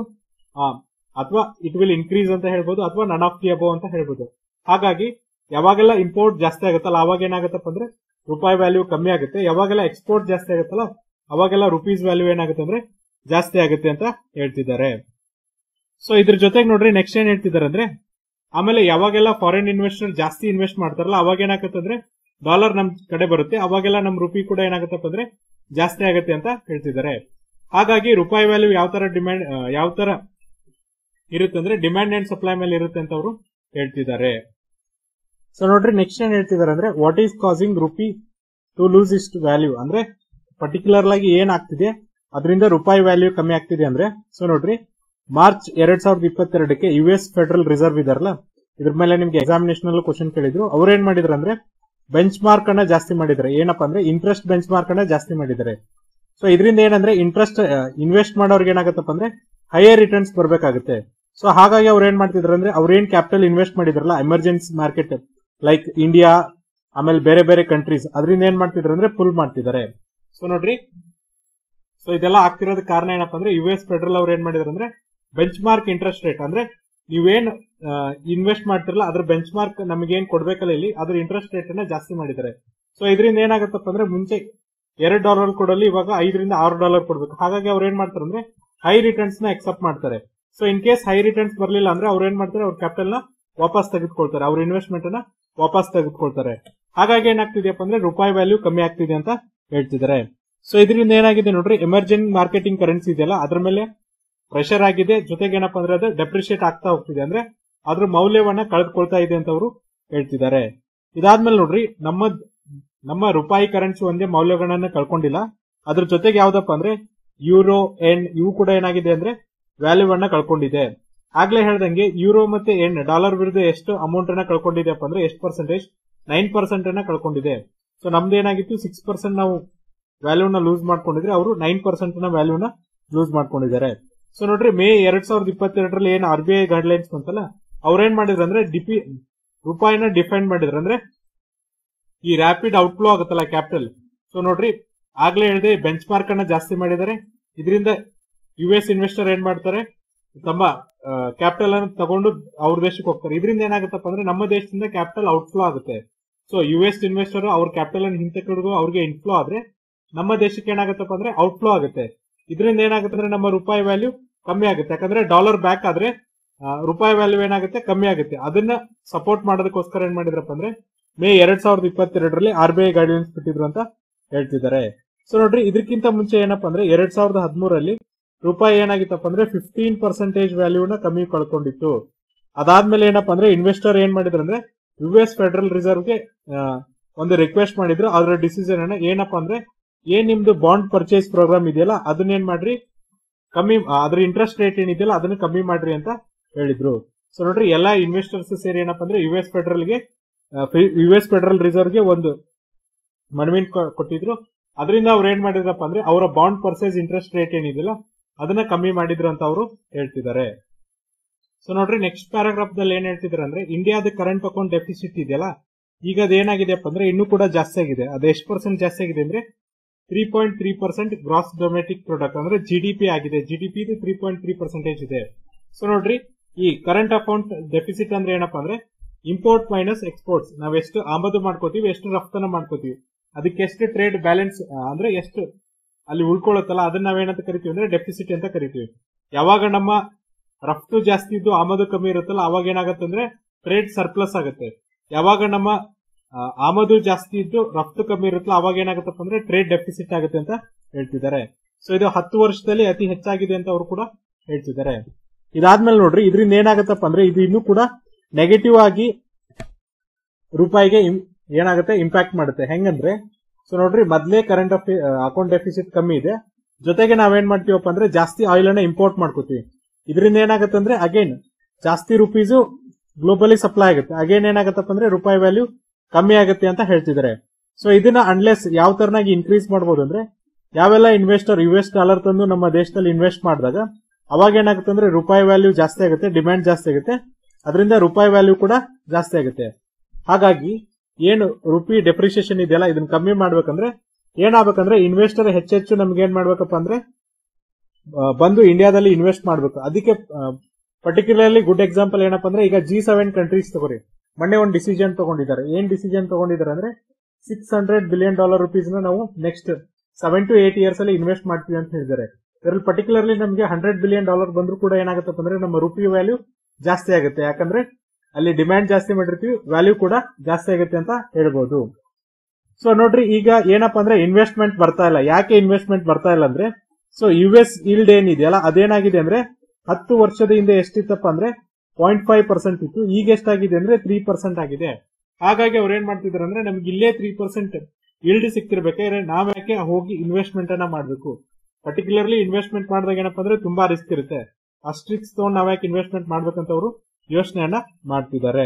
ಅಥವಾ ಇಟ್ ವಿಲ್ ಇನ್ಕ್ರೀಸ್ ಅಂತ ಹೇಳ್ಬೋದು ಅಥವಾ ನನ್ ಆಫ್ ದಿ ಅಬೋ ಅಂತ ಹೇಳ್ಬೋದು ಹಾಗಾಗಿ ಯಾವಾಗೆಲ್ಲ ಇಂಪೋರ್ಟ್ ಜಾಸ್ತಿ ಆಗುತ್ತಲ್ಲ ಅವಾಗ ಏನಾಗುತ್ತಪ್ಪ ಅಂದ್ರೆ ರೂಪಾಯಿ ವ್ಯಾಲ್ಯೂ ಕಮ್ಮಿ ಆಗುತ್ತೆ ಯಾವಾಗೆಲ್ಲ ಎಕ್ಸ್ಪೋರ್ಟ್ ಜಾಸ್ತಿ ಆಗುತ್ತಲ್ಲ ಅವಾಗೆಲ್ಲ ರುಪೀಸ್ ವ್ಯಾಲ್ಯೂ ಏನಾಗುತ್ತೆ ಅಂದ್ರೆ ಜಾಸ್ತಿ ಆಗುತ್ತೆ ಅಂತ ಹೇಳ್ತಿದ್ದಾರೆ ಸೊ ಇದ್ರ ಜೊತೆಗೆ ನೋಡ್ರಿ ನೆಕ್ಸ್ಟ್ ಏನ್ ಹೇಳ್ತಿದ್ದಾರೆ ಅಂದ್ರೆ ಆಮೇಲೆ ಯಾವಾಗೆಲ್ಲ ಫಾರಿನ್ ಇನ್ವೆಸ್ಟರ್ ಜಾಸ್ತಿ ಇನ್ವೆಸ್ಟ್ ಮಾಡ್ತಾರಲ್ಲ ಅವಾಗ ಏನಾಗುತ್ತೆ ಅಂದ್ರೆ ಡಾಲರ್ ನಮ್ ಕಡೆ ಬರುತ್ತೆ ಅವಾಗೆಲ್ಲ ನಮ್ ರುಪಿ ಕೂಡ ಏನಾಗುತ್ತಪ್ಪ ಅಂದ್ರೆ ಜಾಸ್ತಿ ಆಗುತ್ತೆ ಅಂತ ಹೇಳ್ತಿದ್ದಾರೆ ಹಾಗಾಗಿ ರೂಪಾಯಿ ವ್ಯಾಲ್ಯೂ ಯಾವ ತರ ಡಿಮ್ಯಾಂಡ್ ಯಾವ ತರ ಇರುತ್ತೆ ಅಂದ್ರೆ ಡಿಮ್ಯಾಂಡ್ ಅಂಡ್ ಸಪ್ಲೈ ಮೇಲೆ ಇರುತ್ತೆ ಅಂತ ಅವರು ಹೇಳ್ತಿದ್ದಾರೆ ಸೊ ನೋಡ್ರಿ ನೆಕ್ಸ್ಟ್ ಏನ್ ಹೇಳ್ತಿದ್ದಾರೆ ಅಂದ್ರೆ what is causing rupee to lose ಇಸ್ಟ್ ವ್ಯಾಲ್ಯೂ ಅಂದ್ರೆ ಪರ್ಟಿಕ್ಯುಲರ್ ಆಗಿ ಏನ್ ಆಗ್ತಿದೆ ಅದರಿಂದ ರೂಪಾಯಿ ವ್ಯಾಲ್ಯೂ ಕಮ್ಮಿ ಆಗ್ತಿದೆ ಅಂದ್ರೆ ಸೊ ನೋಡ್ರಿ ಮಾರ್ಚ್ ಎರಡ್ ಸಾವಿರದ ಇಪ್ಪತ್ತೆರಡಕ್ಕೆ ಯು ಎಸ್ ಫೆಡರಲ್ ರಿಸರ್ವ್ ಇದಾರಲ್ಲ ಇದ್ರ ಮೇಲೆ ನಿಮ್ಗೆ ಎಕ್ಸಾಮಿನೇಷನ್ ಅಲ್ಲೂ ಕ್ವಶನ್ ಕೇಳಿದ್ರು ಅವ್ರು ಏನ್ ಮಾಡಿದ್ರು ಅಂದ್ರೆ ಬೆಂಚ್ ಮಾರ್ಕ್ ಅನ್ನ ಜಾಸ್ತಿ ಮಾಡಿದ್ದಾರೆ ಏನಪ್ಪಾ ಅಂದ್ರೆ ಇಂಟ್ರೆಸ್ಟ್ ಬೆಂಚ್ ಮಾರ್ಕ್ ಅನ್ನ ಜಾಸ್ತಿ ಮಾಡಿದ್ದಾರೆ ಸೊ ಇದರಿಂದ ಏನಂದ್ರೆ ಇಂಟ್ರೆಸ್ಟ್ ಇನ್ವೆಸ್ಟ್ ಮಾಡೋರ್ಗೆ ಏನಾಗುತ್ತಪ್ಪ ಅಂದ್ರೆ ಹೈಯರ್ ರಿಟರ್ನ್ಸ್ ಬರ್ಬೇಕಾಗುತ್ತೆ ಸೊ ಹಾಗಾಗಿ ಅವ್ರು ಏನ್ ಮಾಡ್ತಿದ್ರು ಅಂದ್ರೆ ಅವ್ರು ಏನ್ ಕ್ಯಾಪಿಟಲ್ ಇನ್ವೆಸ್ಟ್ ಮಾಡಿದ್ರಲ್ಲ ಎಮರ್ಜೆನ್ಸಿ ಮಾರ್ಕೆಟ್ ಲೈಕ್ ಇಂಡಿಯಾ ಆಮೇಲೆ ಬೇರೆ ಬೇರೆ ಕಂಟ್ರೀಸ್ ಅದರಿಂದ ಏನ್ ಮಾಡ್ತಿದ್ರು ಅಂದ್ರೆ ಫುಲ್ ಮಾಡ್ತಿದ್ದಾರೆ ಸೊ ನೋಡ್ರಿ ಸೊ ಇದೆಲ್ಲ ಆಗ್ತಿರೋದ ಕಾರಣ ಏನಪ್ಪಾ ಅಂದ್ರೆ ಯು ಎಸ್ ಫೆಡರಲ್ ಅವ್ರು ಏನ್ ಮಾಡಿದ್ರು ಅಂದ್ರೆ ಬೆಂಚ್ ಮಾರ್ಕ್ ಇಂಟ್ರೆಸ್ಟ್ ರೇಟ್ ಅಂದ್ರೆ ನೀವೇನ್ ಇನ್ವೆಸ್ಟ್ ಮಾಡ್ತಿರಲ್ಲ ಅದ್ರ ಬೆಂಚ್ ಮಾರ್ಕ್ ನಮಗೆ ಏನ್ ಕೊಡ್ಬೇಕಲ್ಲ ಇಲ್ಲಿ ಅದ್ರ ಇಂಟ್ರೆಸ್ಟ್ ರೇಟ್ ಅನ್ನ ಜಾಸ್ತಿ ಮಾಡಿದ್ದಾರೆ ಸೊ ಇದರಿಂದ ಏನಾಗುತ್ತಪ್ಪ ಅಂದ್ರೆ ಮುಂಚೆ ಎರಡ್ ಡಾಲರ್ ಕೊಡಲಿ ಇವಾಗ ಐದರಿಂದ ಆರು ಡಾಲರ್ ಕೊಡ್ಬೇಕು ಹಾಗಾಗಿ ಅವ್ರು ಏನ್ ಮಾಡ್ತಾರೆ ಅಂದ್ರೆ ಹೈ ರಿಟರ್ನ್ಸ್ ನ ಎಕ್ಸೆಪ್ಟ್ ಮಾಡ್ತಾರೆ so in case high returns ಬರ್ಲಿಲ್ಲ ಅಂದ್ರೆ ಅವ್ರು ಏನ್ ಮಾಡ್ತಾರೆ ಅವ್ರ ಕ್ಯಾಪಿಟಲ್ ನ ವಾಪಸ್ ತೆಗೆದುಕೊಳ್ತಾರೆ ಅವ್ರ ಇನ್ವೆಸ್ಟ್ಮೆಂಟ್ ಅನ್ನ ವಾಪಸ್ ತೆಗೆದುಕೊಳ್ತಾರೆ ಹಾಗಾಗಿ ಏನಾಗ್ತಿದೆಯಪ್ಪ ಅಂದ್ರೆ ರೂಪಾಯಿ ವ್ಯಾಲ್ಯೂ ಕಮ್ಮಿ ಆಗ್ತಿದೆ ಅಂತ ಹೇಳ್ತಿದ್ದಾರೆ ಸೊ ಇದರಿಂದ ಏನಾಗಿದೆ ನೋಡ್ರಿ ಎಮರ್ಜೆಂಟ್ ಮಾರ್ಕೆಟಿಂಗ್ ಕರೆನ್ಸಿ ಇದೆಯಲ್ಲ ಅದ್ರ ಮೇಲೆ ಪ್ರೆಷರ್ ಆಗಿದೆ ಜೊತೆಗೆ ಏನಪ್ಪಾ ಅಂದ್ರೆ ಅದು ಡೆಪ್ರಿಶಿಯೇಟ್ ಆಗ್ತಾ ಹೋಗ್ತಿದೆ ಅಂದ್ರೆ ಅದ್ರ ಮೌಲ್ಯವನ್ನ ಕಳೆದುಕೊಳ್ತಾ ಇದೆ ಅಂತ ಅವರು ಹೇಳ್ತಿದ್ದಾರೆ ಇದಾದ್ಮೇಲೆ ನೋಡ್ರಿ ನಮ್ಮ ನಮ್ಮ ರೂಪಾಯಿ ಕರೆನ್ಸಿ ಒಂದೇ ಮೌಲ್ಯಗಳನ್ನ ಕಳ್ಕೊಂಡಿಲ್ಲ ಅದ್ರ ಜೊತೆಗೆ ಯಾವ್ದಪ್ಪ ಅಂದ್ರೆ ಯೂರೋ ಎನ್ ಇವು ಕೂಡ ಏನಾಗಿದೆ ಅಂದ್ರೆ ವ್ಯಾಲ್ಯೂವನ್ನ ಕಳ್ಕೊಂಡಿದೆ ಆಗ್ಲೇ ಹೇಳ್ದಂಗೆ ಯೂರೋ ಮತ್ತೆ ಎನ್ ಡಾಲರ್ ವಿರುದ್ಧ ಎಷ್ಟು ಅಮೌಂಟ್ ಅನ್ನ ಕಳ್ಕೊಂಡಿದೆಪ್ಪ ಅಂದ್ರೆ ಎಷ್ಟು ಪರ್ಸೆಂಟೇಜ್ ನೈನ್ ಪರ್ಸೆಂಟ್ ಅನ್ನ ಕಳ್ಕೊಂಡಿದೆ ಸೊ ನಮ್ದು ಏನಾಗಿತ್ತು ಸಿಕ್ಸ್ ಪರ್ಸೆಂಟ್ ನಾವು ವ್ಯಾಲ್ಯೂನ ಲೂಸ್ ಮಾಡ್ಕೊಂಡಿದ್ರೆ ಅವರು ನೈನ್ ಪರ್ಸೆಂಟ್ ನ ವ್ಯಾಲ್ಯೂನ ಲೂಸ್ ಮಾಡ್ಕೊಂಡಿದ್ದಾರೆ ಸೊ ನೋಡ್ರಿ ಮೇ ಎರಡ್ ಸಾವಿರದ ಇಪ್ಪತ್ತೆರಡರಲ್ಲಿ ಏನ್ R B I guidelines ಬಂತಲ್ಲ ಅವ್ರೇನ್ ಮಾಡಿದ್ರು ಅಂದ್ರೆ ಡಿಪಿ ರೂಪಾಯಿನ ಡಿಫೈನ್ ಮಾಡಿದ್ರು ಅಂದ್ರೆ ಈ ರ್ಯಾಪಿಡ್ ಔಟ್ಫ್ಲೋ ಆಗುತ್ತಲ್ಲ ಕ್ಯಾಪಿಟಲ್ ಸೊ ನೋಡ್ರಿ ಆಗ್ಲೇ ಹೇಳಿದೆ ಬೆಂಚ್ ಮಾರ್ಕ್ ಅನ್ನ ಜಾಸ್ತಿ ಮಾಡಿದ್ದಾರೆ ಇದರಿಂದ ಯು ಎಸ್ ಇನ್ವೆಸ್ಟರ್ ಏನ್ ಮಾಡ್ತಾರೆ ತಮ್ಮ ಕ್ಯಾಪಿಟಲ್ ಅನ್ನು ತಗೊಂಡು ಅವ್ರ ದೇಶಕ್ಕೆ ಹೋಗ್ತಾರೆ ಇದರಿಂದ ಏನಾಗುತ್ತಪ್ಪ ಅಂದ್ರೆ ನಮ್ಮ ದೇಶದಿಂದ ಕ್ಯಾಪಿಟಲ್ ಔಟ್ಫ್ಲೋ ಆಗುತ್ತೆ ಸೊ ಯು ಎಸ್ ಇನ್ವೆಸ್ಟರ್ ಅವ್ರ ಕ್ಯಾಪಿಟಲ್ ಅನ್ನು ಹಿಂತೆಗೆದು ಅವ್ರಿಗೆ ಇನ್ಫ್ಲೋ ಆದ್ರೆ ನಮ್ಮ ದೇಶಕ್ಕೆ ಏನಾಗುತ್ತಪ್ಪ ಅಂದ್ರೆ ಔಟ್ಫ್ಲೋ ಆಗುತ್ತೆ ಇದರಿಂದ ಏನಾಗುತ್ತೆ ಅಂದ್ರೆ ನಮ್ಮ ರೂಪಾಯಿ ವ್ಯಾಲ್ಯೂ ಕಮ್ಮಿ ಆಗುತ್ತೆ ಯಾಕಂದ್ರೆ ಡಾಲರ್ ಬ್ಯಾಕ್ ಆದ್ರೆ ಆ, ರೂಪಾಯಿ ವ್ಯಾಲ್ಯೂ ಏನಾಗುತ್ತೆ ಕಮ್ಮಿ ಆಗುತ್ತೆ ಅದನ್ನ ಸಪೋರ್ಟ್ ಮಾಡೋದಕ್ಕೋಸ್ಕರ ಏನ್ ಮಾಡಿದ್ರಪ್ಪ ಅಂದ್ರೆ ಮೇ ಎರಡ್ ಸಾವಿರದ ಇಪ್ಪತ್ತೆರಡರಲ್ಲಿ ಆರ್ ಬಿ ಐ ಗೈಡ್ಲೈನ್ಸ್ ಬಿಟ್ಟಿದ್ರು ಅಂತ ಹೇಳ್ತಿದ್ದಾರೆ ಸೊ ನೋಡ್ರಿ ಇದಕ್ಕಿಂತ ಮುಂಚೆ ಏನಪ್ಪಾ ಅಂದ್ರೆ ಎರಡ್ ಸಾವಿರದ ಹದಿಮೂರಲ್ಲಿ ರೂಪಾಯಿ ಏನಾಗಿತ್ತಪ್ಪ ಅಂದ್ರೆ ಫಿಫ್ಟೀನ್ ಪರ್ಸೆಂಟೇಜ್ ವ್ಯಾಲ್ಯೂನ ಕಮ್ಮಿ ಕಳ್ಕೊಂಡಿತ್ತು ಅದಾದ್ಮೇಲೆ ಏನಪ್ಪಾ ಅಂದ್ರೆ ಇನ್ವೆಸ್ಟರ್ ಏನ್ ಮಾಡಿದ್ರು ಅಂದ್ರೆ ಯು ಎಸ್ ಫೆಡರಲ್ ರಿಸರ್ವ್ಗೆ ಒಂದು ರಿಕ್ವೆಸ್ಟ್ ಮಾಡಿದ್ರು ಅದರ ಡಿಸಿಷನ್ ಅನ್ನ ಏನಪ್ಪಾ ಅಂದ್ರೆ ಏನ್ ನಿಮ್ದು ಬಾಂಡ್ ಪರ್ಚೇಸ್ ಪ್ರೋಗ್ರಾಮ್ ಇದೆಯಲ್ಲ ಅದನ್ನ ಏನ್ ಮಾಡ್ರಿ ಕಮ್ಮಿ ಆ, ಅದ್ರ ಇಂಟ್ರೆಸ್ಟ್ ರೇಟ್ ಏನಿದೆಯಲ್ಲ ಅದನ್ನ ಕಮ್ಮಿ ಮಾಡ್ರಿ ಅಂತ ಹೇಳಿದ್ರು ಸೊ ನೋಡ್ರಿ ಎಲ್ಲಾ ಇನ್ವೆಸ್ಟರ್ಸ್ ಸೇರಿ ಏನಪ್ಪಾ ಅಂದ್ರೆ ಯು ಎಸ್ ಫೆಡರಲ್ಗೆ ಯು ಎಸ್ ಫೆಡರಲ್ ರಿಸರ್ವ್ಗೆ ಒಂದು ಮನವಿನ ಕೊ- ಕೊಟ್ಟಿದ್ರು ಅದರಿಂದ ಅವ್ರು ಏನ್ ಮಾಡಿದ್ರಪ್ಪ ಅಂದ್ರೆ ಅವರ ಬಾಂಡ್ ಪರ್ಚೇಸ್ ಇಂಟ್ರೆಸ್ಟ್ ರೇಟ್ ಏನಿದೆಯಲ್ಲ ಅದನ್ನ ಕಮ್ಮಿ ಮಾಡಿದ್ರು ಅಂತ ಅವರು ಹೇಳ್ತಿದ್ದಾರೆ ಸೊ ನೋಡ್ರಿ ನೆಕ್ಸ್ಟ್ ಪ್ಯಾರಾಗ್ರಾಫ್ ದಲ್ಲಿ ಏನ್ ಹೇಳ್ತಿದ್ದಾರೆ ಅಂದ್ರೆ ಇಂಡಿಯಾದ ಕರೆಂಟ್ ಅಕೌಂಟ್ ಡೆಫಿಸಿಟ್ ಇದೆಯಲ್ಲ ಈಗ ಅದೇನಾಗಿದೆಯಪ್ಪ ಅಂದ್ರೆ ಇನ್ನೂ ಕೂಡ ಜಾಸ್ತಿ ಆಗಿದೆ ಅದು ಎಷ್ಟು ಪರ್ಸೆಂಟ್ ಜಾಸ್ತಿ ಆಗಿದೆ ಅಂದ್ರೆ three point three percent gross domestic product ಅಂದ್ರೆ ಜಿ ಡಿ ಪಿ ಆಗಿದೆ G D P three point three percentage ಇದೆ ಸೊ ನೋಡ್ರಿ ಈ ಕರೆಂಟ್ ಅಕೌಂಟ್ ಡೆಫಿಸಿಟ್ ಅಂದ್ರೆ ಏನಪ್ಪಾ ಅಂದ್ರೆ ಇಂಪೋರ್ಟ್ ಮೈನಸ್ ಎಕ್ಸ್ಪೋರ್ಟ್ಸ್ ನಾವ್ ಎಷ್ಟು ಆಮದು ಮಾಡ್ಕೋತೀವಿ ಎಷ್ಟು ರಫ್ತನ್ನ ಮಾಡ್ಕೋತೀವಿ ಅದಕ್ಕೆ ಎಷ್ಟು ಟ್ರೇಡ್ ಬ್ಯಾಲೆನ್ಸ್ ಅಂದ್ರೆ ಎಷ್ಟು ಅಲ್ಲಿ ಉಳ್ಕೊಳ್ಳುತ್ತಲ್ಲ ಅದನ್ನ ನಾವೇನಂತ ಕರಿತೀವಿ ಅಂದ್ರೆ ಡೆಫಿಸಿಟ್ ಅಂತ ಕರಿತೀವಿ ಯಾವಾಗ ನಮ್ಮ ರಫ್ತು ಜಾಸ್ತಿ ಇದ್ದು ಆಮದು ಕಮ್ಮಿ ಇರುತ್ತಲ್ಲ ಅವಾಗ ಏನಾಗುತ್ತೆ ಅಂದ್ರೆ ಟ್ರೇಡ್ ಸರ್ಪ್ಲಸ್ ಆಗುತ್ತೆ ಯಾವಾಗ ನಮ್ಮ ಆ, ಆಮದು ಜಾಸ್ತಿ ಇದ್ದು ರಫ್ತು ಕಮ್ಮಿ ಇರುತ್ತಲ್ಲ ಅವಾಗ ಏನಾಗುತ್ತಪ್ಪ ಅಂದ್ರೆ ಟ್ರೇಡ್ ಡೆಫಿಸಿಟ್ ಆಗುತ್ತೆ ಅಂತ ಹೇಳ್ತಿದ್ದಾರೆ ಸೊ ಇದು ಹತ್ತು ವರ್ಷದಲ್ಲಿ ಅತಿ ಹೆಚ್ಚಾಗಿದೆ ಅಂತ ಅವರು ಕೂಡ ಹೇಳ್ತಿದ್ದಾರೆ ಇದಾದ್ಮೇಲೆ ನೋಡ್ರಿ ಇದರಿಂದ ಏನಾಗತ್ತಪ್ಪ ಅಂದ್ರೆ ಇದು ಇನ್ನೂ ಕೂಡ ನೆಗೆಟಿವ್ ಆಗಿ ರೂಪಾಯಿಗೆ ಇಂ- ಏನಾಗುತ್ತೆ ಇಂಪ್ಯಾಕ್ಟ್ ಮಾಡುತ್ತೆ ಹೆಂಗಂದ್ರೆ ಸೊ ನೋಡ್ರಿ ಮೊದ್ಲೇ ಕರೆಂಟ್ ಅಕೌಂಟ್ ಡೆಫಿಸಿಟ್ ಕಮ್ಮಿ ಇದೆ ಜೊತೆಗೆ ನಾವೇನ್ ಮಾಡ್ತೀವಪ್ಪ ಅಂದ್ರೆ ಜಾಸ್ತಿ ಆಯಿಲ್ ಅನ್ನ ಇಂಪೋರ್ಟ್ ಮಾಡ್ಕೋತೀವಿ ಇದರಿಂದ ಏನಾಗುತ್ತೆ ಅಂದ್ರೆ ಅಗೇನ್ ಜಾಸ್ತಿ ರುಪೀಸು ಗ್ಲೋಬಲಿ ಸಪ್ಲೈ ಆಗುತ್ತೆ ಅಗೇನ್ ಏನಾಗತ್ತಪ್ಪ ಅಂದ್ರೆ ರೂಪಾಯಿ ವ್ಯಾಲ್ಯೂ ಕಮ್ಮಿ ಆಗುತ್ತೆ ಅಂತ ಹೇಳ್ತಿದ್ದಾರೆ ಸೊ ಇದನ್ನ ಅನ್ಲೆಸ್ ಯಾವ ತರನಾಗಿ ಇನ್ಕ್ರೀಸ್ ಮಾಡಬಹುದು ಅಂದ್ರೆ ಯಾವೆಲ್ಲ ಇನ್ವೆಸ್ಟರ್ ಯು ಎಸ್ ಡಾಲರ್ ತಂದು ನಮ್ಮ ದೇಶದಲ್ಲಿ ಇನ್ವೆಸ್ಟ್ ಮಾಡಿದಾಗ ಅವಾಗ ಏನಾಗುತ್ತೆ ಅಂದ್ರೆ ರೂಪಾಯಿ ವ್ಯಾಲ್ಯೂ ಜಾಸ್ತಿ ಆಗುತ್ತೆ ಡಿಮ್ಯಾಂಡ್ ಜಾಸ್ತಿ ಆಗುತ್ತೆ ಅದರಿಂದ ರೂಪಾಯಿ ವ್ಯಾಲ್ಯೂ ಕೂಡ ಜಾಸ್ತಿ ಆಗುತ್ತೆ ಹಾಗಾಗಿ ಏನು ರುಪಿ ಡೆಪ್ರಿಸಿಯೇಷನ್ ಇದೆಯಲ್ಲ ಇದನ್ನ ಕಮ್ಮಿ ಮಾಡ್ಬೇಕಂದ್ರೆ ಏನಾಗ್ಬೇಕಂದ್ರೆ ಇನ್ವೆಸ್ಟರ್ ಹೆಚ್ಚೆಚ್ಚು ನಮ್ಗೆ ಏನ್ ಮಾಡ್ಬೇಕಪ್ಪ ಅಂದ್ರೆ ಆ, ಬಂದು ಇಂಡಿಯಾದಲ್ಲಿ ಇನ್ವೆಸ್ಟ್ ಮಾಡ್ಬೇಕು ಅದಕ್ಕೆ ಪರ್ಟಿಕ್ಯುಲರ್ಲಿ ಗುಡ್ ಎಕ್ಸಾಂಪಲ್ ಏನಪ್ಪ ಅಂದ್ರೆ ಈಗ ಜಿ ಸೆವೆನ್ ಕಂಟ್ರೀಸ್ ತಗೋರಿ ಮೊನ್ನೆ ಒಂದು ಡಿಸಿಷನ್ ತಗೊಂಡಿದ್ದಾರೆ ಏನ್ ಡಿಸಿಷನ್ ತಗೊಂಡಿದ್ದಾರೆ ಅಂದ್ರೆ six hundred billion dollar rupees ನ ನಾವು next seven to eight years ಅಲ್ಲಿ ಇನ್ವೆಸ್ಟ್ ಮಾಡ್ತೀವಿ ಅಂತ ಹೇಳಿದ್ದಾರೆ ಇದರಲ್ಲಿ ಪರ್ಟಿಕ್ಯುಲರ್ಲಿ ನಮಗೆ ಹಂಡ್ರೆಡ್ ಬಿಲಿಯನ್ ಡಾಲರ್ ಬಂದ್ರು ಕೂಡ ಏನಾಗುತ್ತಪ್ಪ ಅಂದ್ರೆ ನಮ್ಮ ರುಪಿ ವ್ಯಾಲ್ಯೂ ಜಾಸ್ತಿ ಆಗುತ್ತೆ ಯಾಕಂದ್ರೆ ಅಲ್ಲಿ ಡಿಮ್ಯಾಂಡ್ ಜಾಸ್ತಿ ಮಾಡಿರ್ತೀವಿ ವ್ಯಾಲ್ಯೂ ಕೂಡ ಜಾಸ್ತಿ ಆಗುತ್ತೆ ಅಂತ ಹೇಳ್ಬೋದು ಸೊ ನೋಡ್ರಿ ಈಗ ಏನಪ್ಪಾ ಅಂದ್ರೆ ಇನ್ವೆಸ್ಟ್ಮೆಂಟ್ ಬರ್ತಾ ಇಲ್ಲ ಯಾಕೆ ಇನ್ವೆಸ್ಟ್ಮೆಂಟ್ ಬರ್ತಾ ಇಲ್ಲ ಅಂದ್ರೆ ಸೊ ಯು ಎಸ್ ಇಲ್ಡ್ ಏನಿದೆಯಲ್ಲ ಅದೇನಾಗಿದೆ ಅಂದ್ರೆ ಹತ್ತು ವರ್ಷದ ಹಿಂದೆ ಎಷ್ಟಿತ್ತಪ್ಪ ಅಂದ್ರೆ ಪಾಯಿಂಟ್ ಫೈವ್ ಪರ್ಸೆಂಟ್ ಇತ್ತು ಈಗ ಎಷ್ಟಾಗಿದೆ ಅಂದ್ರೆ ತ್ರೀ ಪರ್ಸೆಂಟ್ ಆಗಿದೆ ಹಾಗಾಗಿ ಅವ್ರು ಏನ್ ಮಾಡ್ತಿದಾರೆ ಅಂದ್ರೆ ನಮ್ಗೆ ಇಲ್ಲೇ ತ್ರೀ ಪರ್ಸೆಂಟ್ ಇಲ್ಡ್ ಸಿಕ್ತಿರ್ಬೇಕಾದ್ರೆ ನಾವ್ ಯಾಕೆ ಹೋಗಿ ಇನ್ವೆಸ್ಟ್ಮೆಂಟ್ ಅನ್ನ ಮಾಡ್ಬೇಕು ಪರ್ಟಿಕ್ಯುಲರ್ಲಿ ಇನ್ವೆಸ್ಟ್ಮೆಂಟ್ ಮಾಡಿದಾಗ ಏನಪ್ಪಾ ಅಂದ್ರೆ ತುಂಬಾ ರಿಸ್ಕ್ ಇರುತ್ತೆ ಅಷ್ಟು ರಿಸ್ಕ್ ತಗೊಂಡು ನಾವ್ ಯಾಕೆ ಇನ್ವೆಸ್ಟ್ಮೆಂಟ್ ಮಾಡ್ಬೇಕಂತ ಅವರು ಯೋಚನೆಯನ್ನ ಮಾಡ್ತಿದ್ದಾರೆ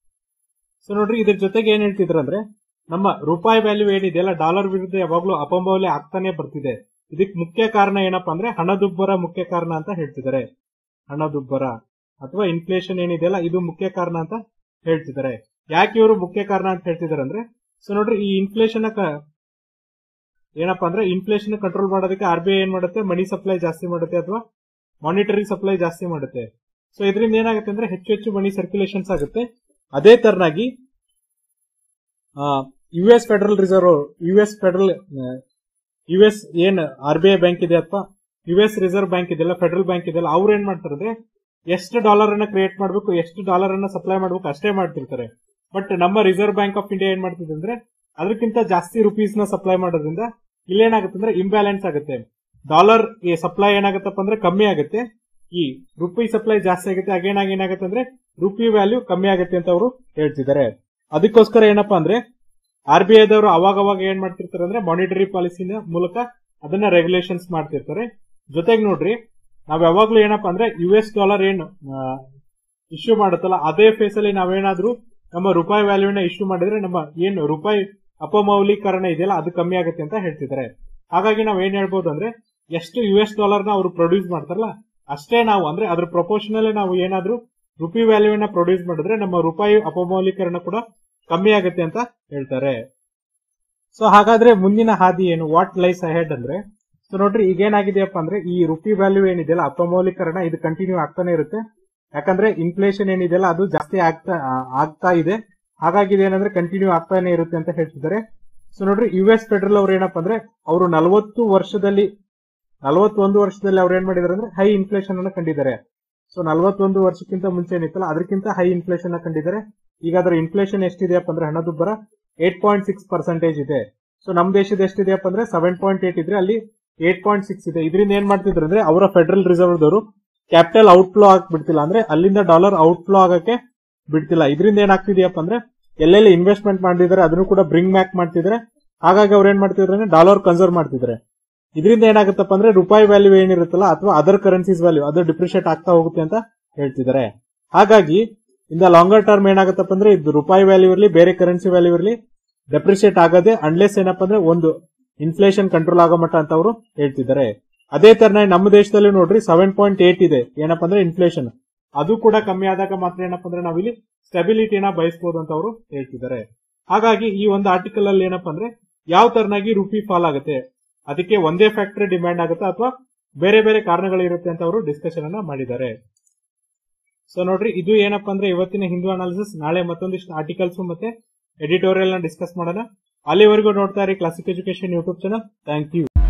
ಸೊ ನೋಡ್ರಿ ಇದ್ರ ಜೊತೆಗೆ ಏನ್ ಹೇಳ್ತಿದ್ರು ಅಂದ್ರೆ ನಮ್ಮ ರೂಪಾಯಿ ವ್ಯಾಲ್ಯೂ ಏನಿದೆಯಲ್ಲ ಡಾಲರ್ ವಿರುದ್ಧ ಯಾವಾಗ್ಲೂ ಅಪಮೌಲ್ಯ ಆಗ್ತಾನೆ ಬರ್ತಿದೆ ಇದಕ್ಕೆ ಮುಖ್ಯ ಕಾರಣ ಏನಪ್ಪಾ ಅಂದ್ರೆ ಹಣದುಬ್ಬರ ಮುಖ್ಯ ಕಾರಣ ಅಂತ ಹೇಳ್ತಿದ್ದಾರೆ ಹಣದುಬ್ಬರ ಅಥವಾ ಇನ್ಫ್ಲೇಷನ್ ಏನಿದೆಯಲ್ಲ ಇದು ಮುಖ್ಯ ಕಾರಣ ಅಂತ ಹೇಳ್ತಿದ್ದಾರೆ ಯಾಕೆ ಇವರು ಮುಖ್ಯ ಕಾರಣ ಅಂತ ಹೇಳ್ತಿದ್ದಾರೆ ಅಂದ್ರೆ ಸೊ ನೋಡ್ರಿ ಈ ಇನ್ಫ್ಲೇಷನ್ ಏನಪ್ಪಾ ಅಂದ್ರೆ ಇನ್ಫ್ಲೇಷನ್ ಕಂಟ್ರೋಲ್ ಮಾಡೋದಕ್ಕೆ ಆರ್ ಬಿ ಐ ಏನ್ ಮಾಡುತ್ತೆ ಮನಿ ಸಪ್ಲೈ ಜಾಸ್ತಿ ಮಾಡುತ್ತೆ ಅಥವಾ ಮಾನಿಟರಿ ಸಪ್ಲೈ ಜಾಸ್ತಿ ಮಾಡುತ್ತೆ ಸೊ ಇದರಿಂದ ಏನಾಗುತ್ತೆ ಅಂದ್ರೆ ಹೆಚ್ಚು ಹೆಚ್ಚು ಮನಿ ಸರ್ಕ್ಯುಲೇಷನ್ಸ್ ಆಗುತ್ತೆ ಅದೇ ತರನಾಗಿ U S federal reserve U S federal U S ಏನ್ ಆರ್ ಬಿ ಐ ಬ್ಯಾಂಕ್ ಇದೆ ಅಥವಾ ಯು ಎಸ್ ರಿಸರ್ವ್ ಬ್ಯಾಂಕ್ ಇದೆಯಲ್ಲ ಫೆಡರಲ್ ಬ್ಯಾಂಕ್ ಇದೆಯಲ್ಲ ಅವ್ರು ಏನ್ ಮಾಡ್ತಾರೆ ಅಂದ್ರೆ ಎಷ್ಟು ಡಾಲರ್ ಅನ್ನ ಕ್ರಿಯೇಟ್ ಮಾಡಬೇಕು ಎಷ್ಟು ಡಾಲರ್ ಅನ್ನ ಸಪ್ಲೈ ಮಾಡಬೇಕು ಅಷ್ಟೇ ಮಾಡ್ತಿರ್ತಾರೆ ಬಟ್ ನಮ್ಮ ರಿಸರ್ವ್ ಬ್ಯಾಂಕ್ ಆಫ್ ಇಂಡಿಯಾ ಏನ್ ಮಾಡ್ತಿದೆ ಅಂದ್ರೆ ಅದಕ್ಕಿಂತ ಜಾಸ್ತಿ ರುಪೀಸ್ ನ ಸಪ್ಲೈ ಮಾಡೋದ್ರಿಂದ ಇಲ್ಲೇನಾಗುತ್ತೆ ಅಂದ್ರೆ ಇಂಬ್ಯಾಲೆನ್ಸ್ ಆಗುತ್ತೆ ಡಾಲರ್ ಸಪ್ಲೈ ಏನಾಗುತ್ತಪ್ಪ ಅಂದ್ರೆ ಕಮ್ಮಿ ಆಗುತ್ತೆ ಈ ರುಪಿ ಸಪ್ಲೈ ಜಾಸ್ತಿ ಆಗುತ್ತೆ ಅಗೇನ್ ಆಗಿ ಏನಾಗುತ್ತೆ ಅಂದ್ರೆ ರುಪಿ ವ್ಯಾಲ್ಯೂ ಕಮ್ಮಿ ಆಗುತ್ತೆ ಅಂತ ಅವರು ಹೇಳ್ತಿದ್ದಾರೆ ಅದಕ್ಕೋಸ್ಕರ ಏನಪ್ಪಾ ಅಂದ್ರೆ ಆರ್ ಬಿ ಐದವರು ಅವಾಗ ಅವಾಗ ಏನ್ ಮಾಡ್ತಿರ್ತಾರೆ ಅಂದ್ರೆ ಮಾನಿಟರಿ ಪಾಲಿಸಿನ ಮೂಲಕ ಅದನ್ನ ರೆಗ್ಯುಲೇಷನ್ಸ್ ಮಾಡ್ತಿರ್ತಾರೆ ಜೊತೆಗೆ ನೋಡ್ರಿ ನಾವ್ ಯಾವಾಗ್ಲೂ ಏನಪ್ಪಾ ಅಂದ್ರೆ ಯು ಎಸ್ ಡಾಲರ್ ಏನು ಇಶ್ಯೂ ಮಾಡುತ್ತಲ್ಲ ಅದೇ ಫೇಸ್ ಅಲ್ಲಿ ನಾವೇನಾದ್ರೂ ನಮ್ಮ ರೂಪಾಯಿ ವ್ಯಾಲ್ಯೂನ ಇಶ್ಯೂ ಮಾಡಿದ್ರೆ ನಮ್ಮ ಏನು ರೂಪಾಯಿ ಅಪಮೌಲೀಕರಣ ಇದೆಯಲ್ಲ ಅದು ಕಮ್ಮಿ ಆಗುತ್ತೆ ಅಂತ ಹೇಳ್ತಿದ್ದಾರೆ ಹಾಗಾಗಿ ನಾವ್ ಏನ್ ಹೇಳ್ಬೋದು ಅಂದ್ರೆ ಎಷ್ಟು ಯು ಎಸ್ ಡಾಲರ್ ನ ಅವರು ಪ್ರೊಡ್ಯೂಸ್ ಮಾಡ್ತಾರಲ್ಲ ಅಷ್ಟೇ ನಾವು ಅಂದ್ರೆ ಅದ್ರ ಪ್ರಪೋರ್ಷನಲ್ ನಾವು ಏನಾದ್ರೂ ರುಪಿ ವ್ಯಾಲ್ಯೂನ ಪ್ರೊಡ್ಯೂಸ್ ಮಾಡಿದ್ರೆ ನಮ್ಮ ರೂಪಾಯಿ ಅಪಮೌಲೀಕರಣ ಕೂಡ ಕಮ್ಮಿ ಆಗುತ್ತೆ ಅಂತ ಹೇಳ್ತಾರೆ ಸೊ ಹಾಗಾದ್ರೆ ಮುಂದಿನ ಹಾದಿ ಏನು ವಾಟ್ ಲೈಸ್ ಅಹೆಡ್ ಅಂದ್ರೆ ಸೊ ನೋಡ್ರಿ ಈಗ ಏನಾಗಿದೆಯಪ್ಪ ಅಂದ್ರೆ ಈ ರುಪಿ ವ್ಯಾಲ್ಯೂ ಏನಿದೆಯಲ್ಲ ಅಪಮೌಲೀಕರಣ ಇದು ಕಂಟಿನ್ಯೂ ಆಗ್ತಾನೆ ಇರುತ್ತೆ ಯಾಕಂದ್ರೆ ಇನ್ಫ್ಲೇಷನ್ ಏನಿದೆಯಲ್ಲ ಅದು ಜಾಸ್ತಿ ಆಗ್ತಾ ಆ, ಆಗ್ತಾ ಇದೆ ಹಾಗಾಗಿ ಇದೇನಂದ್ರೆ ಕಂಟಿನ್ಯೂ ಆಗ್ತಾನೆ ಇರುತ್ತೆ ಅಂತ ಹೇಳ್ತಿದ್ದಾರೆ ಸೊ ನೋಡ್ರಿ ಯು ಎಸ್ ಫೆಡರಲ್ ಅವ್ರು ಏನಪ್ಪಾ ಅಂದ್ರೆ ಅವರು ನಲವತ್ತು ವರ್ಷದಲ್ಲಿ ನಲವತ್ತೊಂದು ವರ್ಷದಲ್ಲಿ ಅವ್ರು ಏನ್ ಮಾಡಿದಾರೆ ಅಂದ್ರೆ ಹೈ ಇನ್ಫ್ಲೇಷನ್ ಅನ್ನ ಕಂಡಿದ್ದಾರೆ ಸೊ ನಲವತ್ತೊಂದು ವರ್ಷಕ್ಕಿಂತ ಮುಂಚೆ ಏನಿತ್ತಲ್ಲ ಅದಕ್ಕಿಂತ ಹೈ ಇನ್ಫ್ಲೇಷನ್ ಕಂಡಿದ್ದಾರೆ ಈಗ ಅದರ ಇನ್ಫ್ಲೇಷನ್ ಎಷ್ಟಿದೆಯಪ್ಪ ಅಂದ್ರೆ ಹಣದುಬ್ಬರ ಏಟ್ ಪಾಯಿಂಟ್ ಸಿಕ್ಸ್ ಪರ್ಸೆಂಟೇಜ್ ಇದೆ ಸೊ ನಮ್ ದೇಶದ ಎಷ್ಟಿದೆಯಪ್ಪ ಅಂದ್ರೆ ಸೆವೆನ್ ಪಾಯಿಂಟ್ ಏಟ್ ಇದ್ರೆ ಅಲ್ಲಿ ಏಟ್ ಪಾಯಿಂಟ್ ಸಿಕ್ಸ್ ಇದೆ ಇದರಿಂದ ಏನ್ ಮಾಡ್ತಿದ್ರು ಅಂದ್ರೆ ಅವರ ಫೆಡರಲ್ ರಿಸರ್ವ್ ದವರು ಕ್ಯಾಪಿಟಲ್ ಔಟ್ಫ್ಲೋ ಆಗಿ ಬಿಡ್ತಿಲ್ಲ ಅಂದ್ರೆ ಅಲ್ಲಿಂದ ಡಾಲರ್ ಔಟ್ಫ್ಲೋ ಆಗಕ್ಕೆ ಬಿಡ್ತಿಲ್ಲ ಇದರಿಂದ ಏನಾಗ್ತಿದೆಯಪ್ಪ ಅಂದ್ರೆ ಎಲ್ಲೆಲ್ಲಿ ಇನ್ವೆಸ್ಟ್ಮೆಂಟ್ ಮಾಡಿದ್ರೆ ಅದನ್ನು ಕೂಡ ಬ್ರಿಂಗ್ ಬ್ಯಾಕ್ ಮಾಡ್ತಿದ್ರೆ ಹಾಗಾಗಿ ಅವ್ರು ಏನ್ ಮಾಡ್ತಿದ್ರೆ ಅಂದ್ರೆ ಡಾಲರ್ ಕನ್ಸರ್ವ್ ಮಾಡ್ತಿದ್ರೆ ಇದರಿಂದ ಏನಾಗುತ್ತಪ್ಪ ಅಂದ್ರೆ ರೂಪಾಯಿ ವ್ಯಾಲ್ಯೂ ಏನಿರುತ್ತಲ್ಲ ಅಥವಾ ಅದರ್ ಕರೆನ್ಸೀಸ್ ವ್ಯಾಲ್ಯೂ ಅದು ಡಿಪ್ರಿಷಿಯೇಟ್ ಆಗ್ತಾ ಹೋಗುತ್ತೆ ಅಂತ ಹೇಳ್ತಿದ್ದಾರೆ ಹಾಗಾಗಿ ಇಂದ ಲಾಂಗರ್ ಟರ್ಮ್ ಏನಾಗುತ್ತಪ್ಪ ಅಂದ್ರೆ ಇದು ರೂಪಾಯಿ ವ್ಯಾಲ್ಯೂ ಇರಲಿ ಬೇರೆ ಕರೆನ್ಸಿ ವ್ಯಾಲ್ಯೂ ಇರಲಿ ಡೆಪ್ರಿಷಿಯೇಟ್ ಆಗದೆ ಅನ್ಲೆಸ್ ಏನಪ್ಪ ಅಂದ್ರೆ ಒಂದು ಇನ್ಫ್ಲೇಷನ್ ಕಂಟ್ರೋಲ್ ಆಗೋ ಮಟ್ಟ ಅಂತ ಅವರು ಹೇಳ್ತಿದ್ದಾರೆ ಅದೇ ತರ ನಮ್ಮ ದೇಶದಲ್ಲಿ ನೋಡ್ರಿ ಸೆವೆನ್ ಪಾಯಿಂಟ್ ಏಟ್ ಇದೆ ಏನಪ್ಪ ಅಂದ್ರೆ ಇನ್ಫ್ಲೇಷನ್ ಅದು ಕೂಡ ಕಮ್ಮಿ ಆದಾಗ ಮಾತ್ರ ಏನಪ್ಪ ಅಂದ್ರೆ ನಾವಿಲ್ಲಿ ಸ್ಟೆಬಿಲಿಟಿನ ಬಯಸಬಹುದು ಅಂತ ಅವರು ಹೇಳ್ತಿದ್ದಾರೆ ಹಾಗಾಗಿ ಈ ಒಂದು ಆರ್ಟಿಕಲ್ ಅಲ್ಲಿ ಏನಪ್ಪ ಅಂದ್ರೆ ಯಾವ ತರನಾಗಿ ರುಪಿ ಫಾಲ್ ಆಗುತ್ತೆ ಅದಕ್ಕೆ ಒಂದೇ ಫ್ಯಾಕ್ಟರಿ ಡಿಮ್ಯಾಂಡ್ ಆಗುತ್ತಾ ಅಥವಾ ಬೇರೆ ಬೇರೆ ಕಾರಣಗಳಿರುತ್ತೆ ಅಂತ ಅವರು ಡಿಸ್ಕಷನ್ ಅನ್ನ ಮಾಡಿದ್ದಾರೆ ಸೊ ನೋಡ್ರಿ ಇದು ಏನಪ್ಪಾ ಅಂದ್ರೆ ಇವತ್ತಿನ ಹಿಂದೂ ಅನಾಲಿಸಿಸ್ ನಾಳೆ ಮತ್ತೊಂದಿಷ್ಟು ಆರ್ಟಿಕಲ್ಸ್ ಮತ್ತೆ ಎಡಿಟೋರಿಯಲ್ ನ ಡಿಸ್ಕಸ್ ಮಾಡೋಣ ಅಲ್ಲಿವರೆಗೂ ನೋಡ್ತಾ ಇರಿ classic education YouTube channel thank you